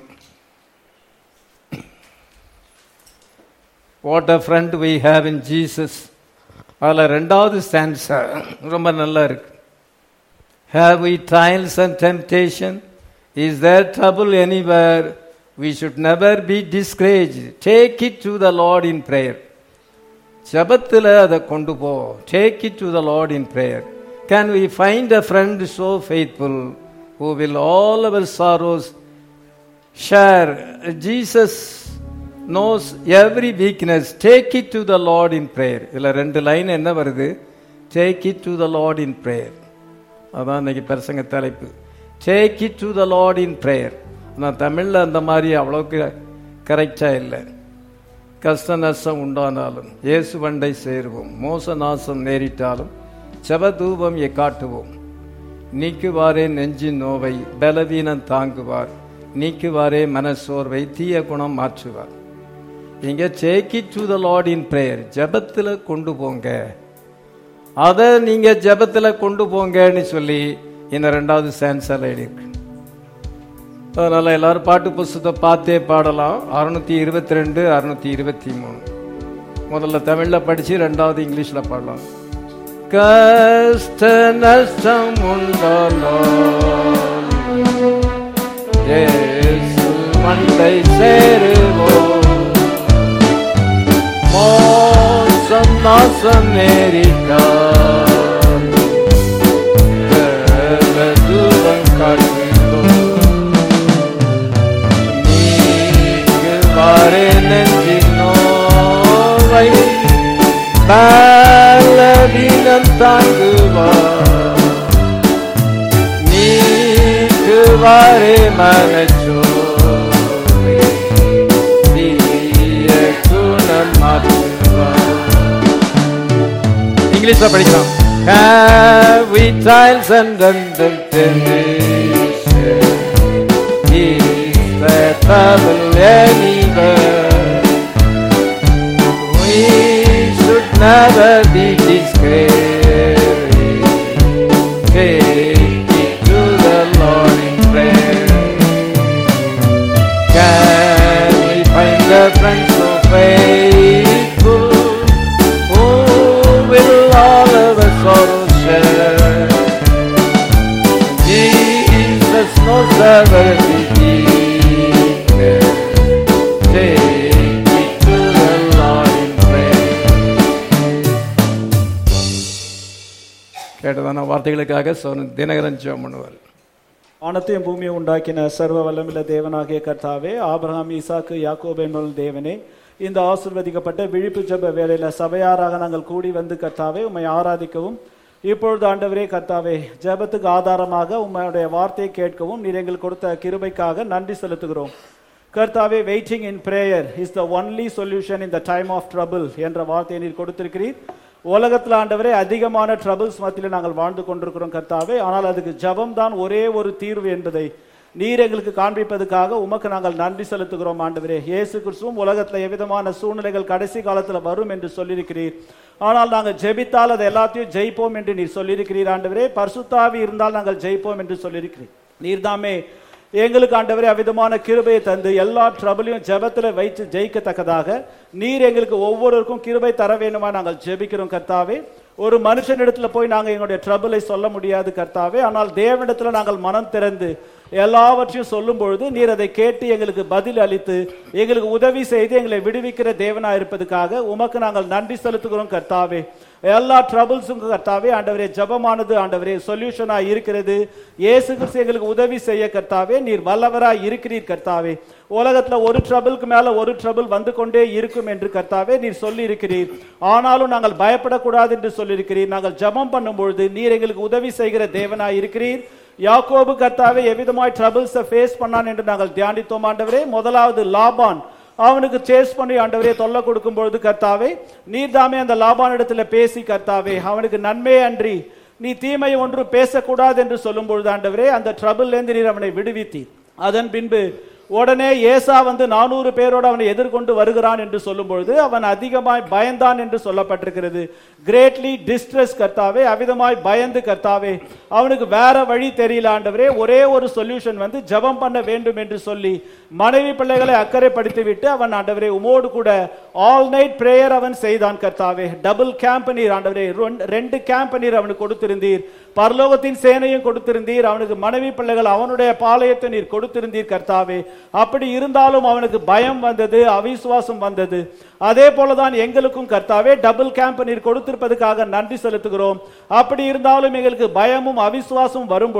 what a friend we have in Jesus அதில் ரெண்டாவது ஸ்டான்ஸா ரொம்ப நல்லா இருக்கு have we trials and temptation is there trouble anywhere we should never be discourage take it to the Lord in prayer ஜபத்தில் அதை கொண்டு போ take it to the Lord in prayer can we find a friend so faithful who will all our sorrows share. Jesus knows every weakness. Take it to the Lord in prayer. இதில் ரெண்டு line என்ன வருது take it to the Lord in prayer அதான் இன்னைக்கு பிரசங்க தலைப்பு take it to the Lord in prayer ஆனால் தமிழில் அந்த மாதிரி அவ்வளோக்கு கரெக்டாக இல்லை கஷ்ட நஷ்டம் உண்டானாலும் இயேசு வண்டை சேருவோம் மோச நாசம் நேரிட்டாலும் செவதூபம் காட்டுவோம் நீக்குவாரே நெஞ்சின் நோவை பலவீனம் தாங்குவார் நீக்குவாரே மனசோர்வை தீய குணம் மாற்றுவார் இங்க take it to the Lord in prayer ஜெபத்தில் கொண்டு போங்க அதை நீங்க ஜெபத்தில் கொண்டு போங்கன்னு சொல்லி இந்த ரெண்டாவது சான்சல் எழுதியிருக்கு அதனால எல்லாரும் பாட்டு புஸ்தத்தை பார்த்தே பாடலாம் அறுநூத்தி இருபத்தி ரெண்டு அறுநூத்தி இருபத்தி மூணு முதல்ல தமிழ்ல படிச்சு ரெண்டாவது இங்கிலீஷ்ல பாடலாம் கஷ்ட நஷ்டம் உண்டாலும் இயேசு மண்டை சேருவோம் மோசம் நாசம் நேரிட்டால் தேவ தூரம் காட்டுவோம் நீங்கு வாரே நெஞ்சின் நோவை பலவீனம் தாங்குவார் நீங்கு வாரே மனச்சோவை தீய குணம் மாற்றுவார் இங்கிலீஷ்ல படிக்கலாம் Have we trials and temptation? Is there trouble anywhere? We should never be discouraged. Take it to the Lord in prayer. Can we find the friends so faithful who will all of our sorrows share? Jesus knows our weakness. Take it to the Lord in prayer. கேட்டதான வார்த்தைகளுக்காக சொன்ன தினகரன் ஜெபம் பண்ணுவார் வானத்தையும் பூமியை உண்டாக்கின சர்வ வல்லமில்ல தேவனாகிய கர்த்தாவே ஆபிரகாம் ஈசாக்கு யாக்கோபு என்பவர்கள் தேவனே இந்த ஆசிர்வதிக்கப்பட்ட விழிப்பு ஜெப வேளையில சபையாராக நாங்கள் கூடி வந்து கர்த்தாவே உம்மை ஆராதிக்கவும் இப்பொழுது ஆண்டவரே கர்த்தாவே ஜெபத்துக்கு ஆதாரமாக உம்முடைய வார்த்தையை கேட்கவும் நீர் எங்களுக்கு கொடுத்த கிருபைக்காக நன்றி செலுத்துகிறோம் கர்த்தாவே waiting in prayer is the only solution in the time of trouble என்ற வார்த்தையை நீர் கொடுத்திருக்கிறீர் உலகத்தில் ஆண்டவரே அதிகமான ட்ரபிள்ஸ் மத்தியில் நாங்கள் வாழ்ந்து கொண்டிருக்கிறோம் கர்த்தாவே ஆனால் அதுக்கு ஜெபம் தான் ஒரே ஒரு தீர்வு என்பதை நீர் எங்களுக்கு காண்பிப்பதற்காக உமக்கு நாங்கள் நன்றி செலுத்துகிறோம் ஆண்டவரே இயேசு கிறிஸ்துவும் உலகத்தில் எவ்விதமான சூழ்நிலைகள் கடைசி காலத்தில் வரும் என்று சொல்லியிருக்கிறீர் ஆனால் நாங்கள் ஜெபித்தால் அதை எல்லாத்தையும் ஜெயிப்போம் என்று நீர் சொல்லியிருக்கிறீர் ஆண்டவரே பரிசுத்தாவி இருந்தால் நாங்கள் ஜெயிப்போம் என்று சொல்லியிருக்கிறீர் நீர்தாமே எங்களுக்கு ஆண்டவரே அவ்விதமான கிருபையை தந்து எல்லா ட்ரபிளையும் ஜெபத்தில் வைத்து ஜெயிக்கத்தக்கதாக நீர் எங்களுக்கு ஒவ்வொருவருக்கும் கிருபை தர வேண்டுமா நாங்கள் ஜெபிக்கிறோம் கர்த்தாவே ஒரு மனுஷனிடத்துல போய் நாங்கள் எங்களுடைய ட்ரபிளை சொல்ல முடியாது கர்த்தாவே ஆனால் தேவனிடத்துல நாங்கள் மனம் திறந்து எல்லாவற்றையும் சொல்லும் பொழுது நீர் அதை கேட்டு எங்களுக்கு பதில் அளித்து எங்களுக்கு உதவி செய்து எங்களை விடுவிக்கிற தேவனா இருப்பதுக்காக உமக்கு நாங்கள் நன்றி செலுத்துகிறோம் கர்த்தாவே எல்லா ட்ரபிள்ஸும் கர்த்தாவே ஆண்டவரே ஜெபமானது ஆண்டவரே சொல்யூஷனா இருக்கிறது இயேசு கிறிஸ்து எங்களுக்கு உதவி செய்ய கர்த்தாவே நீர் வல்லவரா இருக்கிறீர் கர்த்தாவே உலகத்துல ஒரு ட்ரபிளுக்கு மேல ஒரு ட்ரபிள் வந்து கொண்டே இருக்கும் என்று கர்த்தாவே நீர் சொல்லி இருக்கிறீர் ஆனாலும் நாங்கள் பயப்படக்கூடாது என்று சொல்லியிருக்கிறீர் நாங்கள் ஜெபம் பண்ணும்பொழுது நீர் எங்களுக்கு உதவி செய்கிற தேவனாய் இருக்கிறீர் யாக்கோபு கர்த்தாவே எவ்விதமாய் ட்ரபிள்ஸை ஃபேஸ் பண்ணான் என்று நாங்கள் தியானித்தோம் ஆண்டவரே முதலாவது லாபான் அவனுக்கு சேஸ் பண்ணி ஆண்டவரே தொல்லை கொடுக்கும் பொழுது கர்த்தாவே நீர் தாமே அந்த லாபானிடத்துல பேசி கர்த்தாவே அவனுக்கு நன்மை அன்றி நீ தீமை ஒன்று பேசக்கூடாது என்று சொல்லும் பொழுது ஆண்டவரே அந்த ட்ரபிள்ல இருந்து நீர் அவனை விடுவித்தீர் அதன் பின்பு உடனே ஏசா வந்து நானூறு பேரோடு அவனை எதிர்கொண்டு வருகிறான் என்று சொல்லும் பொழுது அவன் அதிகமாய் பயந்தான் என்று சொல்லப்பட்டிருக்கிறது கிரேட்லி டிஸ்ட்ரெஸ் கர்த்தாவே அவிதமாய் பயந்து கர்த்தாவே அவனுக்கு வேற வழி தெரியல ஆண்டவரே ஒரே ஒரு சொல்யூஷன் வந்து ஜெபம் பண்ண வேண்டும் என்று சொல்லி மனைவி பிள்ளைகளை அக்கறைப்படுத்தி விட்டு அவன் ஆண்டவரே உமோடு கூட ஆல் நைட் பிரேயர் அவன் செய்தான் கர்த்தாவே டபுள் கேம்ப் நீர் ஆண்டவரே ரெண்டு- ரெண்டு கேம்ப் நீர் அவனுக்கு கொடுத்திருந்தீர் பரலோகத்தின் சேனையும் கொடுத்திருந்தீர் அவனுக்கு மனைவி பிள்ளைகள் அவனுடைய பாளையத்தை நீர் கொடுத்திருந்தீர் கர்த்தாவே அப்படி இருந்தாலும் அவனுக்கு பயம் வந்தது அவிசுவாசம் வந்தது அதே போலதான் எங்களுக்கும் கர்த்தாவே டபுள் கேம்ப் நீர் கொடுத்திருப்பதற்காக நன்றி செலுத்துகிறோம் அப்படி இருந்தாலும் எங்களுக்கு பயமும் அவிசுவாசமும் வரும்பொழுது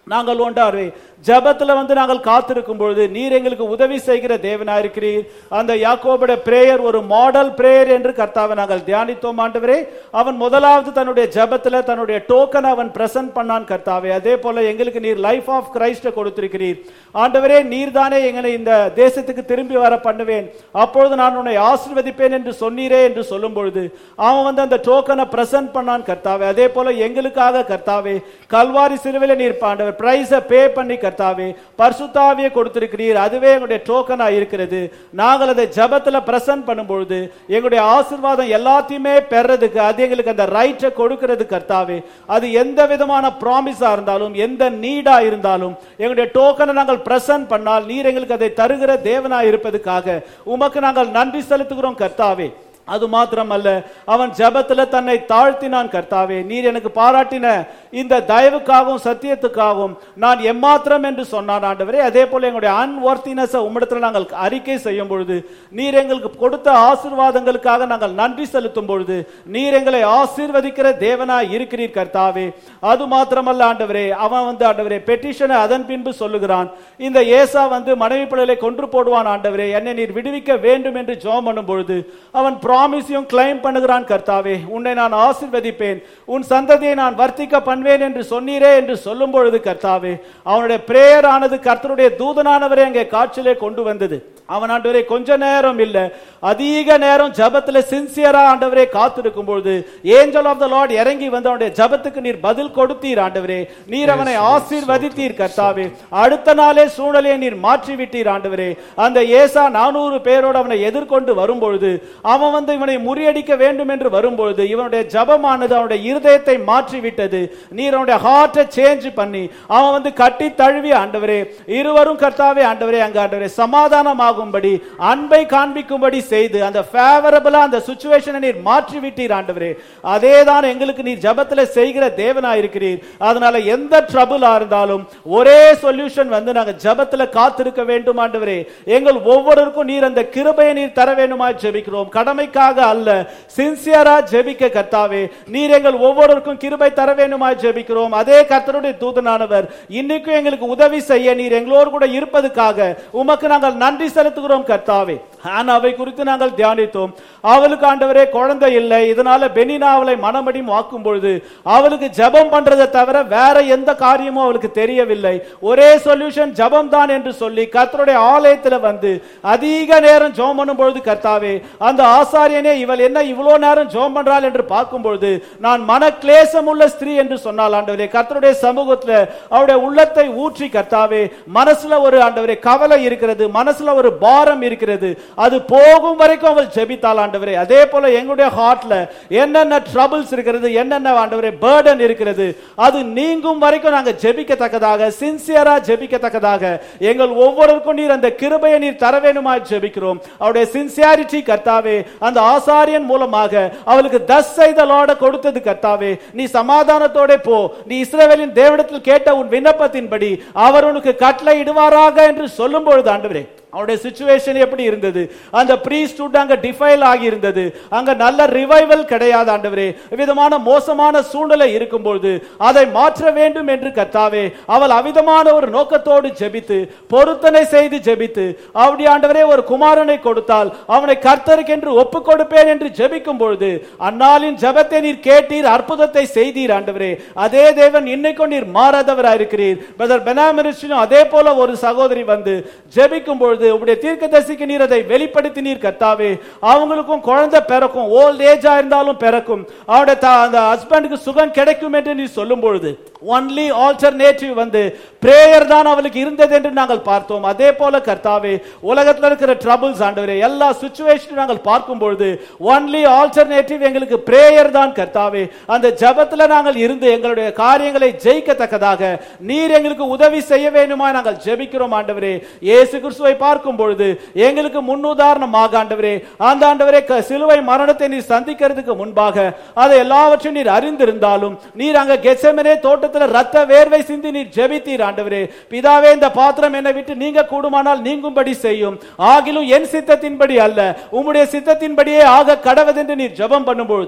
நாங்கள் ஒன்றாவே ஜெபத்துல வந்து நாங்கள் காத்திருக்கும் பொழுது நீர் எங்களுக்கு உதவி செய்கிற தேவனா இருக்கிறீர் அந்த யாக்கோபுடைய பிரேயர் ஒரு மாடல் பிரேயர் என்று கர்த்தாவை நாங்கள் தியானித்தோம் ஆண்டவரே அவன் முதலாவது தன்னுடைய ஜெபத்துல தன்னுடைய டோக்கன் அவன் பிரசன்ட் பண்ணான் கர்த்தாவே அதே போல எங்களுக்கு நீர் லைஃப் ஆஃப் கிரைஸ்ட கொடுத்திருக்கிறீர் ஆண்டவரே நீர் தானே எங்களை இந்த தேசத்துக்கு திரும்பி வர பண்ணுவேன் அப்பொழுது நான் உன்னை ஆசீர்வதிப்பேன் என்று சொன்னீரே என்று சொல்லும் பொழுது அவன் வந்து அந்த டோக்கனை பிரசன்ட் பண்ணான் கர்த்தாவே அதே போல எங்களுக்காக கர்த்தாவே கல்வாரி சிலுவையில நீர் ஆண்டவர் பிரைஸ பே பண்ணி கர்த்தாவே பரிசுத்தாவியை கொடுத்திருக்கிறீர் அதுவே எங்களுடைய டோக்கனா இருக்கிறது நாங்கள் அதை ஜெபத்துல பிரசன்ட் பண்ணும் பொழுது எங்களுடைய ஆசீர்வாதம் எல்லாத்தையுமே பெறதுக்கு அது எங்களுக்கு அந்த ரைட்டை கொடுக்கிறது கர்த்தாவே அது எந்த விதமான ப்ராமிஸா இருந்தாலும் எந்த நீடா இருந்தாலும் எங்களுடைய டோக்கனை நாங்கள் பிரசன்ட் பண்ணால் நீர் எங்களுக்கு அதை தருகிற தேவனா இருப்பதுக்காக உமக்கு நாங்கள் நன்றி செலுத்துகிறோம் கர்த்தாவே அது மாத்திரமல்ல அவன் ஜெபத்துல தன்னை தாழ்த்தினான் கர்த்தாவே நீர் எனக்கு பாராட்டின இந்த தயவுக்காகவும் சத்தியத்துக்காகவும் நான் எம்மாத்திரம் என்று சொன்னான் ஆண்டவரே அதே போல எங்களுடைய அன்வர்த்தினஸ் உம்மிடத்துல நாங்கள் அறிக்கை செய்யும் பொழுது நீர் எங்களுக்கு கொடுத்த ஆசீர்வாதங்களுக்காக நாங்கள் நன்றி செலுத்தும் பொழுது நீர் எங்களை ஆசீர்வதிக்கிற தேவனாய் இருக்கிறீர் கர்த்தாவே அது மாத்திரமல்ல ஆண்டவரே அவன் வந்து ஆண்டவரே பெட்டிஷனை அதன் பின்பு சொல்லுகிறான் இந்த ஏசா வந்து மனைவி பிள்ளைகளை கொன்று போடுவான் ஆண்டவரே என்னை நீர் விடுவிக்க வேண்டும் என்று ஜெபம் பண்ணும் பொழுது அவன் ப்ராமிஸையும் கிளைம் பண்ணுகிறான் கர்த்தாவே உன்னை நான் ஆசீர்வதிப்பேன் உன் சந்ததியை நான் வர்த்திக்க பண்ணுவேன் என்று சொன்னீரே என்று சொல்லும் பொழுது கர்த்தாவே அவனுடைய பிரேயர் ஆனது கர்த்தருடைய தூதனானவரை அங்கே காட்சியிலே கொண்டு வந்தது அவன் ஆண்டவரே கொஞ்ச நேரம் இல்ல அதிக நேரம் ஜபத்துல சின்சியரா ஆண்டவரே காத்திருக்கும் பொழுது ஏஞ்சல் ஆஃப் த லார்ட் இறங்கி வந்து அவனுடைய ஜபத்துக்கு நீர் பதில் கொடுத்தீர் ஆண்டவரே நீர் அவனை ஆசீர்வதித்தீர் கர்த்தாவே அடுத்த நாளே சூழலை நீர் மாற்றி விட்டீர் ஆண்டவரே அந்த ஏசா நானூறு பேரோடு அவனை எதிர்கொண்டு வரும்பொழுது அவன் வந்து இவனை முறியடிக்க வேண்டும் என்று வரும்பொழுது இவனுடைய ஜபமானது அவனுடைய இருதயத்தை மாற்றி விட்டது நீர் அவனுடைய ஹார்ட்டை சேஞ்ச் பண்ணி அவன் வந்து கட்டி தழுவி ஆண்டவரே இருவரும் கர்த்தாவே ஆண்டவரே அங்க ஆண்டவரே சமாதானமாகும்படி அன்பை காண்பிக்கும்படி செய்து அந்த ஃபேவரபிளா அந்த சுச்சுவேஷனை நீர் மாற்றி விட்டீர் ஆண்டவரே அதே தான் எங்களுக்கு நீர் ஜபத்துல செய்கிற தேவனா இருக்கிறீர் அதனால எந்த ட்ரபுளா இருந்தாலும் ஒரே சொல்யூஷன் வந்து நாங்க ஜபத்துல காத்திருக்க வேண்டும் ஆண்டவரே எங்கள் ஒவ்வொருவருக்கும் நீர் அந்த கிருபையை நீர் தர வேண்டுமா ஜெபிக்கிறோம் கடமைக்காக அல்ல சின்சியரா ஜெபிக்க கர்த்தாவே நீர் எங்கள் ஒவ்வொருவருக்கும் கிருபை தர வேண்டுமா ஜெபிக்கிறோம் அதே கர்த்தருடைய தூதனானவர் இன்னைக்கும் எங்களுக்கு உதவி செய்ய நீர் எங்களோடு கூட இருப்பதுக்காக உமக்கு நாங்கள் நன்றி செலுத்துகிறோம் கர்த்தாவே ஆனாவை குறித்து நாங்கள் தியானித்தோம் அவளுக்கு ஆண்டவரே குழந்தை இல்லை இதனால பெனினா அவளை மனமடி வாக்கும் பொழுது அவளுக்கு ஜெபம் பண்றதை தவிர வேற எந்த காரியமும் அவளுக்கு தெரியவில்லை ஒரே சொல்யூஷன் ஜெபம் தான் என்று சொல்லி கர்த்தருடைய ஆலயத்துல வந்து அதிக நேரம் ஜெபம் பண்ணும் பொழுது கர்த்தாவே அந்த ஆசாரியனே இவள் என்ன இவ்வளவு நேரம் ஜெபம் பண்றாள் என்று பார்க்கும் பொழுது நான் மன கிளேசம் உள்ள ஸ்திரீ என்று சொன்னால் ஆண்டவரே கர்த்தருடைய சமூகத்துல அவருடைய உள்ளத்தை ஊற்றி கர்த்தாவே மனசுல ஒரு ஆண்டவரே கவலை இருக்கிறது மனசுல ஒரு பாரம் இருக்கிறது அது போகும் வரைக்கும் அவள் ஜெபித்தாள் ஆண்டவரே அதே போல எங்களுடைய ஹார்ட்ல என்னென்ன ட்ரபிள்ஸ் இருக்கிறது என்னென்ன ஆண்டவரே பேர்டன் இருக்கிறது அது நீங்கும் வரைக்கும் நாங்க ஜெபிக்கத்தக்கதாக சின்சியரா ஜெபிக்கத்தக்கதாக எங்கள் ஒவ்வொருவருக்கும் நீர் அந்த கிருபையை நீர் தர வேணுமா ஜெபிக்கிறோம் அவருடைய சின்சியாரிட்டி கர்த்தாவே அந்த ஆசாரியன் மூலமாக அவளுக்கு தஸ் செய்த லாட கொடுத்தது கர்த்தாவே நீ சமாதானத்தோட போ நீ இஸ்ரவேலின் தேவனிடத்தில் கேட்ட உன் விண்ணப்பத்தின்படி அவர் உனக்கு கட்டளை இடுவாராக என்று சொல்லும் பொழுது ஆண்டவரே அவருடைய சுச்சுவேஷன் எப்படி இருந்தது அந்த ப்ரீஸ்டுட் அங்க டிஃபைல் ஆகி இருந்தது அங்க நல்ல ரிவைவல் கிடையாது ஆண்டவரே விதமான மோசமான சூழ்நிலை இருக்கும்பொழுது அதை மாற்ற வேண்டும் என்று கர்த்தாவே அவள் அவிதமான ஒரு நோக்கத்தோடு ஜெபித்து பொருத்தனை செய்து ஜெபித்து அப்படி ஆண்டவரே ஒரு குமாரனை கொடுத்தால் அவனை கர்த்தருக்கென்று ஒப்பு கொடுப்பேன் என்று ஜெபிக்கும் பொழுது அந்நாளின் ஜெபத்தை நீர் கேட்டீர் அற்புதத்தை செய்தீர் ஆண்டவரே அதே தேவன் இன்னைக்கும் நீர் மாறாதவராக இருக்கிறீர் பிரதர் பெனாமரிஷிலும் அதே போல ஒரு சகோதரி வந்து ஜெபிக்கும் பொழுது உங்களுடைய தீர்க்கதரிசிக்கு நீர் அதை வெளிப்படுத்தினீர் கர்த்தாவே அவங்களுக்கும் குழந்தை பிறக்கும் ஓல்ட் ஏஜா இருந்தாலும் பிறக்கும் அவருடைய த- அந்த ஹஸ்பண்டுக்கு சுகம் கிடைக்கும் என்று நீ சொல்லும் பொழுது ஒன்லி ஆல்டர்னேட்டிவ் வந்து பிரேயர் தான் அவளுக்கு இருந்தது என்று நாங்கள் பார்த்தோம் அதே போல கர்த்தாவே உலகத்தில் இருக்கிற ட்ரபிள்ஸ் ஆண்டவரே எல்லா சுச்சுவேஷனும் நாங்கள் பார்க்கும் பொழுது ஒன்லி ஆல்டர்னேட்டிவ் எங்களுக்கு பிரேயர் தான் கர்த்தாவே அந்த ஜெபத்துல நாங்கள் இருந்து எங்களுடைய காரியங்களை ஜெயிக்கத்தக்கதாக நீர் எங்களுக்கு உதவி செய்ய வேண்டுமா நாங்கள் ஜெபிக்கிறோம் ஆண்டவரே இயேசு கிறிஸ்துவை பார்க்கும் பொழுது எங்களுக்கு முன்னுதாரணமாக ஆண்டவரே அந்த ஆண்டவரே க- சிலுவை மரணத்தை நீர் சந்திக்கிறதுக்கு முன்பாக அதை எல்லாவற்றையும் நீர் அறிந்திருந்தாலும் நீர் அங்க கெச்சமனே தோட்டத்துல ரத்த வேர்வை சிந்தி நீர் ஜெபித்தீர் ஆண்டவரே பிதாவே இந்த பாத்திரம் என்னை விட்டு நீங்க கூடுமானால் நீங்கும்படி செய்யும் ஆகிலும் என் சித்தத்தின்படி அல்ல உம்முடைய சித்தத்தின்படியே ஆக கடவதென்று நீர் ஜெபம் பண்ணும்பொழுது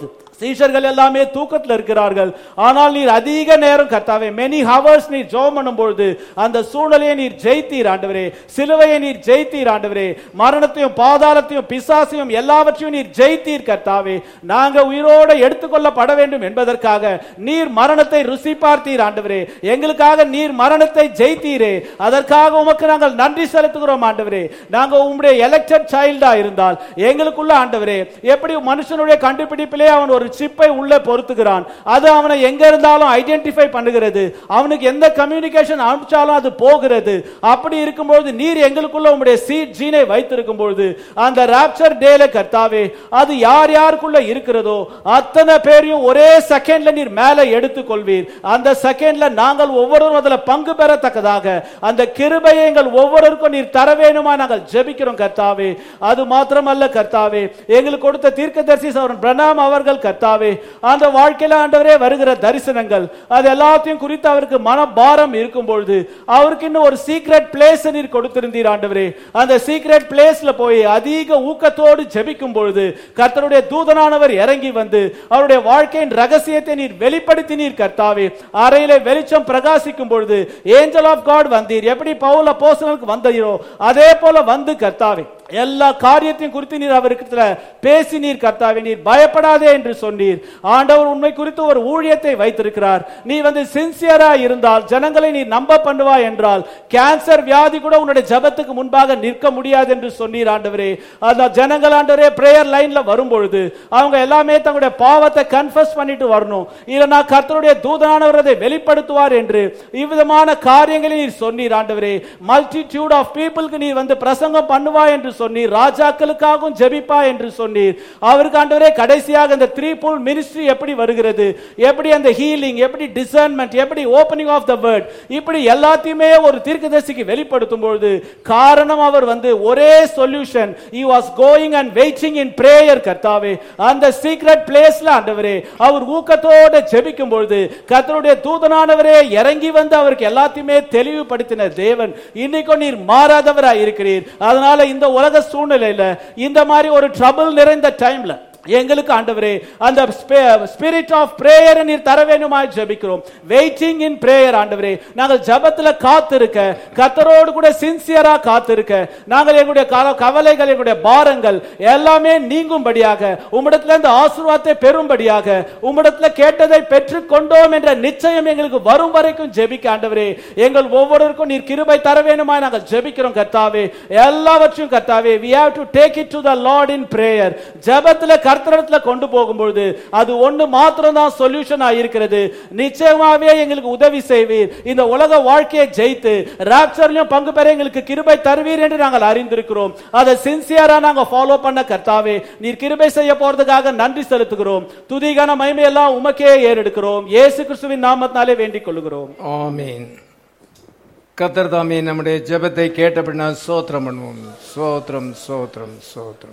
சீஷர்கள் எல்லாமே தூக்கத்துல இருக்கிறார்கள் ஆனால் நீர் அதிக நேரம் கர்த்தாவே மெனி ஹவர்ஸ் நீர் ஜோம் பண்ணும்பொழுது அந்த சூழ்நிலையை நீர் ஜெயித்தீர் ஆண்டவரே சிலுவையை நீர் ஜெயித்தீர் ஆண்டவரே மரணத்தையும் பாதாளத்தையும் பிசாசையும் எல்லாவற்றையும் நீர் ஜெயித்தீர் கர்த்தாவே நாங்க உயிரோட எடுத்துக்கொள்ளப்பட வேண்டும் என்பதற்காக நீர் மரணத்தை ருசி பார்த்தீர் ஆண்டவரே எங்களுக்காக நீர் மரணத்தை ஜெயித்தீரே அதற்காக உமக்கு நாங்கள் நன்றி செலுத்துகிறோம் ஆண்டவரே நாங்க உம்முடைய எலெக்டட் சைல்டா இருந்தால் எங்களுக்குள்ள ஆண்டவரே எப்படி மனுஷனுடைய கண்டுபிடிப்பிலே அவன் ஒரு சிப்பை உள்ளே பொருத்துகிறான் அது அவனை எங்க இருந்தாலும் ஐடென்டிஃபை பண்ணுகிறது அவனுக்கு எந்த கம்யூனிகேஷன் அனுப்பிச்சாலும் அது போகிறது அப்படி இருக்கும்போது நீர் எங்களுக்குள்ள உம்முடைய சீட் ஜீனை வைத்திருக்கும் பொழுது அந்த ராப்சர் டேல கர்த்தாவே அது யார் யாருக்குள்ள இருக்கிறதோ அத்தனை பேரையும் ஒரே செகண்ட்ல நீர் மேலே எடுத்துக் கொள்வீர் அந்த செகண்ட்ல நாங்கள் ஒவ்வொருவரும் அதுல பங்கு பெறத்தக்கதாக அந்த கிருபையை எங்கள் ஒவ்வொருவருக்கும் நீர் தர வேணுமா நாங்கள் ஜெபிக்கிறோம் கர்த்தாவே அது மாத்திரமல்ல கர்த்தாவே எங்களுக்கு கொடுத்த தீர்க்கதரிசி சவரன் பிரணாம் அவர்கள் கர்த்தாவே அந்த வாழ்க்கையில ஆண்டவரே வருகிற தரிசனங்கள் அது எல்லாத்தையும் குறித்து அவருக்கு மனபாரம் இருக்கும் பொழுது அவருக்கு இன்னும் ஒரு சீக்ரெட் பிளேஸ் நீர் கொடுத்திருந்தீர் ஆண்டவரே அந்த சீக்ரெட் பிளேஸ்ல போய் அதிக ஊக்கத்தோடு ஜெபிக்கும் பொழுது கர்த்தருடைய தூதனானவர் இறங்கி வந்து அவருடைய வாழ்க்கையின் ரகசியத்தை நீர் வெளிப்படுத்தினீர் கர்த்தாவே அறையிலே வெளிச்சம் பிரகாசிக்கும் பொழுது ஏஞ்சல் ஆஃப் காட் வந்தீர் எப்படி பவுல் அப்போஸ்தலனுக்கு வந்தீரோ அதே போல வந்து கர்த்தாவே எல்லா காரியத்தையும் குறித்து நீர் அவருக்கு பேசினீர் கர்த்தாவே நீர் பயப்படாதே என்று சொன்னீர் ஆண்டவர் உண்மை குறித்து ஒரு ஊழியத்தை வைத்திருக்கிறார் நீ வந்து சின்சியரா இருந்தால் ஜனங்களை நீ நம்ப பண்ணுவா என்றால் கேன்சர் வியாதி கூட உன்னுடைய ஜபத்துக்கு முன்பாக நிற்க முடியாது என்று சொன்னீர் ஆண்டவரே அந்த ஜனங்கள் ஆண்டவரே பிரேயர் லைன்ல வரும்பொழுது அவங்க எல்லாமே தங்களுடைய பாவத்தை கன்ஃபஸ் பண்ணிட்டு வரணும் இல்லைனா கர்த்தருடைய தூதனானவர் அதை வெளிப்படுத்துவார் என்று இவ்விதமான காரியங்களை நீர் சொன்னீர் ஆண்டவரே மல்டிடியூட் ஆஃப் பீப்புளுக்கு நீர் வந்து பிரசங்கம் பண்ணுவா என்று சொன்னீர் ராஜாக்களுக்காகவும் ஜெபிப்பா என்று சொன்னீர் அவருக்கு ஆண்டவரே கடைசியாக இந்த த்ரீ புல் மினிஸ்ட்ரி எப்படி வருகிறது எப்படி அந்த ஹீலிங் எப்படி டிசர்ன்மெண்ட் எப்படி ஓபனிங் ஆஃப் த வேர்ட் இப்படி எல்லாத்தையுமே ஒரு தீர்க்கதரிசிக்கு வெளிப்படுத்தும் பொழுது காரணம் அவர் வந்து ஒரே solution he was going and waiting in prayer கர்த்தாவே அந்த சீக்ரெட் பிளேஸ்ல ஆண்டவரே அவர் ஊக்கத்தோட ஜெபிக்கும் பொழுது கர்த்தருடைய தூதனானவரே இறங்கி வந்து அவருக்கு எல்லாத்தையுமே தெளிவுபடுத்தின தேவன் இன்னைக்கும் நீர் மாறாதவராய் இருக்கிறீர் அதனால இந்த உலக சூழ்நிலையில இந்த மாதிரி ஒரு ட்ரபிள் நிறைந்த டைம்ல எங்களுக்கு ஆண்டவரே அந்த ஸ்பிரிட் ஆஃப் பிரேயர் நீர் தர வேணுமாய் ஜெபிக்கிறோம் வெயிட்டிங் இன் பிரேயர் ஆண்டவரே நாங்கள் ஜெபத்துல காத்திருக்க கத்தரோடு கூட சின்சியரா காத்திருக்க நாங்கள் எங்களுடைய கவ- கவலைகள் எங்களுடைய பாரங்கள் எல்லாமே நீங்கும்படியாக உம்மிடத்துல இந்த ஆசீர்வாதத்தை பெறும்படியாக உம்மிடத்துல கேட்டதை பெற்றுக் கொண்டோம் என்ற நிச்சயம் எங்களுக்கு வரும் வரைக்கும் ஜெபிக்க ஆண்டவரே எங்கள் ஒவ்வொருவருக்கும் நீர் கிருபை தர வேணுமாய் நாங்கள் ஜெபிக்கிறோம் கர்த்தாவே எல்லாவற்றையும் கர்த்தாவே we have to take it to the lord in prayer ஜெபத்துல கர்த்தரத்துல கொண்டு போகும்பொழுது அது ஒண்ணு மாத்திரம் தான் சொல்யூஷன் இருக்கிறது நிச்சயமாவே எங்களுக்கு உதவி செய்வீர் இந்த உலக வாழ்க்கையை ஜெயித்து ராப்சர்லயும் பங்கு பெற எங்களுக்கு கிருபை தருவீர் என்று நாங்கள் அறிந்திருக்கிறோம் அதை சின்சியரா நாங்க ஃபாலோ பண்ண கர்த்தாவே நீர் கிருபை செய்ய போறதுக்காக நன்றி செலுத்துகிறோம் துதிகான மகிமையெல்லாம் உமக்கே ஏறெடுக்கிறோம் இயேசு கிறிஸ்துவின் நாமத்தினாலே வேண்டிக் கொள்கிறோம் ஆமீன் கத்தர் தாமே நம்முடைய ஜெபத்தை கேட்டபடினா சோத்திரம் பண்ணுவோம் சோத்திரம் சோத்திரம் சோத்திரம்